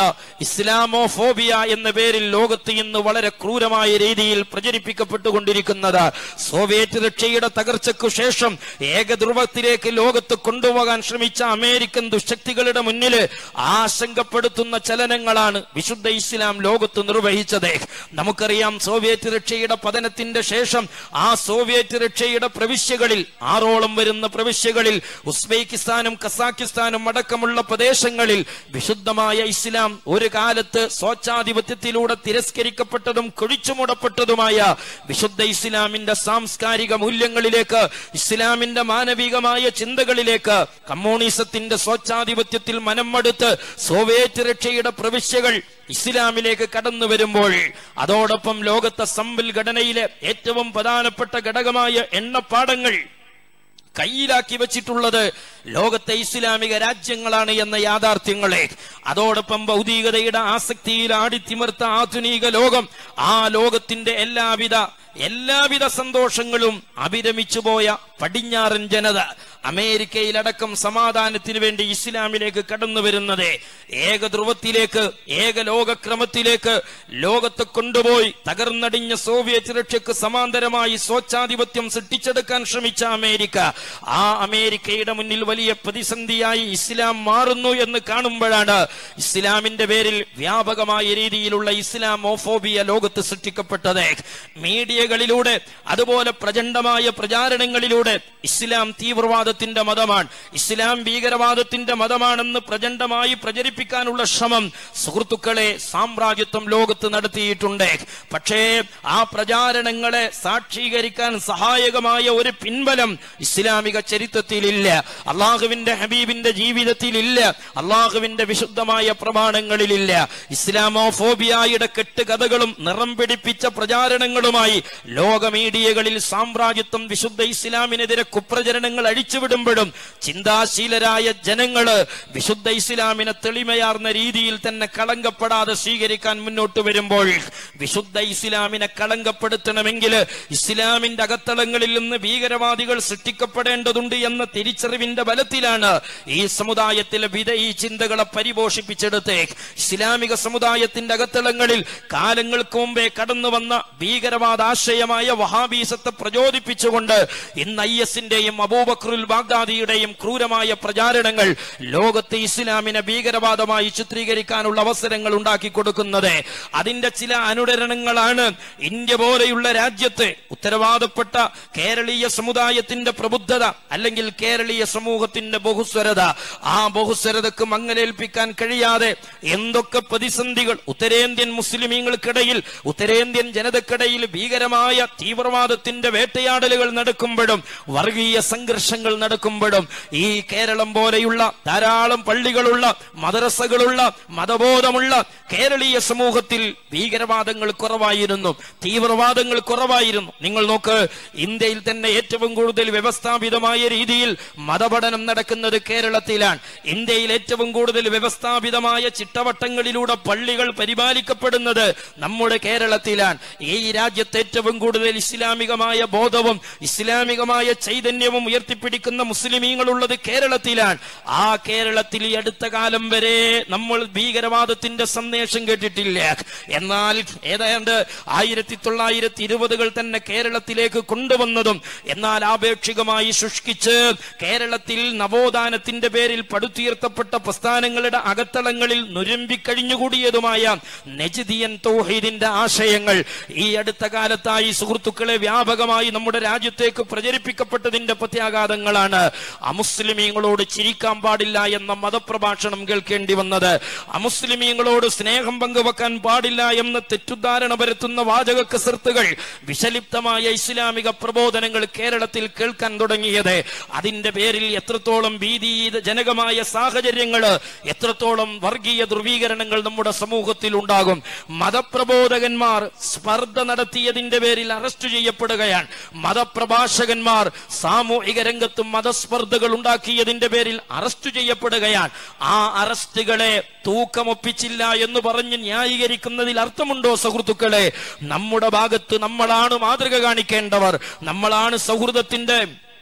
ആണ് ഇസ്ലാമോഫോബിയ എന്ന പേരിൽ ലോകത്ത് ഇന്ന് വളരെ ക്രൂരമായ രീതിയിൽ പ്രചരിപ്പിക്കപ്പെട്ടുകൊണ്ടിരിക്കുന്നത് സോവിയറ്റ് റഷ്യയുടെ തകർച്ചയ്ക്കു ശേഷം ഏകധ്രുവത്തിലേക്ക് ലോകത്ത് കൊണ്ടുപോകാൻ ശ്രമിച്ച അമേരിക്കൻ ദുശക്തികളുടെ മുന്നിൽ ആശങ്കപ്പെടുത്തുന്ന ചലനങ്ങളാണ് വിശുദ്ധ ഇസ്ലാം ലോകത്ത് നിർവഹിച്ചത് നമുക്കറിയാം സോവിയറ്റ് റഷ്യയുടെ പതനത്തിന്റെ ശേഷം ആ സോവിയറ്റ് റഷ്യയുടെ പ്രവിശ്യകളിൽ ആറോളം വരുന്ന പ്രവിശ്യകളിൽ ഉസ്ബെക്കിസ്ഥാനും കസാക്കിസ്ഥാനും അടക്കമുള്ള പ്രദേശങ്ങളിൽ വിശുദ്ധമായ ഇസ്ലാം ഒരു കാലത്ത് സ്വച്ഛാധിപത്യത്തിലൂടെ തിരസ്കരിക്കപ്പെട്ടതും കുഴിച്ചുമൂടപ്പെട്ടതുമായ വിശുദ്ധ ഇസ്ലാമിന്റെ സാംസ്കാരിക മൂല്യങ്ങളിലേക്ക് ഇസ്ലാമിന്റെ മാനവികമായ ചിന്തകളിലേക്ക് കമ്മ്യൂണിസത്തിന്റെ സ്വച്ഛാധിപത്യത്തിൽ മനംമടുത്ത് സോവിയറ്റ് റഷ്യയുടെ പ്രവിശ്യകൾ ഇസ്ലാമിലേക്ക് കടന്നു വരുമ്പോൾ അതോടൊപ്പം ലോകത്തെ സമ്പൽ ഘടനയിലെ ഏറ്റവും പ്രധാനപ്പെട്ട ഘടകമായ എണ്ണപ്പാടങ്ങൾ കയ്യിലാക്കി വെച്ചിട്ടുള്ളത് ലോകത്തെ ഇസ്ലാമിക രാജ്യങ്ങളാണ് എന്ന യാഥാർത്ഥ്യങ്ങളെ അതോടൊപ്പം ഭൗതികതയുടെ ആസക്തിയിൽ ആടിത്തിമിർത്ത ആധുനിക ലോകം ആ ലോകത്തിന്റെ എല്ലാവിധ എല്ലാവിധ സന്തോഷങ്ങളും അഭിരമിച്ചു പോയ പടിഞ്ഞാറൻ ജനത അമേരിക്കയിലടക്കം സമാധാനത്തിന് വേണ്ടി ഇസ്ലാമിലേക്ക് കടന്നു വരുന്നത് ഏക ധ്രുവത്തിലേക്ക് ഏക ലോകക്രമത്തിലേക്ക് ലോകത്തെ കൊണ്ടുപോയി തകർന്നടിഞ്ഞ സോവിയറ്റ് റഷ്യക്ക് സമാന്തരമായി സ്വച്ഛാധിപത്യം സൃഷ്ടിച്ചെടുക്കാൻ ശ്രമിച്ച അമേരിക്ക ആ അമേരിക്കയുടെ മുന്നിൽ വലിയ പ്രതിസന്ധിയായി ഇസ്ലാം മാറുന്നു എന്ന് കാണുമ്പോഴാണ് ഇസ്ലാമിന്റെ പേരിൽ വ്യാപകമായ രീതിയിലുള്ള ഇസ്ലാമോഫോബിയ ലോകത്ത് സൃഷ്ടിക്കപ്പെട്ടത് മീഡിയകളിലൂടെ അതുപോലെ പ്രചണ്ഡമായ പ്രചാരണങ്ങളിലൂടെ ഇസ്ലാം തീവ്രവാദത്തിന്റെ മതമാണ് ഇസ്ലാം ഭീകരവാദത്തിന്റെ മതമാണെന്ന് പ്രചണ്ഡമായി പ്രചരിപ്പിക്കാനുള്ള ശ്രമം സുഹൃത്തുക്കളെ സാമ്രാജ്യത്വം ലോകത്ത് നടത്തിയിട്ടുണ്ട് പക്ഷേ ആ പ്രചാരണങ്ങളെ സാക്ഷീകരിക്കാൻ സഹായകമായ ഒരു പിൻബലം ഇസ്ലാമിക ചരിത്രത്തിലില്ല അള്ളാഹുവിന്റെ ഹബീബിന്റെ ജീവിതത്തിലില്ല അള്ളാഹുവിന്റെ വിശുദ്ധമായ പ്രമാണങ്ങളിലില്ല ഇസ്ലാമോഫോബിയായുടെ കെട്ടുകഥകളും നിറം പിടിപ്പിച്ച പ്രചാരണങ്ങളുമായി ലോക മീഡിയകളിൽ സാമ്രാജ്യത്വം വിശുദ്ധ ഇസ്ലാമിനെതിരെ കുപ്രചരണങ്ങൾ അഴിച്ചുവിടുമ്പോഴും ചിന്താശീലരായ ജനങ്ങള് വിശുദ്ധ ഇസ്ലാമിനെ തെളിമയാർന്ന രീതിയിൽ തന്നെ കളങ്കപ്പെടാതെ സ്വീകരിക്കാൻ മുന്നോട്ട് വരുമ്പോൾ വിശുദ്ധ ഇസ്ലാമിനെ കളങ്കപ്പെടുത്തണമെങ്കിൽ ഇസ്ലാമിന്റെ അകത്തളങ്ങളിൽ നിന്ന് ഭീകരവാദികൾ സൃഷ്ടിക്കപ്പെടേണ്ടതുണ്ട് എന്ന തിരിച്ചറിവിന്റെ ബലത്തിലാണ് ഈ സമുദായത്തിലെ വിധയി ചിന്തകളെ പരിപോഷിപ്പിച്ചെടുത്ത് ഇസ്ലാമിക സമുദായത്തിന്റെ അകത്തളങ്ങളിൽ കാലങ്ങൾക്ക് മുമ്പേ കടന്നു വന്ന ഭീകരവാദ ആശയമായ വഹാബീസത്തെ പ്രചോദിപ്പിച്ചുകൊണ്ട് ഇന്ന് ഐ എസിന്റെയും അബൂബക്രുൽ ബാഗ്ദാദിയുടെയും ക്രൂരമായ പ്രചാരണങ്ങൾ ലോകത്തെ ഇസ്ലാമിനെ ഭീകരവാദമായി ചിത്രീകരിക്കാനുള്ള അവസരങ്ങൾ ഉണ്ടാക്കി കൊടുക്കുന്നത് അതിന്റെ ചില അനുരണനങ്ങളാണ് ഇന്ത്യ പോലെയുള്ള രാജ്യത്ത് ഉത്തരവാദപ്പെട്ട കേരളീയ സമുദായത്തിന്റെ പ്രബുദ്ധത അല്ലെങ്കിൽ കേരളീയ സമൂഹത്തിന്റെ ബഹുസ്വരത ആ ബഹുസ്വരതക്ക് മങ്ങലേൽപ്പിക്കാൻ കഴിയാതെ എന്തൊക്കെ പ്രതിസന്ധികൾ ഉത്തരേന്ത്യൻ മുസ്ലിമീങ്ങൾക്കിടയിൽ ഉത്തരേന്ത്യൻ ജനതക്കിടയിൽ ഭീകരമായ തീവ്രവാദത്തിന്റെ വേട്ടയാടലുകൾ നടക്കുമ്പോഴും വർഗീയ സംഘർഷങ്ങൾ നടക്കുമ്പോഴും ഈ കേരളം പോലെയുള്ള ധാരാളം പള്ളികളുള്ള മദ്രസകളുള്ള മതബോധമുള്ള കേരളീയ സമൂഹത്തിൽ ഭീകരവാദങ്ങൾ കുറവായിരുന്നു തീവ്രവാദങ്ങൾ കുറവായിരുന്നു നിങ്ങൾ നോക്ക് ഇന്ത്യയിൽ തന്നെ ഏറ്റവും കൂടുതൽ വ്യവസ്ഥാപിതമായ രീതിയിൽ മതപഠനം നടക്കുന്നത് കേരളത്തിലാണ് ഇന്ത്യയിൽ ഏറ്റവും കൂടുതൽ വ്യവസ്ഥാപിതമായ ചിട്ടവട്ടങ്ങളിലൂടെ പള്ളികൾ പരിപാലിക്കപ്പെടുന്നത് നമ്മുടെ കേരളത്തിലാണ് ഈ രാജ്യത്ത് ഏറ്റവും കൂടുതൽ ഇസ്ലാമികമായ ബോധവും ഇസ്ലാമികമായ ചൈതന്യവും ഉയർത്തിപ്പിടിക്കുന്ന മുസ്ലിമീങ്ങളുള്ളത് കേരളത്തിലാണ് ആ കേരളത്തിൽ ഈ അടുത്ത കാലം വരെ നമ്മൾ ഭീകരവാദത്തിന്റെ സന്ദേശം കേട്ടിട്ടില്ല എന്നാൽ ഏതാണ്ട് ആയിരത്തി തൊള്ളായിരത്തി ഇരുപതുകൾ തന്നെ കേരളത്തിലേക്ക് കൊണ്ടുവന്നതും എന്നാൽ ആപേക്ഷികമായി ശുഷ്കിച്ച് കേരളത്തിൽ നവോത്ഥാനത്തിന്റെ പേരിൽ പടുത്തുയർത്തപ്പെട്ട പ്രസ്ഥാനങ്ങളുടെ അകത്തളങ്ങളിൽ നുരമ്പിക്കഴിഞ്ഞുകൂടിയതുമായ നജിദിയൻ തൗഹീദിന്റെ ആശയങ്ങൾ ഈ അടുത്ത കാലത്തായി സുഹൃത്തുക്കളെ വ്യാപകമായി നമ്മുടെ രാജ്യത്തേക്ക് പ്രചരിപ്പിക്കപ്പെട്ടതിന്റെ പ്രത്യാഘാതങ്ങളാണ് അമുസ്ലിമീങ്ങളോട് ചിരിക്കാൻ പാടില്ല എന്ന മതപ്രഭാഷണം കേൾക്കേണ്ടി വന്നത് അമുസ്ലിമീങ്ങളോട് സ്നേഹം പങ്കുവെക്കാൻ പാടില്ല എന്ന തെറ്റുദ്ധാരണ പരത്തുന്ന വാചക കസർത്തുകൾ വിഷലിപ്തമായ ഇസ്ലാമിക പ്രബോധനങ്ങൾ കേരളത്തിൽ കേൾക്കാൻ തുടങ്ങിയത് അതിന്റെ പേരിൽ എത്രത്തോളം ഭീതി ജനകമായ സാഹചര്യങ്ങൾ എത്രത്തോളം വർഗീയ ധ്രുവീകരണങ്ങൾ നമ്മുടെ സമൂഹത്തിൽ ഉണ്ടാകും മതപ്രബോധകന്മാർ സ്പർദ്ധ നടത്തിയതിന്റെ പേരിൽ അറസ്റ്റ് ചെയ്യപ്പെടുകയാണ് മതപ്രഭാഷകന്മാർ സാമൂഹിക രംഗത്തും മതസ്പർദ്ധകൾ ഉണ്ടാക്കിയതിന്റെ പേരിൽ അറസ്റ്റ് ചെയ്യപ്പെടുകയാണ് ആ അറസ്റ്റുകളെ തൂക്കമൊപ്പിച്ചില്ല എന്ന് പറഞ്ഞ് ന്യായീകരിക്കുന്നതിൽ അർത്ഥമുണ്ടോ സുഹൃത്തുക്കളെ നമ്മുടെ ഭാഗത്ത് നമ്മളാണ് മാതൃക കാണിക്കേണ്ടവർ നമ്മളാണ് സൗഹൃദത്തിന്റെ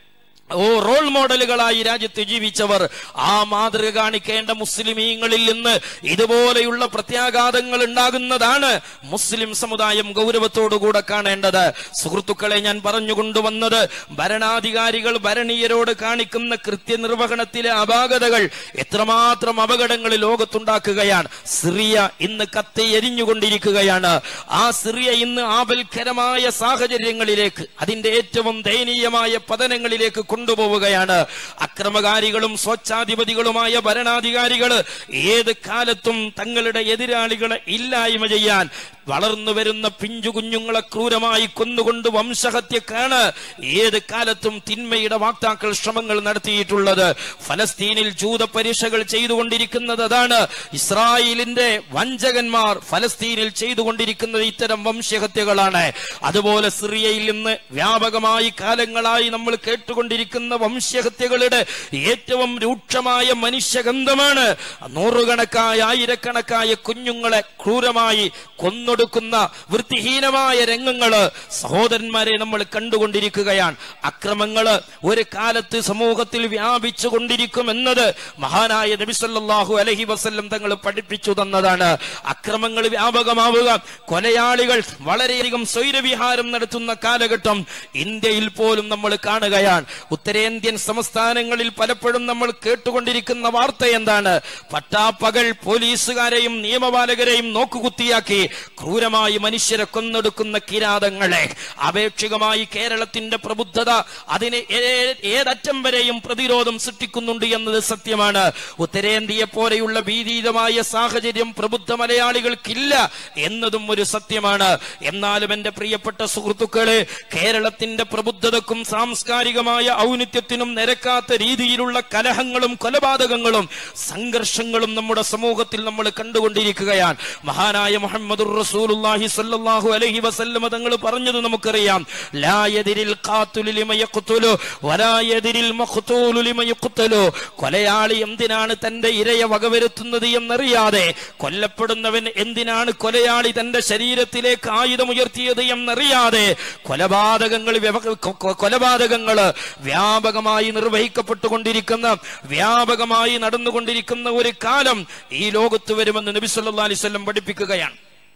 ഓ റോൾ മോഡലുകളായി രാജ്യത്ത് ജീവിച്ചവർ ആ മാതൃക കാണിക്കേണ്ട മുസ്ലിമീങ്ങളിൽ നിന്ന് ഇതുപോലെയുള്ള പ്രത്യാഘാതങ്ങൾ ഉണ്ടാകുന്നതാണ് മുസ്ലിം സമുദായം ഗൗരവത്തോടുകൂടെ കാണേണ്ടത് സുഹൃത്തുക്കളെ ഞാൻ പറഞ്ഞുകൊണ്ടുവന്നത് ഭരണാധികാരികൾ ഭരണീയരോട് കാണിക്കുന്ന കൃത്യനിർവഹണത്തിലെ അപാകതകൾ എത്രമാത്രം അപകടങ്ങൾ ലോകത്തുണ്ടാക്കുകയാണ് സിറിയ ഇന്ന് കത്തി എരിഞ്ഞുകൊണ്ടിരിക്കുകയാണ് ആ സിറിയ ഇന്ന് ആപൽക്കരമായ സാഹചര്യങ്ങളിലേക്ക് അതിന്റെ ഏറ്റവും ദയനീയമായ പതനങ്ങളിലേക്ക് കൊണ്ടുപോവുകയാണ് അക്രമകാരികളും സ്വച്ഛാധിപതികളുമായ ഭരണാധികാരികൾ ഏത് കാലത്തും തങ്ങളുടെ എതിരാളികളെ ഇല്ലായ്മ ചെയ്യാൻ വളർന്നു വരുന്ന പിഞ്ചു കുഞ്ഞുങ്ങളെ ക്രൂരമായി കൊന്നുകൊണ്ട് വംശഹത്യക്കാണ് ഏത് കാലത്തും തിന്മയുടെ വാക്താക്കൾ ശ്രമങ്ങൾ നടത്തിയിട്ടുള്ളത് ഫലസ്തീനിൽ ജൂത പരീക്ഷകൾ ചെയ്തുകൊണ്ടിരിക്കുന്നത് അതാണ് ഇസ്രായേലിന്റെ വഞ്ചകന്മാർ ഫലസ്തീനിൽ ചെയ്തുകൊണ്ടിരിക്കുന്നത് ഇത്തരം വംശഹത്യകളാണ് അതുപോലെ സിറിയയിൽ നിന്ന് വ്യാപകമായി കാലങ്ങളായി നമ്മൾ കേട്ടുകൊണ്ടിരിക്കുന്ന വംശഹത്യകളുടെ ഏറ്റവും രൂക്ഷമായ മനുഷ്യഗന്ധമാണ് നൂറുകണക്കായ ആയിരക്കണക്കായ കുഞ്ഞുങ്ങളെ ക്രൂരമായി കൊന്നൊടുക്കുന്ന വൃത്തിഹീനമായ രംഗങ്ങള് സഹോദരന്മാരെ നമ്മൾ കണ്ടുകൊണ്ടിരിക്കുകയാണ് അക്രമങ്ങള് ഒരു കാലത്ത് സമൂഹത്തിൽ വ്യാപിച്ചു കൊണ്ടിരിക്കുമെന്നത് മഹാനായ നബിസല്ലാഹു അലഹി വസല്ലം തങ്ങൾ പഠിപ്പിച്ചു തന്നതാണ് അക്രമങ്ങൾ വ്യാപകമാവുക കൊലയാളികൾ വളരെയധികം സ്വൈരവിഹാരം നടത്തുന്ന കാലഘട്ടം ഇന്ത്യയിൽ പോലും നമ്മൾ കാണുകയാണ് ഉത്തരേന്ത്യൻ സംസ്ഥാനങ്ങളിൽ പലപ്പോഴും നമ്മൾ കേട്ടുകൊണ്ടിരിക്കുന്ന വാർത്ത എന്താണ് പട്ടാപ്പകൽ പോലീസുകാരെയും നിയമപാലകരെയും നോക്കുകുത്തിയാക്കി ക്രൂരമായി മനുഷ്യരെ കൊന്നെടുക്കുന്ന കിരാതങ്ങളെ അപേക്ഷികമായി കേരളത്തിന്റെ പ്രബുദ്ധത അതിന് ഏ- ഏതറ്റം വരെയും പ്രതിരോധം സൃഷ്ടിക്കുന്നുണ്ട് എന്നത് സത്യമാണ് ഉത്തരേന്ത്യയെ പോലെയുള്ള ഭീതീതമായ സാഹചര്യം പ്രബുദ്ധ മലയാളികൾക്കില്ല എന്നതും ഒരു സത്യമാണ് എന്നാലും എന്റെ പ്രിയപ്പെട്ട സുഹൃത്തുക്കളെ കേരളത്തിന്റെ പ്രബുദ്ധതക്കും സാംസ്കാരികമായ ഔന്നിത്യത്തിനും നിരക്കാത്ത രീതിയിലുള്ള കലഹങ്ങളും കൊലപാതകങ്ങളും സംഘർഷങ്ങളും നമ്മുടെ സമൂഹത്തിൽ നമ്മൾ കണ്ടുകൊണ്ടിരിക്കുകയാണ് മഹാനായ മുഹമ്മദ് റസൂലുള്ളാഹി സ്വല്ലല്ലാഹു അലൈഹി വസല്ലമ തങ്ങൾ പറഞ്ഞത് നമുക്കറിയാം ലാ യദിരിൽ ഖാത്തുലു ലിമ യഖ്തുലു വലാ യദിരിൽ മഖ്തൂലു ലിമ യുഖ്തലു കൊലയാളി എന്തിനാണ് തന്റെ ഇരയെ വകവരുത്തുന്നത് എന്നറിയാതെ കൊല്ലപ്പെടുന്നവൻ എന്തിനാണ് കൊലയാളി തന്റെ ശരീരത്തിലേക്ക് ആയുധമുയർത്തിയത് എന്നറിയാതെ കൊലപാതകങ്ങൾ വ്യവ- കൊ- കൊ- കൊലപാതകങ്ങള് വ്യാപകമായി നിർവഹിക്കപ്പെട്ടുകൊണ്ടിരിക്കുന്ന വ്യാപകമായി നടന്നുകൊണ്ടിരിക്കുന്ന ഒരു കാലം ഈ ലോകത്ത് വരുമെന്ന് നബി സല്ലല്ലാഹു അലൈഹി വസല്ലം പഠിപ്പിക്കുകയാണ്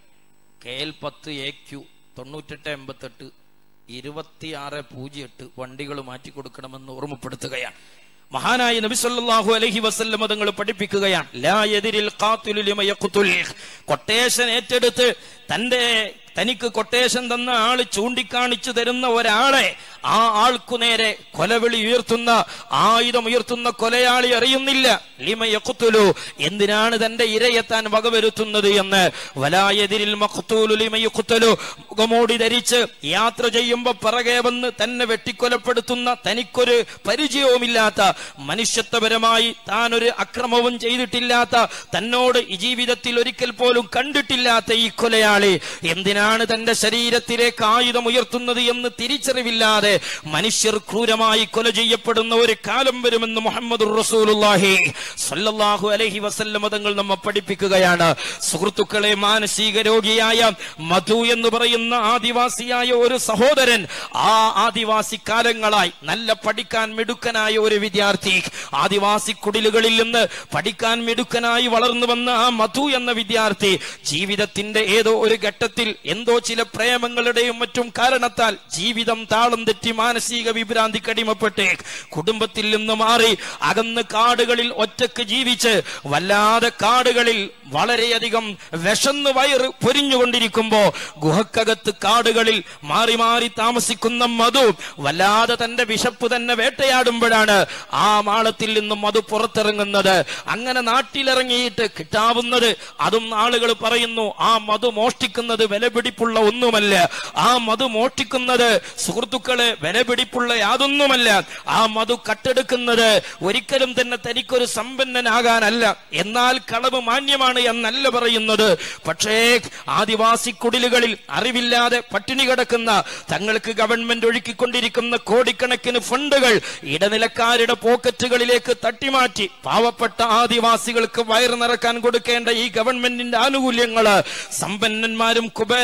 കെ എൽ പത്ത് എ ക്യു തൊണ്ണൂറ്റെട്ട് എൺപത്തെട്ട് ഇരുപത്തിയാറ് പൂജ്യം എട്ട് വണ്ടികൾ മാറ്റിക്കൊടുക്കണമെന്ന് ഓർമ്മപ്പെടുത്തുകയാണ് മഹാനായ നബി സല്ലല്ലാഹു അലൈഹി വസല്ലം തങ്ങൾ പഠിപ്പിക്കുകയാണ് ലാ യദിരിൽ ഖാത്തിലു ലിമ യഖ്തുൽ കൊട്ടേഷൻ ഏറ്റെടുത്ത് തന്റെ തനിക്ക് കൊട്ടേഷൻ തന്ന ആള് ചൂണ്ടിക്കാണിച്ചു തരുന്ന ഒരാളെ ആ ആൾക്കു നേരെ കൊലവിളി ഉയർത്തുന്ന ആയുധം ഉയർത്തുന്ന കൊലയാളി അറിയുന്നില്ല ലിമ യഖ്തുലു എന്തിനാണ് തന്റെ ഇരയെ താൻ വകവരുത്തുന്നത് എന്ന് വലായതിരിൽ മഖ്തൂലു ലിമ യഖ്തുലു മുഖമൂടി ധരിച്ച് യാത്ര ചെയ്യുമ്പോ പിറകെ വന്ന് തന്നെ വെട്ടിക്കൊലപ്പെടുത്തുന്ന തനിക്കൊരു പരിചയവുമില്ലാത്ത മനുഷ്യത്വപരമായി താൻ ഒരു അക്രമവും ചെയ്തിട്ടില്ലാത്ത തന്നോട് ഈ ജീവിതത്തിൽ ഒരിക്കൽ പോലും കണ്ടിട്ടില്ലാത്ത ഈ കൊലയാളി എന്തിനാണ് തന്റെ ശരീരത്തിലേക്ക് ആയുധം ഉയർത്തുന്നത് എന്ന് തിരിച്ചറിവില്ലാതെ മനുഷ്യർ ക്രൂരമായി കൊല ചെയ്യപ്പെടുന്ന ഒരു കാലം വരുമെന്ന് മുഹമ്മദ് റസൂലുള്ളാഹി സല്ലല്ലാഹു അലൈഹി വസല്ലം തങ്ങൾ നമ്മെ പഠിപ്പിക്കുകയാണ് സുഹൃത്തുക്കളെ മാനസിക രോഗിയായ മധു എന്ന് പറയുന്ന ആദിവാസിയായ ഒരു സഹോദരൻ ആ ആദിവാസി കാലങ്ങളായി നല്ല പഠിക്കാൻ മിടുക്കനായ ഒരു വിദ്യാർത്ഥി ആദിവാസി കുടിലുകളിൽ നിന്ന് പഠിക്കാൻ മിടുക്കനായി വളർന്നു വന്ന ആ മധു എന്ന വിദ്യാർത്ഥി ജീവിതത്തിന്റെ ഏതോ ഒരു ഘട്ടത്തിൽ എന്തോ ചില പ്രേമങ്ങളുടെയും മറ്റും കാരണത്താൽ ജീവിതം താളം തെറ്റി മാനസിക വിഭ്രാന്തിക്ക് അടിമപ്പെട്ട് കുടുംബത്തിൽ നിന്ന് മാറി അകന്ന് കാടുകളിൽ ഒറ്റക്ക് ജീവിച്ച് വല്ലാതെ കാടുകളിൽ വളരെയധികം വിശന്ന് വയറ് പൊരിഞ്ഞുകൊണ്ടിരിക്കുമ്പോ ഗുഹക്കകത്ത് കാടുകളിൽ മാറി മാറി താമസിക്കുന്ന മധു വല്ലാതെ തന്റെ വിശപ്പ് തന്നെ വേട്ടയാടുമ്പോഴാണ് ആ മാളത്തിൽ നിന്നും മധു പുറത്തിറങ്ങുന്നത് അങ്ങനെ നാട്ടിലിറങ്ങിയിട്ട് കിട്ടാവുന്നത് അതും ആളുകൾ പറയുന്നു ആ മധു മോഷ്ടിക്കുന്നത് വിലപിടിപ്പുള്ള ഒന്നുമല്ല ആ മധു മോഷ്ടിക്കുന്നത് സുഹൃത്തുക്കള് വിലപിടിപ്പുള്ള യാതൊന്നുമല്ല ആ മധു കട്ടെടുക്കുന്നത് ഒരിക്കലും തന്നെ തനിക്കൊരു സമ്പന്നനാകാനല്ല എന്നാൽ കളവ് മാന്യമാണ് എന്നല്ല പറയുന്നത് പക്ഷേ ആദിവാസി കുടിലുകളിൽ അറിവില്ലാതെ പട്ടിണി കിടക്കുന്ന തങ്ങൾക്ക് ഗവൺമെന്റ് ഒഴുക്കിക്കൊണ്ടിരിക്കുന്ന കോടിക്കണക്കിന് ഫണ്ടുകൾ ഇടനിലക്കാരുടെ പോക്കറ്റുകളിലേക്ക് തട്ടിമാറ്റി പാവപ്പെട്ട ആദിവാസികൾക്ക് വയറ് നിറക്കാൻ കൊടുക്കേണ്ട ഈ ഗവൺമെന്റിന്റെ ആനുകൂല്യങ്ങള് സമ്പന്നന്മാരും കുബേരന്മാരും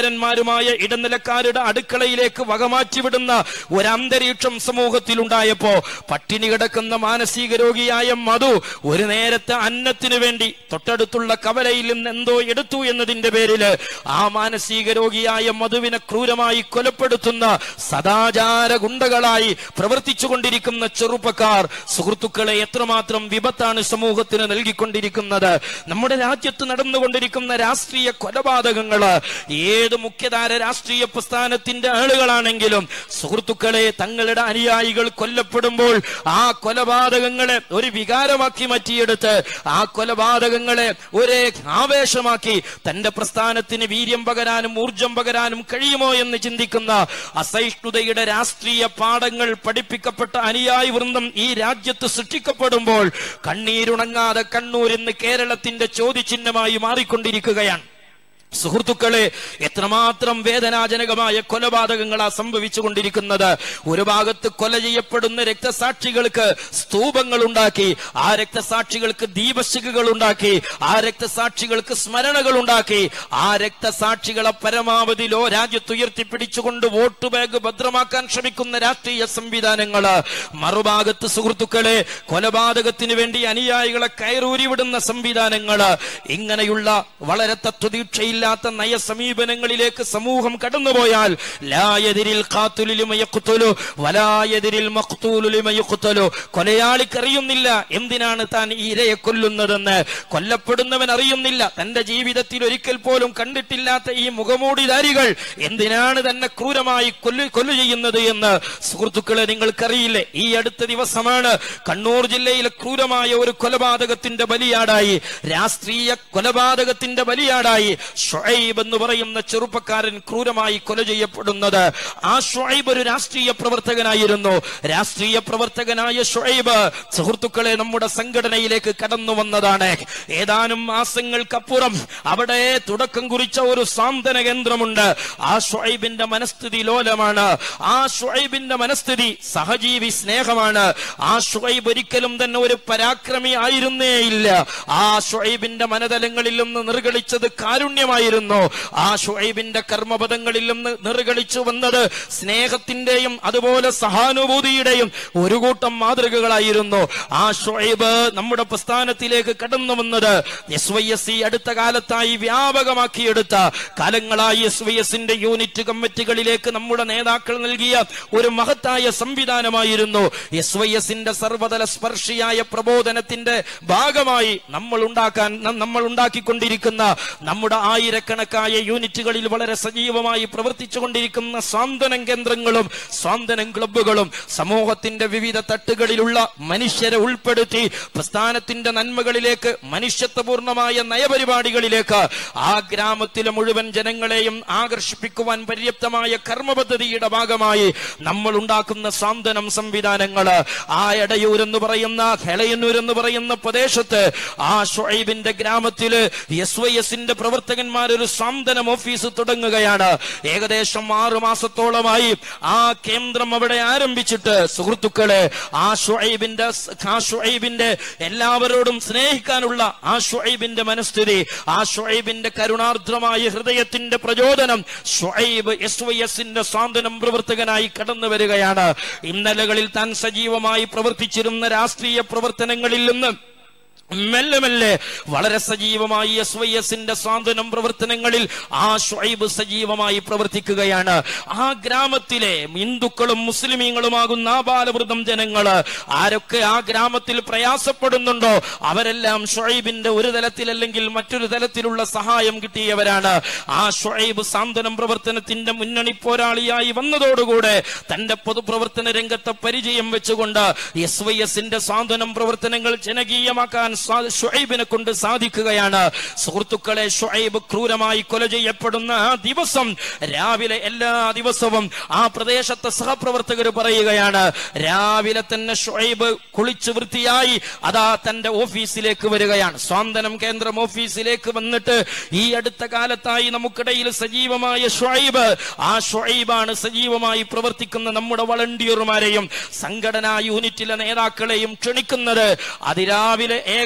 ദരിദ്രന്മാരുമായ ഇടനിലക്കാരുടെ അടുക്കളയിലേക്ക് വകമാറ്റിവിടുന്ന ഒരു അന്തരീക്ഷം സമൂഹത്തിലുണ്ടായപ്പോ പട്ടിണി കിടക്കുന്ന മാനസിക രോഗിയായ മധു ഒരു നേരത്തെ അന്നത്തിനു വേണ്ടി തൊട്ടടുത്തുള്ള കവലയിൽ നിന്ന് എന്തോ എടുത്തു എന്നതിന്റെ പേരില് ആ മാനസിക രോഗിയായ മധുവിനെ ക്രൂരമായി കൊലപ്പെടുത്തുന്ന സദാചാര ഗുണ്ടകളായി പ്രവർത്തിച്ചുകൊണ്ടിരിക്കുന്ന ചെറുപ്പക്കാർ സുഹൃത്തുക്കളെ എത്രമാത്രം വിപത്താണ് സമൂഹത്തിന് നൽകിക്കൊണ്ടിരിക്കുന്നത് നമ്മുടെ രാജ്യത്ത് നടന്നുകൊണ്ടിരിക്കുന്ന രാഷ്ട്രീയ കൊലപാതകങ്ങള് ഏത് മുഖ്യധാര രാഷ്ട്രീയ പ്രസ്ഥാനത്തിന്റെ ആളുകളാണെങ്കിലും സുഹൃത്തുക്കളെ തങ്ങളുടെ അനുയായികൾ കൊല്ലപ്പെടുമ്പോൾ ആ കൊലപാതകങ്ങളെ ഒരു വികാരമാക്കി മാറ്റിയെടുത്ത് ആ കൊലപാതകങ്ങളെ ഒരു ആവേശമാക്കി തന്റെ പ്രസ്ഥാനത്തിന് വീര്യം പകരാനും ഊർജം പകരാനും കഴിയുമോ എന്ന് ചിന്തിക്കുന്ന അസഹിഷ്ണുതയുടെ രാഷ്ട്രീയ പാഠങ്ങൾ പഠിപ്പിക്കപ്പെട്ട അനുയായി വൃന്ദം ഈ രാജ്യത്ത് സൃഷ്ടിക്കപ്പെടുമ്പോൾ കണ്ണീരുണങ്ങാതെ കണ്ണൂർ ഇന്ന് കേരളത്തിന്റെ ചോദ്യചിഹ്നമായി മാറിക്കൊണ്ടിരിക്കുകയാണ് സുഹൃത്തുക്കളെ എത്രമാത്രം വേദനാജനകമായ കൊലപാതകങ്ങളാ സംഭവിച്ചുകൊണ്ടിരിക്കുന്നത് ഒരു ഭാഗത്ത് കൊല ചെയ്യപ്പെടുന്ന രക്തസാക്ഷികൾക്ക് സ്തൂപങ്ങൾ ഉണ്ടാക്കി ആ രക്തസാക്ഷികൾക്ക് ദീപശിഖകൾ ഉണ്ടാക്കി ആ രക്തസാക്ഷികൾക്ക് സ്മരണകൾ ഉണ്ടാക്കി ആ രക്തസാക്ഷികളെ പരമാവധി ലോ രാജ്യത്തുയർത്തിപ്പിടിച്ചുകൊണ്ട് വോട്ട് ബാങ്ക് ഭദ്രമാക്കാൻ ശ്രമിക്കുന്ന രാഷ്ട്രീയ സംവിധാനങ്ങള് മറുഭാഗത്ത് സുഹൃത്തുക്കളെ കൊലപാതകത്തിന് വേണ്ടി അനുയായികളെ കയറൂരി വിടുന്ന സംവിധാനങ്ങള് ഇങ്ങനെയുള്ള വളരെ തത്വദീക്ഷയില്ലാത്ത നയ സമീപനങ്ങളിലേക്ക് സമൂഹം കടന്നുപോയാൽ ലായതിരിൽ ഖാത്തുലിലുമയക്കുത്തലു വലായതിരിൽ മഖ്തൂലുലിമയക്കുത്തലു കൊലയാളിക്കറിയുന്നില്ല എന്തിനാണ് താൻ ഈ ഇരയെ കൊല്ലുന്നതെന്ന് കൊല്ലപ്പെടുന്നവൻ അറിയുന്നില്ല തന്റെ ജീവിതത്തിൽ ഒരിക്കൽ പോലും കണ്ടിട്ടില്ലാത്ത ഈ മുഖമൂടിധാരികൾ എന്തിനാണ് തന്നെ ക്രൂരമായി കൊല്ലു കൊല്ലു ചെയ്യുന്നത് എന്ന് സുഹൃത്തുക്കളെ നിങ്ങൾക്കറിയില്ലേ ഈ അടുത്ത ദിവസമാണ് കണ്ണൂർ ജില്ലയിലെ ക്രൂരമായ ഒരു കൊലപാതകത്തിന്റെ ബലിയാടായി രാഷ്ട്രീയ കൊലപാതകത്തിന്റെ ബലിയാടായി ഷുഐബ് എന്ന് പറയുന്ന ചെറുപ്പക്കാരൻ ക്രൂരമായി കൊല ചെയ്യപ്പെടുന്നത് ആ ഷുഐബ് ഒരു രാഷ്ട്രീയ പ്രവർത്തകനായിരുന്നു രാഷ്ട്രീയ പ്രവർത്തകനായ ഷുഐബ് സുഹൃത്തുക്കളെ നമ്മുടെ സംഘടനയിലേക്ക് കടന്നു വന്നതാണ് ഏതാനും മാസങ്ങൾക്കപ്പുറം അവിടെ തുടക്കം കുറിച്ച ഒരു സാന്ത്വന കേന്ദ്രമുണ്ട് ആ ഷുഐബിന്റെ മനസ്ഥിതി ലോലമാണ് ആ ഷുഐബിന്റെ മനസ്ഥിതി സഹജീവി സ്നേഹമാണ് ആ ഷുഐബ് ഒരിക്കലും തന്നെ ഒരു പരാക്രമി ആയിരുന്നേ ഇല്ല ആ ഷുഐബിന്റെ മനതലങ്ങളിൽ നിന്ന് നിർഗളിച്ചത് കാരുണ്യമായിരുന്നു ആ ഷുഐബിന്റെ കർമ്മപദങ്ങളിൽ നിന്ന് നിർഗളിച്ചു വന്നത് സ്നേഹത്തിന്റെയും അതുപോലെ സഹാനുഭൂതിയുടെയും ഒരു കൂട്ടം മാതൃകകളായിരുന്നു ആ ഷുഐബ് നമ്മുടെ പ്രസ്ഥാനത്തിലേക്ക് കടന്നു വന്നത് എസ് വൈ എസ് അടുത്ത കാലത്തായി വ്യാപകമാക്കിയെടുത്ത കാലങ്ങളായി എസ് വൈ എസിന്റെ യൂണിറ്റ് കമ്മിറ്റികളിലേക്ക് നമ്മുടെ നേതാക്കൾ നൽകിയ ഒരു മഹത്തായ സംവിധാനമായിരുന്നു എസ് വൈ എസിന്റെ സർവതല സ്പർശിയായ പ്രബോധനത്തിന്റെ ഭാഗമായി നമ്മൾ ഉണ്ടാക്കാൻ ന- നമ്മൾ ഉണ്ടാക്കിക്കൊണ്ടിരിക്കുന്ന നമ്മുടെ ആയിരക്കണക്കായ യൂണിറ്റുകളിൽ വളരെ സജീവമായി പ്രവർത്തിച്ചുകൊണ്ടിരിക്കുന്ന സ്വാന്തനം കേന്ദ്രങ്ങളും സ്വാന്തനം ക്ലബ്ബുകളും സമൂഹത്തിന്റെ വിവിധ തട്ടുകളിലുള്ള മനുഷ്യരെ ഉൾപ്പെടുത്തി പ്രസ്ഥാനത്തിന്റെ നന്മകളിലേക്ക് മനുഷ്യത്വപൂർണമായ നയപരിപാടികളിലേക്ക് ആ ഗ്രാമത്തിലെ മുഴുവൻ ജനങ്ങളെയും ആകർഷിപ്പിക്കുവാൻ പര്യാപ്തമായ കർമ്മപദ്ധതിയുടെ ഭാഗമായി നമ്മൾ ഉണ്ടാക്കുന്ന സാന്ത്വനം സംവിധാനങ്ങള് ആ എടയൂർ എന്ന് പറയുന്ന ഹെളയന്നൂർ എന്ന് പറയുന്ന പ്രദേശത്ത് ആ ഷുഐബിന്റെ ഗ്രാമത്തില് എസ് വൈ എസിന്റെ പ്രവർത്തകന്മാർ ഒരു സാന്ത്വനം ഓഫീസ് തുടങ്ങുകയാണ് ഏകദേശം ആറു മാസത്തോളമായി ആ കേന്ദ്രം അവിടെ ആരംഭിച്ചിട്ട് സുഹൃത്തുക്കളെ ആ ഷുഐബിന്റെ ആ ഷുഐബിന്റെ എല്ലാവരോടും സ്നേഹിക്കാനുള്ള ആ ഷുഐബിന്റെ മനസ്ഥിതി ആ ഷുഐബിന്റെ കരുണാർദ്രമായ ഹൃദയത്തിന്റെ പ്രചോദനം ഷുഐബ് എസ് വൈ എസിന്റെ സ്വാന്തനം പ്രവർത്തകനായി കടന്നു വരികയാണ് ഇന്നലകളിൽ താൻ സജീവമായി പ്രവർത്തിച്ചിരുന്ന രാഷ്ട്രീയ പ്രവർത്തനങ്ങളിൽ നിന്ന് മെല്ലെ മെല്ലെ വളരെ സജീവമായി എസ് വൈ എസിന്റെ സ്വാതന്ത്ര്യം പ്രവർത്തനങ്ങളിൽ ആ ഷുഐബ് സജീവമായി പ്രവർത്തിക്കുകയാണ് ആ ഗ്രാമത്തിലെ ഹിന്ദുക്കളും മുസ്ലിമീങ്ങളുമാകുന്ന ആ ബാലവൃതം ജനങ്ങള് ആരൊക്കെ ആ ഗ്രാമത്തിൽ പ്രയാസപ്പെടുന്നുണ്ടോ അവരെല്ലാം ഷുഐബിന്റെ ഒരു തലത്തിലല്ലെങ്കിൽ മറ്റൊരു തലത്തിലുള്ള സഹായം കിട്ടിയവരാണ് ആ ഷുഐബ് സാന്ത്വനം പ്രവർത്തനത്തിന്റെ മുന്നണി പോരാളിയായി വന്നതോടുകൂടെ തന്റെ പൊതുപ്രവർത്തന രംഗത്തെ പരിചയം വെച്ചുകൊണ്ട് എസ് വൈ എസിന്റെ സാന്ത്വനം പ്രവർത്തനങ്ങൾ ജനകീയമാക്കാൻ സാ- ഷുഐബിനെ കൊണ്ട് സാധിക്കുകയാണ് സുഹൃത്തുക്കളെ ഷുഐബ് ക്രൂരമായി കൊല ചെയ്യപ്പെടുന്ന ആ ദിവസം രാവിലെ എല്ലാ ദിവസവും ആ പ്രദേശത്തെ സഹപ്രവർത്തകർ പറയുകയാണ് രാവിലെ തന്നെ ഷുഐബ് കുളിച്ചു വൃത്തിയായി അതാ തന്റെ ഓഫീസിലേക്ക് വരികയാണ് സ്വാന്തനം കേന്ദ്രം ഓഫീസിലേക്ക് വന്നിട്ട് ഈ അടുത്ത കാലത്തായി നമുക്കിടയിൽ സജീവമായ ഷുഐബ് ആ ഷുഐബാണ് സജീവമായി പ്രവർത്തിക്കുന്ന നമ്മുടെ വളണ്ടിയർമാരെയും സംഘടനാ യൂണിറ്റിലെ നേതാക്കളെയും ക്ഷണിക്കുന്നത് അതിരാവിലെ ഏക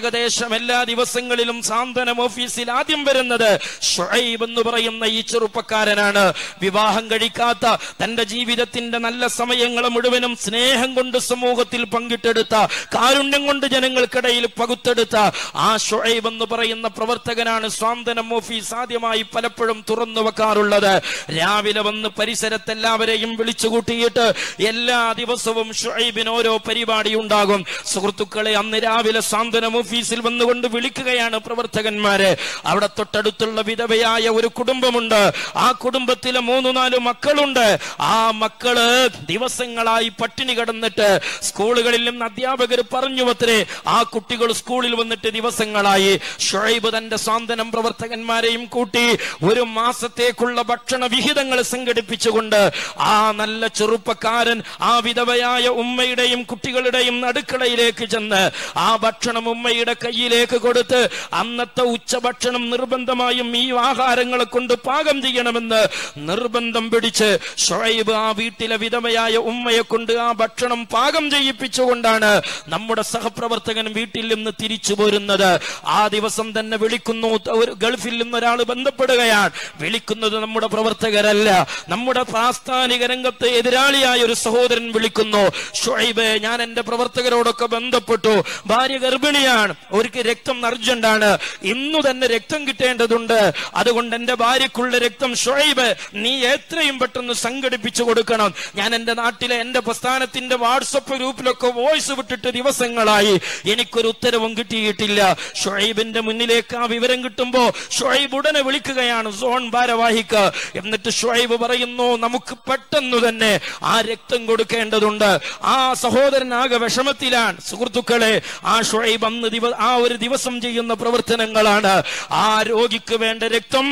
ഏകദേശം എല്ലാ ദിവസങ്ങളിലും സാന്ത്വനം ഓഫീസിൽ ആദ്യം വരുന്നത് ഷുഐബ് എന്ന് പറയുന്ന ഈ ചെറുപ്പക്കാരനാണ് വിവാഹം കഴിക്കാത്ത തന്റെ ജീവിതത്തിന്റെ നല്ല സമയങ്ങൾ മുഴുവനും സ്നേഹം കൊണ്ട് സമൂഹത്തിൽ പങ്കിട്ടെടുത്ത കാരുണ്യം കൊണ്ട് ജനങ്ങൾക്കിടയിൽ പകുത്തെടുത്ത ആ ഷുഐബ് എന്ന് പറയുന്ന പ്രവർത്തകനാണ് സ്വാന്തനം ഓഫീസ് ആദ്യമായി പലപ്പോഴും തുറന്നു വെക്കാറുള്ളത് രാവിലെ വന്ന് പരിസരത്തെല്ലാവരെയും വിളിച്ചു കൂട്ടിയിട്ട് എല്ലാ ദിവസവും ഷുഐബിന് ഓരോ പരിപാടി ഉണ്ടാകും സുഹൃത്തുക്കളെ അന്ന് രാവിലെ സാന്ത്വനം ഓഫീസിൽ വന്നുകൊണ്ട് വിളിക്കുകയാണ് പ്രവർത്തകന്മാരെ അവിടെ തൊട്ടടുത്തുള്ള വിധവയായ ഒരു കുടുംബമുണ്ട് ആ കുടുംബത്തിലെ മൂന്ന് നാല് മക്കളുണ്ട് ആ മക്കള് ദിവസങ്ങളായി പട്ടിണി കിടന്നിട്ട് സ്കൂളുകളിൽ നിന്ന് അധ്യാപകർ പറഞ്ഞു അത്രേ ആ കുട്ടികൾ സ്കൂളിൽ വന്നിട്ട് ദിവസങ്ങളായി ഷുഐബ് തന്റെ സാന്ത്വനം പ്രവർത്തകന്മാരെയും കൂട്ടി ഒരു മാസത്തേക്കുള്ള ഭക്ഷണ വിഹിതങ്ങൾ സംഘടിപ്പിച്ചുകൊണ്ട് ആ നല്ല ചെറുപ്പക്കാരൻ ആ വിധവയായ ഉമ്മയുടെയും കുട്ടികളുടെയും അടുക്കളയിലേക്ക് ചെന്ന് ആ ഭക്ഷണം ഉമ്മയുടെ കയ്യിലേക്ക് കൊടുത്ത് അന്നത്തെ ഉച്ചഭക്ഷണം നിർബന്ധമായും ഈ ആഹാരങ്ങളെ കൊണ്ട് പാകം ചെയ്യണമെന്ന് നിർബന്ധം പിടിച്ച് ഷുഐബ് ആ വീട്ടിലെ വിധവയായ ഉമ്മയെ കൊണ്ട് ആ ഭക്ഷണം പാകം ചെയ്യിപ്പിച്ചുകൊണ്ടാണ് നമ്മുടെ സഹപ്രവർത്തകൻ വീട്ടിൽ നിന്ന് തിരിച്ചു പോരുന്നത് ആ ദിവസം തന്നെ വിളിക്കുന്നു ഒരു ഗൾഫിൽ നിന്ന് ഒരാൾ ബന്ധപ്പെടുകയാണ് വിളിക്കുന്നത് നമ്മുടെ പ്രവർത്തകരല്ല നമ്മുടെ പ്രാസ്ഥാനിക രംഗത്ത് എതിരാളിയായ ഒരു സഹോദരൻ വിളിക്കുന്നു ഷുഐബ് ഞാൻ എന്റെ പ്രവർത്തകരോടൊക്കെ ബന്ധപ്പെട്ടു ഭാര്യ ഗർഭിണിയാണ് അവർക്ക് രക്തം അർജന്റ് ആണ് ഇന്നു തന്നെ രക്തം കിട്ടേണ്ടതുണ്ട് അതുകൊണ്ട് എന്റെ ഭാര്യക്കുള്ള രക്തം ഷുഐബ് നീ എത്രയും പെട്ടെന്ന് സംഘടിപ്പിച്ചു കൊടുക്കണം ഞാൻ എന്റെ നാട്ടിലെ എന്റെ പ്രസ്ഥാനത്തിന്റെ വാട്സപ്പ് ഗ്രൂപ്പിലൊക്കെ വോയിസ് വിട്ടിട്ട് ദിവസങ്ങളായി എനിക്കൊരു ഉത്തരവും കിട്ടിയിട്ടില്ല ഷുഐബിന്റെ മുന്നിലേക്ക് ആ വിവരം കിട്ടുമ്പോ ഷുഐബ് ഉടനെ വിളിക്കുകയാണ് സോൺ ഭാരവാഹിക്ക് എന്നിട്ട് ഷുഐബ് പറയുന്നു നമുക്ക് പെട്ടെന്ന് തന്നെ ആ രക്തം കൊടുക്കേണ്ടതുണ്ട് ആ സഹോദരനാകെ വിഷമത്തിലാണ് സുഹൃത്തുക്കളെ ആ ഷുഐബ് അന്ന് ദിവ ആ ഒരു ദിവസം ചെയ്യുന്ന പ്രവർത്തനങ്ങളാണ് ആ രോഗിക്ക് വേണ്ട രക്തം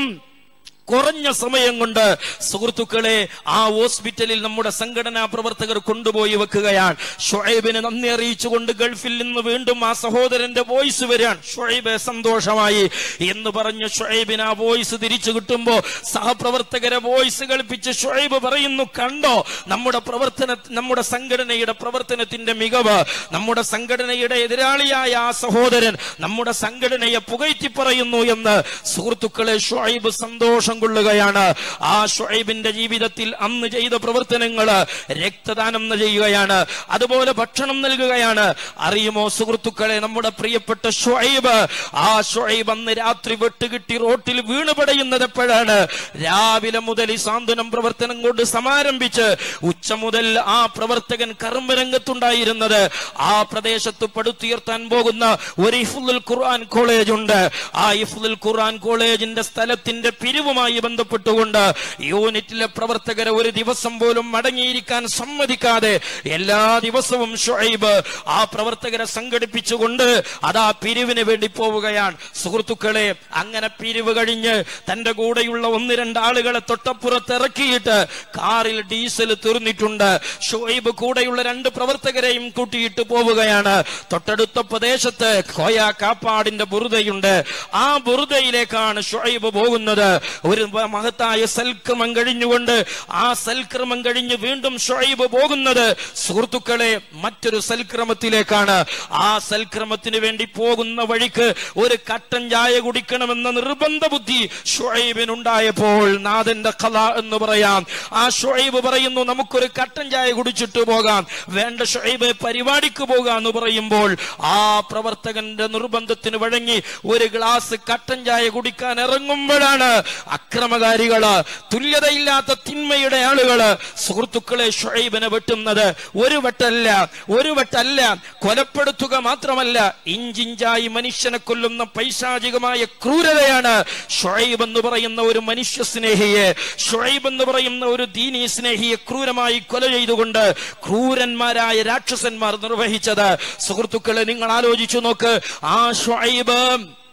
കുറഞ്ഞ സമയം കൊണ്ട് സുഹൃത്തുക്കളെ ആ ഹോസ്പിറ്റലിൽ നമ്മുടെ സംഘടനാ പ്രവർത്തകർ കൊണ്ടുപോയി വെക്കുകയാണ് ഷുഐബിന് നന്ദി അറിയിച്ചുകൊണ്ട് ഗൾഫിൽ നിന്ന് വീണ്ടും ആ സഹോദരന്റെ വോയിസ് വരാൻ ഷുഐബ് സന്തോഷമായി എന്ന് പറഞ്ഞ് ഷുഐബിന് ആ വോയിസ് തിരിച്ചു കിട്ടുമ്പോ സഹപ്രവർത്തകരെ വോയിസ് കളിപ്പിച്ച് ഷുഐബ് പറയുന്നു കണ്ടോ നമ്മുടെ പ്രവർത്തന നമ്മുടെ സംഘടനയുടെ പ്രവർത്തനത്തിന്റെ മികവ് നമ്മുടെ സംഘടനയുടെ എതിരാളിയായ ആ സഹോദരൻ നമ്മുടെ സംഘടനയെ പുകഴ്ത്തി പറയുന്നു എന്ന് സുഹൃത്തുക്കളെ ഷുഐബ് സന്തോഷം കൊള്ളുകയാണ് ആ ഷുഐബിന്റെ ജീവിതത്തിൽ അന്ന് ചെയ്ത പ്രവർത്തനങ്ങൾ രക്തദാനം ചെയ്യുകയാണ് അതുപോലെ ഭക്ഷണം നൽകുകയാണ് അറിയുമോ സുഹൃത്തുക്കളെ നമ്മുടെ പ്രിയപ്പെട്ട ഷുഐബ് ആ ഷുഐബ് അന്ന് രാത്രി വെട്ടുകിട്ടി റോട്ടിൽ വീണുപടയുന്നത് എപ്പോഴാണ് രാവിലെ മുതൽ ഈ സാന്ത്വനം പ്രവർത്തനം കൊണ്ട് സമാരംഭിച്ച് ഉച്ച മുതൽ ആ പ്രവർത്തകൻ കർമ്മരംഗത്തുണ്ടായിരുന്നത് ആ പ്രദേശത്ത് പടുത്തുയർത്താൻ പോകുന്ന ഒരു ഇഫുൽ ഖുർആൻ കോളേജ് ഉണ്ട് ആ ഇഫുൽ ഖുർആൻ കോളേജിന്റെ സ്ഥലത്തിന്റെ പിരിവുമായി ബന്ധപ്പെട്ടുകൊണ്ട് യൂണിറ്റിലെ പ്രവർത്തകരെ ഒരു ദിവസം പോലും മടങ്ങിയിരിക്കാൻ സമ്മതിക്കാതെ എല്ലാ ദിവസവും ഷുഐബ് ആ പ്രവർത്തകരെ സംഘടിപ്പിച്ചുകൊണ്ട് അതാ പിരിവിന് വേണ്ടി പോവുകയാണ് സുഹൃത്തുക്കളെ അങ്ങനെ പിരിവ് കഴിഞ്ഞ് തന്റെ കൂടെയുള്ള ഒന്ന് രണ്ട് ആളുകളെ തൊട്ടപ്പുറത്ത് ഇറക്കിയിട്ട് കാറിൽ ഡീസൽ തീർന്നിട്ടുണ്ട് ഷുഐബ് കൂടെയുള്ള രണ്ട് പ്രവർത്തകരെയും കൂട്ടിയിട്ട് പോവുകയാണ് തൊട്ടടുത്ത പ്രദേശത്ത് കോയ കാപ്പാടിന്റെ ബുറുദയുണ്ട് ആ ബുറുദയിലേക്കാണ് ഷുഐബ് പോകുന്നത് ഒരു മഹത്തായ സൽക്രമം കഴിഞ്ഞുകൊണ്ട് ആ സൽക്രമം കഴിഞ്ഞ് വീണ്ടും ഷുഐബ് പോകുന്നത് സുഹൃത്തുക്കളെ മറ്റൊരു സൽക്രമത്തിലേക്കാണ് ആ സൽക്രമത്തിന് വേണ്ടി പോകുന്ന വഴിക്ക് ഒരു കട്ടൻ ചായ കുടിക്കണമെന്ന നിർബന്ധ ബുദ്ധി ഷുഐബിനുണ്ടായപ്പോൾ നാഥന്റെ കഥ എന്ന് പറയാം ആ ഷുഐബ് പറയുന്നു നമുക്കൊരു കട്ടൻ ചായ കുടിച്ചിട്ട് പോകാം വേണ്ട ഷുഐബ് പരിപാടിക്ക് പോകാം എന്ന് പറയുമ്പോൾ ആ പ്രവർത്തകന്റെ നിർബന്ധത്തിന് വഴങ്ങി ഒരു ഗ്ലാസ് കട്ടൻ ചായ കുടിക്കാൻ ഇറങ്ങുമ്പോഴാണ് അക്രമകാരികള് തുല്യതയില്ലാത്ത തിന്മയുടെ ആളുകള് സുഹൃത്തുക്കളെ ഷുഐബിനെ വെട്ടുന്നത് ഒരു വട്ടല്ല ഒരു വട്ടല്ല കൊലപ്പെടുത്തുക മാത്രമല്ല ഇഞ്ചിഞ്ചായി മനുഷ്യനെ കൊല്ലുന്ന പൈശാചികമായ ക്രൂരതയാണ് ഷുഐബ് എന്ന് പറയുന്ന ഒരു മനുഷ്യ സ്നേഹിയെ ഷുഐബ് എന്ന് പറയുന്ന ഒരു ദീനി സ്നേഹിയെ ക്രൂരമായി കൊല ചെയ്തുകൊണ്ട് ക്രൂരന്മാരായ രാക്ഷസന്മാർ നിർവഹിച്ചത് സുഹൃത്തുക്കളെ നിങ്ങൾ ആലോചിച്ചു നോക്ക് ആ ഷുഐബ്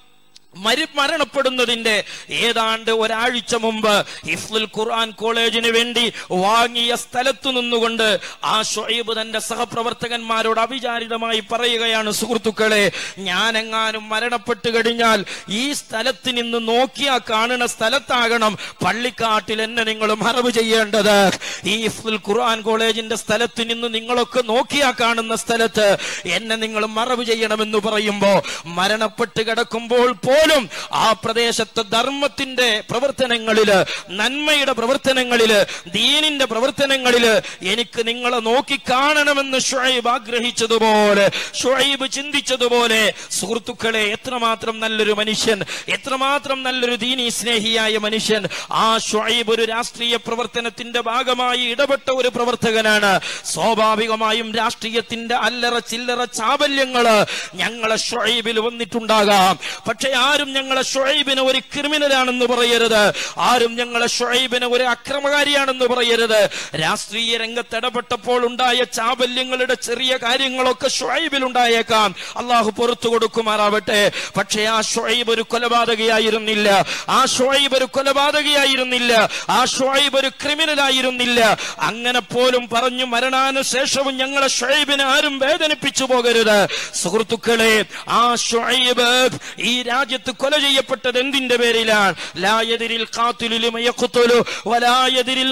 മരി മരണപ്പെടുന്നതിന്റെ ഏതാണ്ട് ഒരാഴ്ച മുമ്പ് ഹിഫ്ലുൽ ഖുർആൻ കോളേജിന് വേണ്ടി വാങ്ങിയ സ്ഥലത്തു നിന്നുകൊണ്ട് ആ ഷൊയ്ബ് തന്റെ സഹപ്രവർത്തകന്മാരോട് അവിചാരിതമായി പറയുകയാണ് സുഹൃത്തുക്കളെ ഞാനെങ്ങാനും മരണപ്പെട്ടു കഴിഞ്ഞാൽ ഈ സ്ഥലത്ത് നിന്ന് നോക്കിയാ കാണുന്ന സ്ഥലത്താകണം പള്ളിക്കാട്ടിൽ എന്നെ നിങ്ങൾ മറവ് ചെയ്യേണ്ടത് ഈ ഹിഫ്ലുൽ ഖുർആൻ കോളേജിന്റെ സ്ഥലത്ത് നിന്ന് നിങ്ങളൊക്കെ നോക്കിയാ കാണുന്ന സ്ഥലത്ത് എന്നെ നിങ്ങൾ മറവ് ചെയ്യണമെന്ന് പറയുമ്പോ മരണപ്പെട്ട് കിടക്കുമ്പോൾ പോലും ആ പ്രദേശത്തെ ധർമ്മത്തിന്റെ പ്രവർത്തനങ്ങളില് നന്മയുടെ പ്രവർത്തനങ്ങളില് ദീനിന്റെ പ്രവർത്തനങ്ങളില് എനിക്ക് നിങ്ങളെ നോക്കി കാണണമെന്ന് ഷുഐബ് ആഗ്രഹിച്ചതുപോലെ ഷുഐബ് ചിന്തിച്ചതുപോലെ സുഹൃത്തുക്കളെ എത്രമാത്രം നല്ലൊരു മനുഷ്യൻ എത്രമാത്രം നല്ലൊരു ദീനി സ്നേഹിയായ മനുഷ്യൻ ആ ഷുഐബ് ഒരു രാഷ്ട്രീയ പ്രവർത്തനത്തിന്റെ ഭാഗമായി ഇടപെട്ട ഒരു പ്രവർത്തകനാണ് സ്വാഭാവികമായും രാഷ്ട്രീയത്തിന്റെ അല്ലറ ചില്ലറ ചാബല്യങ്ങള് ഞങ്ങളെ ഷുഐബിൽ വന്നിട്ടുണ്ടാകാം പക്ഷെ ആരും ഞങ്ങളെ ഷുഐബിനെ ഒരു ക്രിമിനലാണെന്ന് പറയരുത് ആരും ഞങ്ങളെ ഷുഐബിനെ ഒരു അക്രമകാരിയാണെന്ന് പറയരുത് രാഷ്ട്രീയ രംഗത്ത് ഇടപെട്ടപ്പോൾ ഉണ്ടായ ചാബല്യങ്ങളുടെ ചെറിയ കാര്യങ്ങളൊക്കെ ഷുഐബിൽ ഉണ്ടായേക്കാം അള്ളാഹു പുറത്തു കൊടുക്കുമാറാവട്ടെ പക്ഷേ ആ ഷുഐബ് ഒരു കൊലപാതകയായിരുന്നില്ല ആ ഷുഐബ് ഒരു കൊലപാതകയായിരുന്നില്ല ആ ഷുഐബ് ഒരു ക്രിമിനലായിരുന്നില്ല അങ്ങനെ പോലും പറഞ്ഞു മരണാനുശേഷവും ഞങ്ങളെ ഷുഐബിനെ ആരും വേദനിപ്പിച്ചു പോകരുത് സുഹൃത്തുക്കളെ ആ ഷുഐബ് ഈ രാജ്യത്ത് കൊല ചെയ്യപ്പെട്ടത് എന്തിന്റെ പേരിലാണ് ലായതിരിൽ വലായതിരിൽ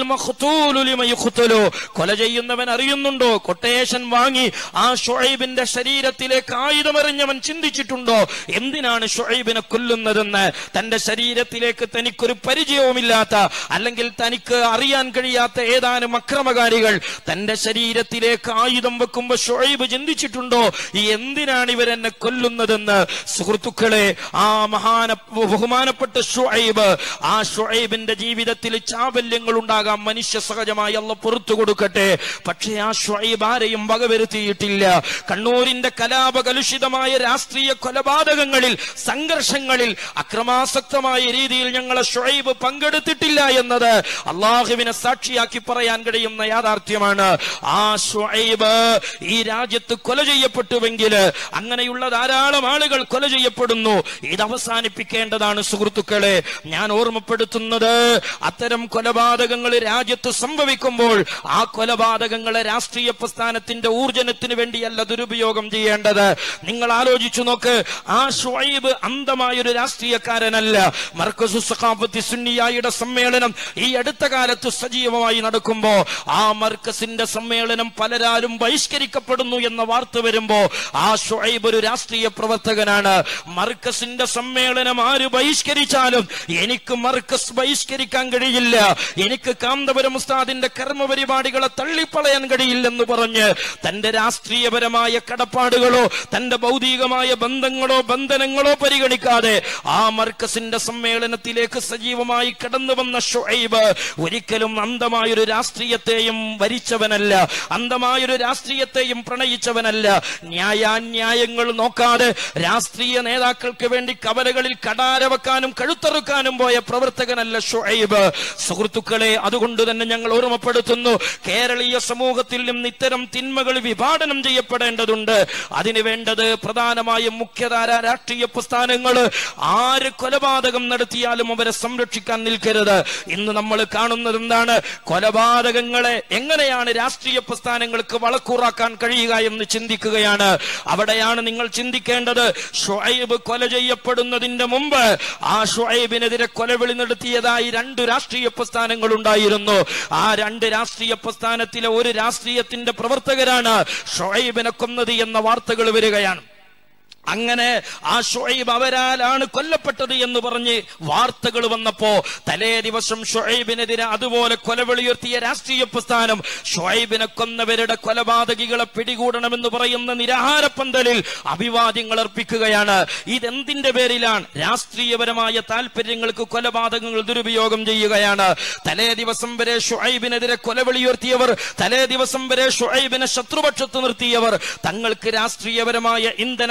കൊല ചെയ്യുന്നവൻ അറിയുന്നുണ്ടോ കൊട്ടേഷൻ വാങ്ങി ആ ഷുഐബിന്റെ ശരീരത്തിലേക്ക് ആയുധമെറിഞ്ഞവൻ ചിന്തിച്ചിട്ടുണ്ടോ എന്തിനാണ് ഷുഐബിനെ കൊല്ലുന്നതെന്ന് തന്റെ ശരീരത്തിലേക്ക് തനിക്കൊരു പരിചയവുമില്ലാത്ത അല്ലെങ്കിൽ തനിക്ക് അറിയാൻ കഴിയാത്ത ഏതാനും അക്രമകാരികൾ തന്റെ ശരീരത്തിലേക്ക് ആയുധം വെക്കുമ്പോ ഷുഐബ് ചിന്തിച്ചിട്ടുണ്ടോ ഈ എന്തിനാണ് ഇവരെന്നെ കൊല്ലുന്നതെന്ന് സുഹൃത്തുക്കളെ ആ മഹാന ബഹുമാനപ്പെട്ട ഷുഐബ് ആ ഷുഐബിന്റെ ജീവിതത്തിൽ ചാബല്യങ്ങൾ ഉണ്ടാകാം മനുഷ്യ സഹജമായി അല്ല പുറത്തു കൊടുക്കട്ടെ പക്ഷേ ആ ഷുഐബ് ആരെയും വകവരുത്തിയിട്ടില്ല കണ്ണൂരിന്റെ കലാപകലുഷിതമായ രാഷ്ട്രീയ കൊലപാതകങ്ങളിൽ സംഘർഷങ്ങളിൽ അക്രമാസക്തമായ രീതിയിൽ ഞങ്ങളെ ഷുഐബ് പങ്കെടുത്തിട്ടില്ല എന്നത് അള്ളാഹുവിനെ സാക്ഷിയാക്കി പറയാൻ കഴിയുന്ന യാഥാർത്ഥ്യമാണ് ആ ഷുഐബ് ഈ രാജ്യത്ത് കൊല ചെയ്യപ്പെട്ടുവെങ്കിൽ അങ്ങനെയുള്ള ധാരാളം ആളുകൾ കൊല ചെയ്യപ്പെടുന്നു ഇത് അവസാനിപ്പിക്കേണ്ടതാണ് സുഹൃത്തുക്കളെ ഞാൻ ഓർമ്മപ്പെടുത്തുന്നത് അത്തരം കൊലപാതകങ്ങൾ രാജ്യത്ത് സംഭവിക്കുമ്പോൾ ആ കൊലപാതകങ്ങളെ രാഷ്ട്രീയ പ്രസ്ഥാനത്തിന്റെ ഊർജനത്തിന് വേണ്ടിയല്ല ദുരുപയോഗം ചെയ്യേണ്ടത് നിങ്ങൾ ആലോചിച്ചു നോക്ക് ആ ഷുഐബ് അന്ധമായൊരു രാഷ്ട്രീയക്കാരനല്ല മർക്കസു സഖാഫത്തി സുന്നിയായുടെ സമ്മേളനം ഈ അടുത്ത കാലത്ത് സജീവമായി നടക്കുമ്പോ ആ മർക്കസിന്റെ സമ്മേളനം പലരാലും ബഹിഷ്കരിക്കപ്പെടുന്നു എന്ന വാർത്ത വരുമ്പോ ആ ഷുഐബ് ഒരു രാഷ്ട്രീയ പ്രവർത്തകനാണ് മർക്കസിന്റെ സമ്മേളനം ആര് ബഹിഷ്കരിച്ചാലും എനിക്ക് മർക്കസ് ബഹിഷ്കരിക്കാൻ കഴിയില്ല എനിക്ക് കാന്തപുരം ഉസ്താദിന്റെ കർമ്മപരിപാടികളെ തള്ളിപ്പളയാൻ കഴിയില്ലെന്ന് പറഞ്ഞ് തന്റെ രാഷ്ട്രീയപരമായ കടപ്പാടുകളോ തന്റെ ഭൗതികമായ ബന്ധങ്ങളോ ബന്ധനങ്ങളോ പരിഗണിക്കാതെ ആ മർക്കസിന്റെ സമ്മേളനത്തിലേക്ക് സജീവമായി കടന്നു വന്ന ഷുഐബ് ഒരിക്കലും അന്ധമായൊരു രാഷ്ട്രീയത്തെയും വരിച്ചവനല്ല അന്ധമായൊരു രാഷ്ട്രീയത്തെയും പ്രണയിച്ചവനല്ല ന്യായാന്യായങ്ങൾ നോക്കാതെ രാഷ്ട്രീയ നേതാക്കൾക്ക് വേണ്ടി കവലകളിൽ കടാര വെക്കാനും കഴുത്തറുക്കാനും പോയ പ്രവർത്തകനല്ല ഷുഐബ് സുഹൃത്തുക്കളെ അതുകൊണ്ട് തന്നെ ഞങ്ങൾ ഓർമ്മപ്പെടുത്തുന്നു കേരളീയ സമൂഹത്തിൽ നിന്ന് ഇത്തരം തിന്മകൾ വിഭാടനം ചെയ്യപ്പെടേണ്ടതുണ്ട് അതിന് വേണ്ടത് പ്രധാനമായും മുഖ്യധാര രാഷ്ട്രീയ പ്രസ്ഥാനങ്ങൾ ആര് കൊലപാതകം നടത്തിയാലും അവരെ സംരക്ഷിക്കാൻ നിൽക്കരുത് ഇന്ന് നമ്മൾ കാണുന്നത് എന്താണ് കൊലപാതകങ്ങളെ എങ്ങനെയാണ് രാഷ്ട്രീയ പ്രസ്ഥാനങ്ങൾക്ക് വളക്കൂറാക്കാൻ കഴിയുക എന്ന് ചിന്തിക്കുകയാണ് അവിടെയാണ് നിങ്ങൾ ചിന്തിക്കേണ്ടത് ഷുഐബ് കൊല ചെയ്യപ്പെടുന്നതിന്റെ മുമ്പ് ആ ഷുഐബിനെതിരെ കൊലവിളി നടത്തിയതായി രണ്ട് രാഷ്ട്രീയ പ്രസ്ഥാനങ്ങൾ ഉണ്ടായിരുന്നു ആ രണ്ട് രാഷ്ട്രീയ പ്രസ്ഥാനത്തിലെ ഒരു രാഷ്ട്രീയത്തിന്റെ പ്രവർത്തകരാണ് ഷുഐബിനെ കൊന്നത് എന്ന വാർത്തകൾ വരികയാണ് അങ്ങനെ ആ ഷുഐബ് അവരാലാണ് കൊല്ലപ്പെട്ടത് എന്ന് പറഞ്ഞ് വാർത്തകൾ വന്നപ്പോ തലേ ദിവസം ഷുഐബിനെതിരെ അതുപോലെ കൊലവിളിയുയർത്തിയ രാഷ്ട്രീയ പ്രസ്ഥാനം ഷുഐബിനെ കൊന്നവരുടെ കൊലപാതകികളെ പിടികൂടണമെന്ന് പറയുന്ന നിരാഹാരപ്പന്തലിൽ അഭിവാദ്യങ്ങൾ അർപ്പിക്കുകയാണ് ഇതെന്തിന്റെ പേരിലാണ് രാഷ്ട്രീയപരമായ താല്പര്യങ്ങൾക്ക് കൊലപാതകങ്ങൾ ദുരുപയോഗം ചെയ്യുകയാണ് തലേ ദിവസം വരെ ഷുഐബിനെതിരെ കൊലവിളിയുയർത്തിയവർ തലേ ദിവസം വരെ ഷുഐബിനെ ശത്രുപക്ഷത്ത് നിർത്തിയവർ തങ്ങൾക്ക് രാഷ്ട്രീയപരമായ ഇന്ധനത്തിന്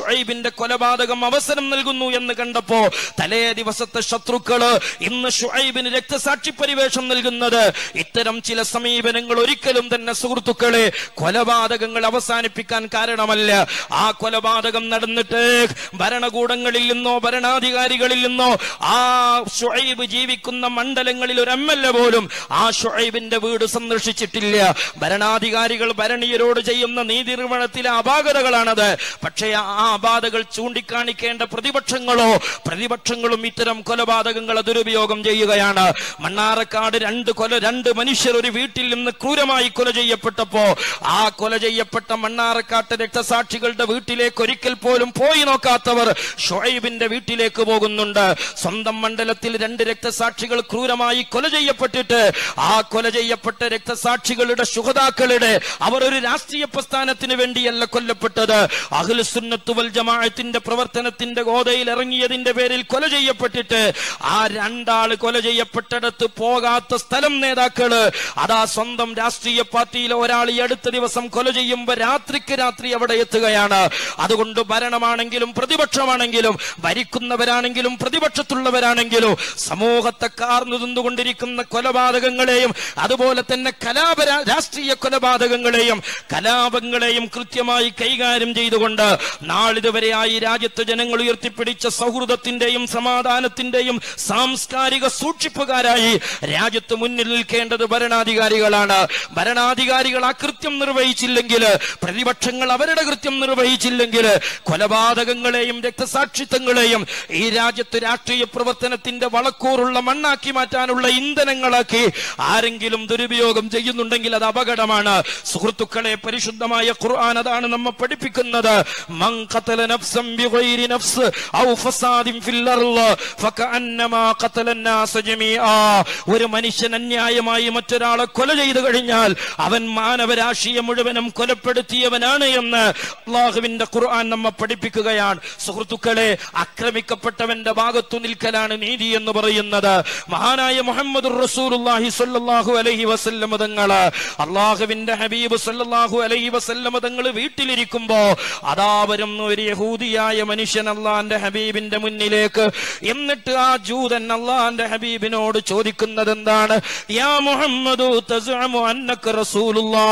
ഷുഐബിന്റെ കൊലപാതകം അവസരം നൽകുന്നു എന്ന് കണ്ടപ്പോ തലേ ദിവസത്തെ ശത്രുക്കള് ഇന്ന് ഷുഐബിന് രക്തസാക്ഷി പരിവേഷം നൽകുന്നത് ഇത്തരം ചില സമീപനങ്ങൾ ഒരിക്കലും തന്നെ സുഹൃത്തുക്കളെ കൊലപാതകങ്ങൾ അവസാനിപ്പിക്കാൻ കാരണമല്ല ആ കൊലപാതകം നടന്നിട്ട് ഭരണകൂടങ്ങളിൽ നിന്നോ ഭരണാധികാരികളിൽ നിന്നോ ആ ഷുഐബ് ജീവിക്കുന്ന മണ്ഡലങ്ങളിൽ ഒരു എം എൽ എ പോലും ആ ഷുഐബിന്റെ വീട് സന്ദർശിച്ചിട്ടില്ല ഭരണാധികാരികൾ ഭരണീയരോട് ചെയ്യുന്ന നീതി നിർവഹണത്തിലെ അപാകതകളാണത് പക്ഷേ ആ അപാകതകൾ ചൂണ്ടിക്കാണിക്കേണ്ട പ്രതിപക്ഷങ്ങളോ പ്രതിപക്ഷങ്ങളും ഇത്തരം കൊലപാതകങ്ങളെ ദുരുപയോഗം ചെയ്യുകയാണ് മണ്ണാറക്കാട് രണ്ട് കൊല രണ്ട് മനുഷ്യർ ഒരു വീട്ടിൽ നിന്ന് ക്രൂരമായി കൊല ചെയ്യപ്പെട്ടപ്പോ ആ കൊല ചെയ്യപ്പെട്ട മണ്ണാറക്കാട്ട് രക്തസാക്ഷികളുടെ വീട്ടിലേക്ക് ഒരിക്കൽ പോലും പോയി നോക്കാത്തവർ ഷുഐബിന്റെ വീട്ടിലേക്ക് പോകുന്നുണ്ട് സ്വന്തം മണ്ഡലത്തിൽ രണ്ട് രക്തസാക്ഷികൾ ക്രൂരമായി കൊല ചെയ്യപ്പെട്ടിട്ട് ആ കൊല ചെയ്യപ്പെട്ട രക്തസാക്ഷികളുടെ ശുഹതാക്കളുടെ അവർ ഒരു രാഷ്ട്രീയ പ്രസ്ഥാനത്തിന് വേണ്ടിയല്ല കൊല്ലപ്പെട്ടത് അഖിലുസുന്നത്ത് വൽ ജമാഅത്തിന്റെ പ്രവർത്തനത്തിന്റെ ഗോതയിൽ ഇറങ്ങിയതിന്റെ പേരിൽ കൊല ചെയ്യപ്പെട്ടിട്ട് ആ രണ്ടാള് കൊല ചെയ്യപ്പെട്ടിടത്ത് പോകാത്ത സ്ഥലം നേതാക്കള് അതാ സ്വന്തം രാഷ്ട്രീയ പാർട്ടിയിലെ ഒരാൾ ഈ അടുത്ത ദിവസം കൊല ചെയ്യുമ്പോ രാത്രിക്ക് രാത്രി അവിടെ എത്തുകയാണ് അതുകൊണ്ട് ഭരണമാണെങ്കിലും പ്രതിപക്ഷമാണെങ്കിലും ഭരിക്കുന്നവരാണെങ്കിലും പ്രതിപക്ഷത്തുള്ളവരാണെങ്കിലും സമൂഹത്തെ കാർന്നു തിന്നുകൊണ്ടിരിക്കുന്ന കൊലപാതകങ്ങളെയും അതുപോലെ തന്നെ കലാപര രാഷ്ട്രീയ കൊലപാതകങ്ങളെയും കലാപങ്ങളെയും കൃത്യമായി കൈകാര്യം ചെയ്തുകൊണ്ട് നാളിതുവരെയായി രാജ്യത്തെ ജനങ്ങൾ ഉയർത്തിപ്പിടിച്ച സൗഹൃദത്തിന്റെയും സമാധാനത്തിന്റെയും സാംസ്കാരിക സൂക്ഷിപ്പുകാരായി രാജ്യത്ത് മുന്നിൽ നിൽക്കേണ്ടത് ഭരണാധികാരികളാണ് ഭരണാധികാരികൾ ആ കൃത്യം നിർവഹിച്ചില്ലെങ്കിൽ പ്രതിപക്ഷങ്ങൾ അവരുടെ കൃത്യം നിർവഹിച്ചില്ലെങ്കിൽ കൊലപാതകങ്ങളെയും രക്തസാക്ഷിത്വങ്ങളെയും ഈ രാജ്യത്ത് രാഷ്ട്രീയ പ്രവർത്തനത്തിന്റെ വളക്കൂറുള്ള മണ്ണാക്കി മാറ്റാനുള്ള ഇന്ധനങ്ങളാക്കി ആരെങ്കിലും ദുരുപയോഗം ചെയ്യുന്നുണ്ടെങ്കിൽ അത് അപകടമാണ് സുഹൃത്തുക്കളെ പരിശുദ്ധമായ ഖുർആൻ അതാണ് നമ്മെ പഠിപ്പിക്കുന്നത് മൻ ഖതല നഫ്സൻ ബിഗൈരി നഫ്സ് ഔ ഫസാദിൻ ഫിൽ അർള് ഫകഅന്നമാ ഖതല الناس ജമീആ ഒരു മനുഷ്യൻ അന്യായമായി മറ്റൊരാളെ കൊല ചെയ്തു കഴിഞ്ഞാൽ അവൻ മാനവരാശിയെ മുഴുവനും കൊലപ്പെടുത്തിയവനാണ് എന്ന് അള്ളാഹുവിന്റെ ഖുർആൻ നമ്മെ പഠിപ്പിക്കുകയാണ് സുഹൃത്തുക്കളെ ആക്രമിക്കപ്പെട്ടവന്റെ ഭാഗത്തു നിൽക്കലാണ് നീതി എന്ന് പറയുന്നത് മഹാനായ മുഹമ്മദ് റസൂലുള്ളാഹി സ്വല്ലല്ലാഹു അലൈഹി വസല്ലം തങ്ങള് അള്ളാഹുവിന്റെ ഹബീബ് സ്വല്ലല്ലാഹു അലൈഹി വസല്ലം തങ്ങൾ വീട്ടിലിരിക്കുമ്പോ അതാ വരുന്ന ഒരു യഹൂദിയായ മനുഷ്യൻ അള്ളാന്റെ ഹബീബിന്റെ മുന്നിലേക്ക് എന്നിട്ട് ആ ജൂതൻ അള്ളാന്റെ ഹബീബിനോട് ചോദിക്കുന്നത് എന്താണ് യാ മുഹമ്മദു തസ്അമു അന്നക റസൂലുള്ളാ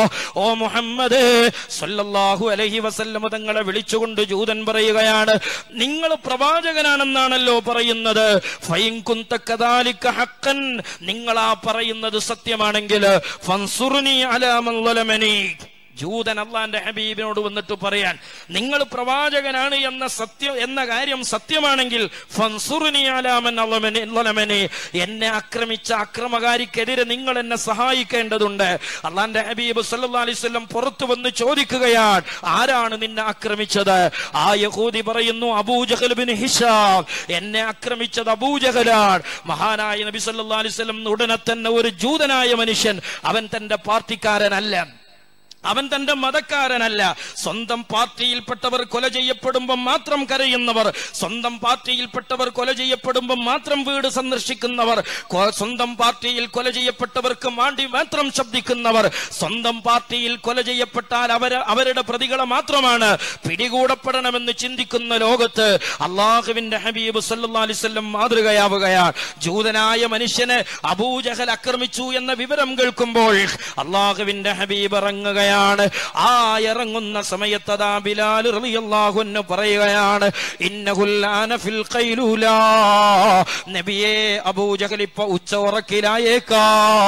ഓ മുഹമ്മദ് സല്ലല്ലാഹു അലൈഹി വസല്ലം തങ്ങളെ വിളിച്ചുകൊണ്ട് ജൂതൻ പറയുകയാണ് നിങ്ങൾ പ്രവാചകനാണെന്നാണല്ലോ പറയുന്നത് ഫൈൻ കുന്ത കദാലിക ഹഖൻ നിങ്ങൾ ആ പറയുന്നത് സത്യമാണെങ്കിൽ ഫൻസുർനി അലാ മൻ ളലമനി ജൂതൻ അള്ളാന്റെ ഹബീബിനോട് വന്നിട്ട് പറയാൻ നിങ്ങൾ പ്രവാചകനാണ് എന്ന സത്യം എന്ന കാര്യം സത്യമാണെങ്കിൽ ഫൻസുർനി അലാ മൻ ളലമനി ളലമനി എന്നെ ആക്രമിച്ച അക്രമകാരിക്കെതിരെ നിങ്ങൾ എന്നെ സഹായിക്കേണ്ടതുണ്ട് അള്ളാന്റെ ഹബീബ് സല്ലല്ലാഹു അലൈഹി വസല്ലം പുറത്തു വന്ന് ചോദിക്കുകയാണ് ആരാണ് നിന്നെ ആക്രമിച്ചത് ആ യഹൂദി പറയുന്നു അബൂജഹൽ ബിൻ ഹിഷാം എന്നെ ആക്രമിച്ചത് അബൂജഹലാണ് മഹാനായ നബി സല്ലല്ലാഹു അലൈഹി വസല്ലം ഉടനെ തന്നെ ഒരു ജൂതനായ മനുഷ്യൻ അവൻ തന്റെ പാർട്ടിക്കാരനല്ല അവൻ തന്റെ മതക്കാരനല്ല സ്വന്തം പാർട്ടിയിൽപ്പെട്ടവർ കൊല ചെയ്യപ്പെടുമ്പോൾ മാത്രം കരയുന്നവർ സ്വന്തം പാർട്ടിയിൽപ്പെട്ടവർ കൊല ചെയ്യപ്പെടുമ്പോൾ മാത്രം വീട് സന്ദർശിക്കുന്നവർ കൊ- സ്വന്തം പാർട്ടിയിൽ കൊല ചെയ്യപ്പെട്ടവർക്ക് മാണ്ടി മാത്രം ശബ്ദിക്കുന്നവർ സ്വന്തം പാർട്ടിയിൽ കൊല ചെയ്യപ്പെട്ടാൽ അവർ അവരുടെ പ്രതികളെ മാത്രമാണ് പിടികൂടപ്പെടണമെന്ന് ചിന്തിക്കുന്ന ലോകത്ത് അള്ളാഹുവിന്റെ ഹബീബ് സല്ലല്ലാഹു അലൈഹി വസല്ലം മാതൃകയാവുകയാണ് ജൂതനായ മനുഷ്യനെ അബൂജഹൽ ആക്രമിച്ചു എന്ന വിവരം കേൾക്കുമ്പോൾ അള്ളാഹുവിന്റെ ഹബീബ് ഇറങ്ങുകയാണ് ആ ഇറങ്ങുന്ന സമയത്ത് അതാ ബിലാൽ റളിയല്ലാഹു അൻഹു പറയുകയാണ് ഇന്നഹുൽ ആന ഫിൽ ഖൈലൂല നബിയെ അബൂജഹൽ ഇപ്പൊ ഉച്ച ഉറക്കിലായേക്കാ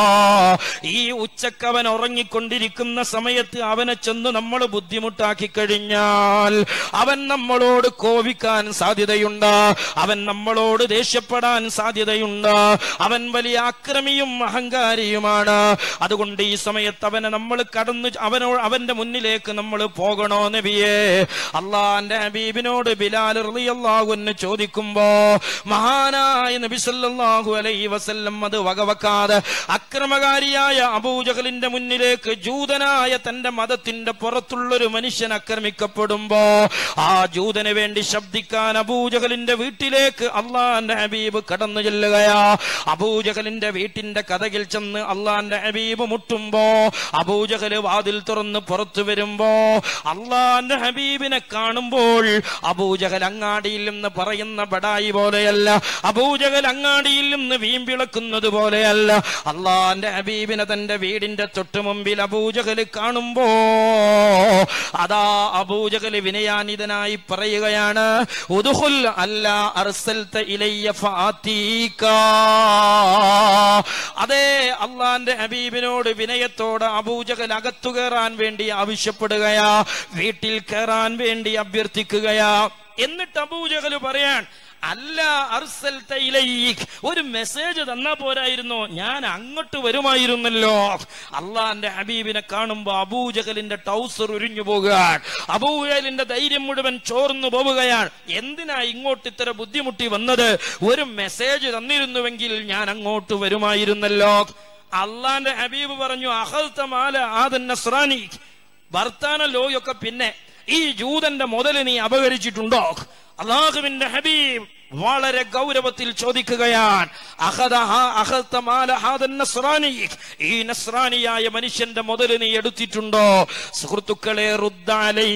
ഈ ഉച്ചക്ക് അവൻ ഉറങ്ങിക്കൊണ്ടിരിക്കുന്ന സമയത്ത് അവനെ ചെന്ന് നമ്മൾ ബുദ്ധിമുട്ടാക്കി കഴിഞ്ഞാൽ അവൻ നമ്മളോട് കോപിക്കാൻ സാധ്യതയുണ്ട് അവൻ നമ്മളോട് ദേഷ്യപ്പെടാൻ സാധ്യതയുണ്ട് അവൻ വലിയ ആക്രമിയും അഹങ്കാരിയുമാണ് അതുകൊണ്ട് ഈ സമയത്ത് അവനെ നമ്മൾ കടന്നു അവനോ അവന്റെ മുന്നിലേക്ക് നമ്മൾ പോകണോ നബിയെ അള്ളാന്റെ ഹബീബിനോട് ബിലാൽ റളിയല്ലാഹു അൻഹു ചോദിക്കുമ്പോ മഹാനായ നബി സല്ലല്ലാഹു അലൈഹി വസല്ലം അത് വകവെക്കാതെ അക്രമകാരിയായ അബൂജഹലിന്റെ മുന്നിലേക്ക് ജൂതനായ തന്റെ മതത്തിന്റെ പുറത്തുള്ളൊരു മനുഷ്യൻ ആക്രമിക്കപ്പെടുമ്പോ ആ ജൂതന് വേണ്ടി ശബ്ദിക്കാൻ അബൂജഹലിന്റെ വീട്ടിലേക്ക് അള്ളാന്റെ ഹബീബ് കടന്നു ചെല്ലുകയാ അബൂജഹലിന്റെ വീട്ടിന്റെ കഥകിൽ ചെന്ന് അള്ളാന്റെ ഹബീബ് മുട്ടുമ്പോ അബൂജഹല് വാതിൽ തുറന്ന് പുറത്തു വരുമ്പോ അള്ളാന്റെ ഹബീബിനെ കാണുമ്പോൾ അബൂജഹൽ അങ്ങാടിയിൽ നിന്ന് പറയുന്ന ബടായി പോലെയല്ല അബൂജഹൽ അങ്ങാടിയിൽ നിന്ന് വീമ്പിളക്കുന്നത് പോലെയല്ല അള്ളാന്റെ ഹബീബിനെ തന്റെ വീടിന്റെ തൊട്ടു മുമ്പിൽ അബൂജഹൽ കാണുമ്പോ അതാ അബൂജഹൽ വിനയാനിതനായി പറയുകയാണ് ഉദുഹുൽ അല്ല അർസൽത ഇലയ്യ ഫാത്തീക അതെ അള്ളാന്റെ ഹബീബിനോട് വിനയത്തോട് അബൂജഹൽ അകത്തു കയറാൻ വേണ്ടി ആവശ്യപ്പെടുകയാ വീട്ടിൽ കയറാൻ വേണ്ടി അഭ്യർത്ഥിക്കുകയാ എന്നിട്ട് അബൂജഹൽ പറയാൻ അല്ല അർസൽത ഇലയ്ക്ക് ഒരു മെസ്സേജ് തന്നാ പോരായിരുന്നോ ഞാൻ അങ്ങോട്ട് വരുമായിരുന്നല്ലോ അള്ളാന്റെ ഹബീബിനെ കാണുമ്പോ അബൂജഹലിന്റെ ടൗസർ ഉരിഞ്ഞു പോകുകയാണ് അബൂജഹലിന്റെ ധൈര്യം മുഴുവൻ ചോർന്നു പോവുകയാണ് എന്തിനാ ഇങ്ങോട്ട് ഇത്ര ബുദ്ധിമുട്ടി വന്നത് ഒരു മെസ്സേജ് തന്നിരുന്നുവെങ്കിൽ ഞാൻ അങ്ങോട്ട് വരുമായിരുന്നല്ലോ അള്ളാന്റെ ഹബീബ് പറഞ്ഞു അഹൽത്ത മാല ആദൻ നസ്രാനി വർത്താന ലോയൊക്കെ പിന്നെ ഈ ജൂതന്റെ മുതല് നീ അപകരിച്ചിട്ടുണ്ടോ അള്ളാഹുവിന്റെ ഹബീബ് വളരെ ഗൗരവത്തിൽ ചോദിക്കുകയാണ് അഹദഹ അഹദത്ത മാല ഹാദൻ നസ്രാനി. ഈ നസ്രാനിയായ മനുഷ്യന്റെ മുതല് നീ എടുത്തിട്ടുണ്ടോ സുഹൃത്തുക്കളെ റുദ്ദാലൈ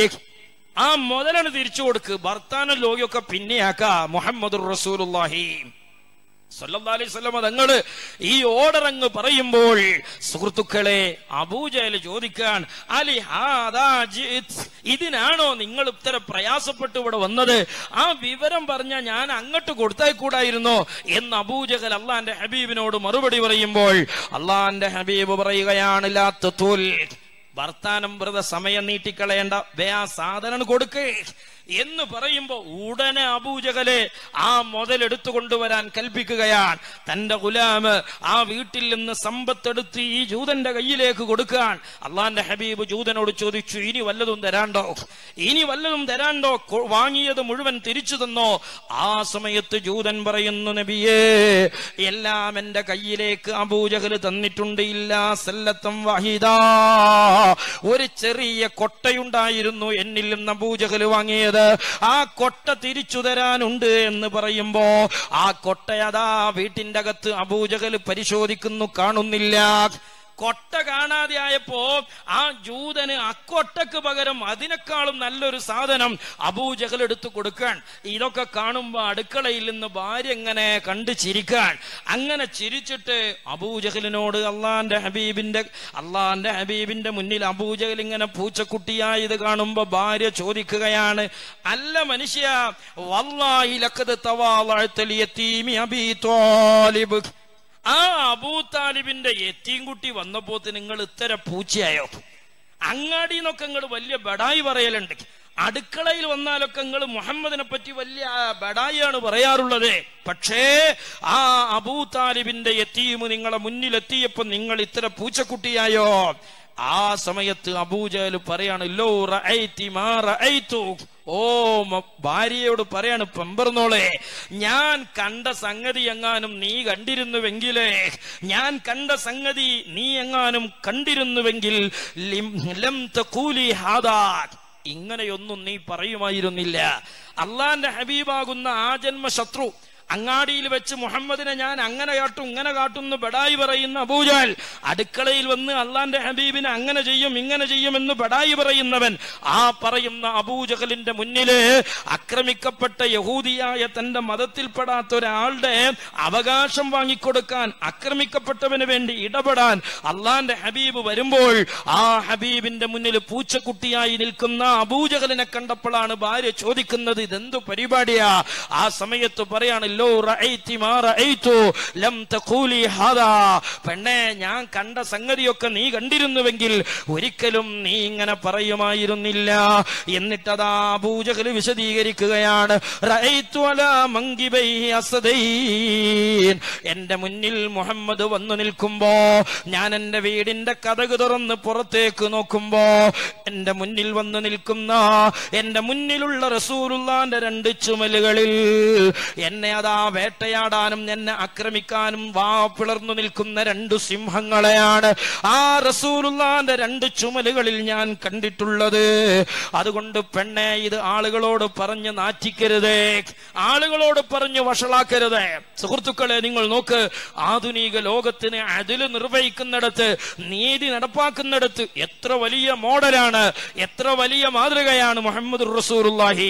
ആ മുതലാണ് തിരിച്ചു കൊടുക്ക് ഭർത്താന ലോകിയൊക്കെ പിന്നെയാക്ക മുഹമ്മദ് റസൂലുള്ളാഹി സല്ലല്ലാഹു അലൈഹി വസല്ലമ തങ്ങള് ഈ ഓർഡർ അങ്ങ് പറയുമ്പോൾ സുഹൃത്തുക്കളെ അബൂജഹൽ ചോദിക്കാൻ അലി ഹാദാ ജിത് ഇതിനാണോ നിങ്ങൾ ഇത്ര പ്രയാസപ്പെട്ട് ഇവിടെ വന്നത് ആ വിവരം പറഞ്ഞ ഞാൻ അങ്ങോട്ട് കൊടുത്തായിക്കൂടായിരുന്നോ എന്ന് അബൂജഹൽ അള്ളാന്റെ ഹബീബിനോട് മറുപടി പറയുമ്പോൾ അള്ളാന്റെ ഹബീബ് പറയുകയാണ് ലാ തത്തുൽ വർത്താനം വെറുതെ സമയം നീട്ടിക്കളയേണ്ട വേ ആ സാധനം കൊടുക്കേ എന്ന് പറയുമ്പോ ഉടനെ അബൂജകലെ ആ മുതലെടുത്തു കൊണ്ടുവരാൻ കൽപ്പിക്കുകയാണ് തന്റെ ഗുലാമ് ആ വീട്ടിൽ നിന്ന് സമ്പത്തെടുത്ത് ഈ ജൂതന്റെ കയ്യിലേക്ക് കൊടുക്കാൻ അള്ളാന്റെ ഹബീബ് ജൂതനോട് ചോദിച്ചു ഇനി വല്ലതും തരാണ്ടോ ഇനി വല്ലതും തരാണ്ടോ കൊ- വാങ്ങിയത് മുഴുവൻ തിരിച്ചു തന്നോ ആ സമയത്ത് ജൂതൻ പറയുന്നു നബിയേ എല്ലാം എന്റെ കയ്യിലേക്ക് അബൂജഹൽ തന്നിട്ടുണ്ട് ഇല്ല സല്ലത്തം വഹിദാ ഒരു ചെറിയ കൊട്ടയുണ്ടായിരുന്നു എന്നിൽ നിന്ന് അബൂജഹൽ വാങ്ങിയത് ആ കൊട്ട തിരിച്ചു തരാനുണ്ട് എന്ന് പറയുമ്പോ ആ കൊട്ടയതാ വീട്ടിന്റെ അകത്ത് അബൂജഹൽ പരിശോധിക്കുന്നു കാണുന്നില്ല കൊട്ട കാണാതെ ആയപ്പോ ആ ജൂതന് അക്കൊട്ടക്ക് പകരം അതിനേക്കാളും നല്ലൊരു സാധനം അബൂജഹൽ എടുത്തു കൊടുക്കാൻ ഇതൊക്കെ കാണുമ്പോ അടുക്കളയിൽ നിന്ന് ഭാര്യ എങ്ങനെ കണ്ടു ചിരിക്കാൻ അങ്ങനെ ചിരിച്ചിട്ട് അബൂജഹലിനോട് അള്ളാന്റെ ഹബീബിന്റെ അള്ളാന്റെ ഹബീബിന്റെ മുന്നിൽ അബൂജഹൽ ഇങ്ങനെ പൂച്ചക്കുട്ടിയായത് കാണുമ്പോ ഭാര്യ ചോദിക്കുകയാണ് അല്ല മനുഷ്യ വല്ലാഹി ലഖദ് തവാളഅ്തൽ യതീമി അബീ ത്വാലിബ് ആ അബൂ താലിബിന്റെ എത്തിയും വന്നപ്പോ നിങ്ങൾ ഇത്തര പൂച്ചയായോ അങ്ങാടി നിന്നൊക്കെ നിങ്ങൾ വലിയ ബടായി പറയലുണ്ട് അടുക്കളയിൽ വന്നാലൊക്കെ നിങ്ങൾ മുഹമ്മദിനെ പറ്റി വലിയ ആ, ബടായിയാണ് പറയാറുള്ളത് പക്ഷേ ആ അബൂ താലിബിന്റെ എത്തിയും നിങ്ങളെ മുന്നിലെത്തിയപ്പോ നിങ്ങൾ ഇത്തര പൂച്ചക്കുട്ടിയായോ ആ സമയത്ത് അബൂജഹൽ പറയാണ് ലോ റഅയ്തി മാ റഅയ്തു ഓ മ- ഭാര്യയോട് പറയാണ് പെമ്പർന്നോളെ ഞാൻ കണ്ട സംഗതി എങ്ങാനും നീ കണ്ടിരുന്നുവെങ്കിലേ ഞാൻ കണ്ട സംഗതി നീ എങ്ങാനും കണ്ടിരുന്നുവെങ്കിൽ ലിം- ലം തഖൂലി ഹാദാ ഇങ്ങനെയൊന്നും നീ പറയുമായിരുന്നില്ല അള്ളാന്റെ ഹബീബാകുന്ന ആ ജന്മ ശത്രു അങ്ങാടിയിൽ വെച്ച് മുഹമ്മദിനെ ഞാൻ അങ്ങനെ കാട്ടും ഇങ്ങനെ കാട്ടുന്നു ബടായി പറയുന്ന അബൂജാൽ അടുക്കളയിൽ വന്ന് അള്ളാന്റെ ഹബീബിനെ അങ്ങനെ ചെയ്യും ഇങ്ങനെ ചെയ്യും എന്ന് ബടായി പറയുന്നവൻ ആ പറയുന്ന അബൂജഹലിന്റെ മുന്നില് ആക്രമിക്കപ്പെട്ട യഹൂദിയായ തന്റെ മതത്തിൽപ്പെടാത്ത ഒരാളുടെ അവകാശം വാങ്ങിക്കൊടുക്കാൻ ആക്രമിക്കപ്പെട്ടവന് വേണ്ടി ഇടപെടാൻ അള്ളാന്റെ ഹബീബ് വരുമ്പോൾ ആ ഹബീബിന്റെ മുന്നിൽ പൂച്ചക്കുട്ടിയായി നിൽക്കുന്ന അബൂജഹലിനെ കണ്ടപ്പോഴാണ് ഭാര്യ ചോദിക്കുന്നത് ഇതെന്തു പരിപാടിയാ ആ സമയത്ത് പറയാണല്ലോ റഅയ്തി മാ റഅയ്തു ലം തഖൂലി ഹാദാ പെണ്ണെ ഞാൻ കണ്ട സംഗതിയൊക്കെ നീ കണ്ടിരുന്നുവെങ്കിൽ ഒരിക്കലും നീ ഇങ്ങനെ പറയുമായിരുന്നില്ല എന്നിട്ടതാ അബൂജഹൽ വിശദീകരിക്കുകയാണ് റഅയ്തു അലാ മങ്കിബൈ അസദൈൻ എന്റെ മുന്നിൽ മുഹമ്മദ് വന്നു നിൽക്കുമ്പോ ഞാൻ എന്റെ വീടിന്റെ കഥക് തുറന്ന് പുറത്തേക്ക് നോക്കുമ്പോ എന്റെ മുന്നിൽ വന്നു നിൽക്കുന്ന എന്റെ മുന്നിലുള്ള റസൂലുള്ളാന്റെ രണ്ട് ചുമലുകളിൽ എന്നെ അതാ അതാ വേട്ടയാടാനും എന്നെ ആക്രമിക്കാനും വാ പിളർന്നു നിൽക്കുന്ന രണ്ടു സിംഹങ്ങളെയാണ് ആ റസൂലുള്ളാന്റെ രണ്ട് ചുമലുകളിൽ ഞാൻ കണ്ടിട്ടുള്ളത് അതുകൊണ്ട് പെണ്ണെ ഇത് ആളുകളോട് പറഞ്ഞ് നാറ്റിക്കരുതേ ആളുകളോട് പറഞ്ഞ് വഷളാക്കരുതേ സുഹൃത്തുക്കളെ നിങ്ങൾ നോക്ക് ആധുനിക ലോകത്തിന് അതില് നിർവഹിക്കുന്നിടത്ത് നീതി നടപ്പാക്കുന്നിടത്ത് എത്ര വലിയ മോഡലാണ് എത്ര വലിയ മാതൃകയാണ് മുഹമ്മദ് റസൂറുല്ലാഹി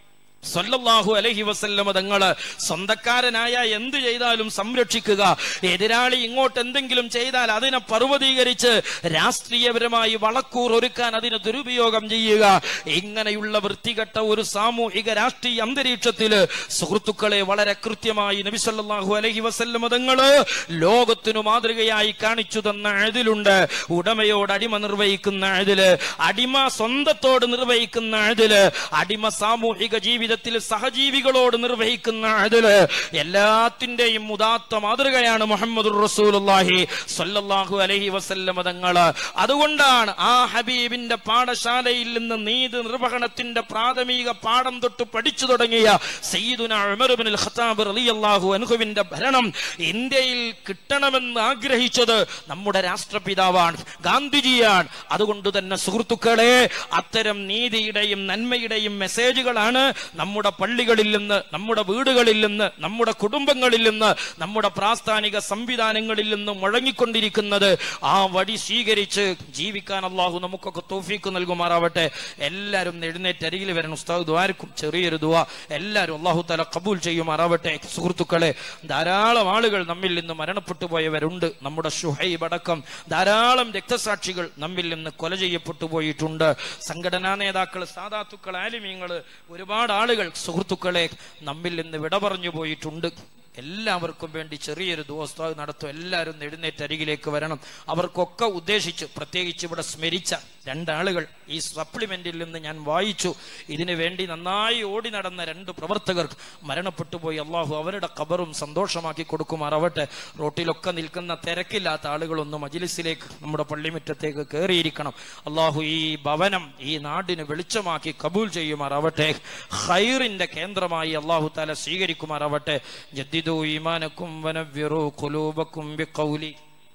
സല്ലല്ലാഹു അലൈഹി വസല്ലമ തങ്ങള് സ്വന്തക്കാരനായ എന്ത് ചെയ്താലും സംരക്ഷിക്കുക എതിരാളി ഇങ്ങോട്ട് എന്തെങ്കിലും ചെയ്താൽ അതിനെ പർവ്വതീകരിച്ച് രാഷ്ട്രീയപരമായി വളക്കൂർ ഒരുക്കാൻ അതിന് ദുരുപയോഗം ചെയ്യുക ഇങ്ങനെയുള്ള വൃത്തികെട്ട ഒരു സാമൂഹിക രാഷ്ട്രീയ അന്തരീക്ഷത്തില് സുഹൃത്തുക്കളെ വളരെ കൃത്യമായി നബി സല്ലല്ലാഹു അലൈഹി വസല്ലമ തങ്ങള് ലോകത്തിനു മാതൃകയായി കാണിച്ചു തന്ന അതിലുണ്ട് ഉടമയോട് അടിമ നിർവഹിക്കുന്ന അതില് അടിമ സ്വന്തത്തോട് നിർവഹിക്കുന്ന അതില് അടിമ സാമൂഹിക ജീവിതത്തിൽ സഹജീവികളോട് നിർവഹിക്കുന്ന അതില് എല്ലാത്തിന്റെയും ഉദാത്ത മാതൃകയാണ് മുഹമ്മദ് റസൂലുള്ളാഹി സ്വല്ലല്ലാഹു അലൈഹി വസല്ലമ തങ്ങള് അതുകൊണ്ടാണ് ആ ഹബീബിന്റെ പാഠശാലയിൽ നിന്ന് നീതി നിർവഹണത്തിന്റെ പ്രാഥമിക പാഠം തൊട്ട് പഠിച്ചു തുടങ്ങിയ സയ്യിദുന ഉമർ ഇബ്നുൽ ഖത്താബ് റളിയല്ലാഹു അൻഹുവിന്റെ ഭരണം ഇന്ത്യയിൽ കിട്ടണമെന്ന് ആഗ്രഹിച്ചത് നമ്മുടെ രാഷ്ട്രപിതാവാണ് ഗാന്ധിജിയാണ് അതുകൊണ്ട് തന്നെ സുഹൃത്തുക്കളെ അത്തരം നീതിയുടെയും നന്മയുടെയും മെസ്സേജുകളാണ് നമ്മുടെ പള്ളികളിൽ നിന്ന് നമ്മുടെ വീടുകളിൽ നിന്ന് നമ്മുടെ കുടുംബങ്ങളിൽ നിന്ന് നമ്മുടെ പ്രാസ്ഥാനിക സംവിധാനങ്ങളിൽ നിന്ന് മുഴങ്ങിക്കൊണ്ടിരിക്കുന്നത് ആ വഴി സ്വീകരിച്ച് ജീവിക്കാൻ അള്ളാഹു നമുക്കൊക്കെ തോഫീക്ക് നൽകുമാറാവട്ടെ എല്ലാവരും എഴുന്നേറ്റ് അരികിൽ വരണം ഉസ്താദ് ദ്വാരക്കും ചെറിയൊരു ദുവ എല്ലാവരും അള്ളാഹു തല കബൂൽ ചെയ്യുമാറാവട്ടെ സുഹൃത്തുക്കളെ ധാരാളം ആളുകൾ നമ്മിൽ നിന്ന് മരണപ്പെട്ടു പോയവരുണ്ട് നമ്മുടെ ഷുഹൈബ് അടക്കം ധാരാളം രക്തസാക്ഷികൾ നമ്മിൽ നിന്ന് കൊല ചെയ്യപ്പെട്ടു പോയിട്ടുണ്ട് സംഘടനാ നേതാക്കൾ സാധാത്തുക്കൾ ആലിമീങ്ങൾ ഒരുപാട് ആളുകൾ സുഹൃത്തുക്കളെ നമ്മിൽ നിന്ന് വിട പറഞ്ഞു പോയിട്ടുണ്ട് എല്ലാവർക്കും വേണ്ടി ചെറിയൊരു ദോസ്താവ് നടത്തും എല്ലാവരും ഒന്ന് എഴുന്നേറ്റ് അരികിലേക്ക് വരണം അവർക്കൊക്കെ ഉദ്ദേശിച്ച് പ്രത്യേകിച്ച് ഇവിടെ സ്മരിച്ച രണ്ടാളുകൾ ഈ സപ്ലിമെന്റിൽ നിന്ന് ഞാൻ വായിച്ചു ഇതിനു വേണ്ടി നന്നായി ഓടി നടന്ന രണ്ട് പ്രവർത്തകർ മരണപ്പെട്ടു പോയി അള്ളാഹു അവരുടെ കബറും സന്തോഷമാക്കി കൊടുക്കുമാറാവട്ടെ റോട്ടിലൊക്കെ നിൽക്കുന്ന തിരക്കില്ലാത്ത ആളുകളൊന്ന് മജിലിസിലേക്ക് നമ്മുടെ പള്ളിമുറ്റത്തേക്ക് കയറിയിരിക്കണം അള്ളാഹു ഈ ഭവനം ഈ നാടിന് വെളിച്ചമാക്കി കബൂൽ ചെയ്യുമാറാവട്ടെ ഹൈറിന്റെ കേന്ദ്രമായി അള്ളാഹു താല സ്വീകരിക്കുമാറാവട്ടെ ജദ്ദിദു ഈമാനക്കും വനവ്വിറു ഖുലൂബക്കും ബിഖൗലി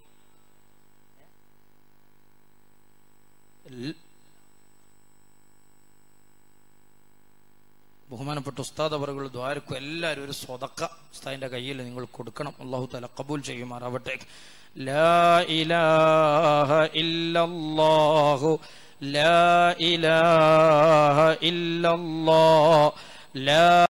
ൽ- ബഹുമാനപ്പെട്ട ഉസ്താദ് അവറുകൾ ദ്വാരക്കും എല്ലാവരും ഒരു സ്വതക്ക ഉസ്താദിന്റെ കയ്യിൽ നിങ്ങൾ കൊടുക്കണം അള്ളാഹു തല കബൂൽ ചെയ്യുമാറാവട്ടെ ലാ ഇലാഹ ഇല്ലല്ലാഹു ലാ ഇലാഹ ഇല്ലല്ലാഹ് ലാ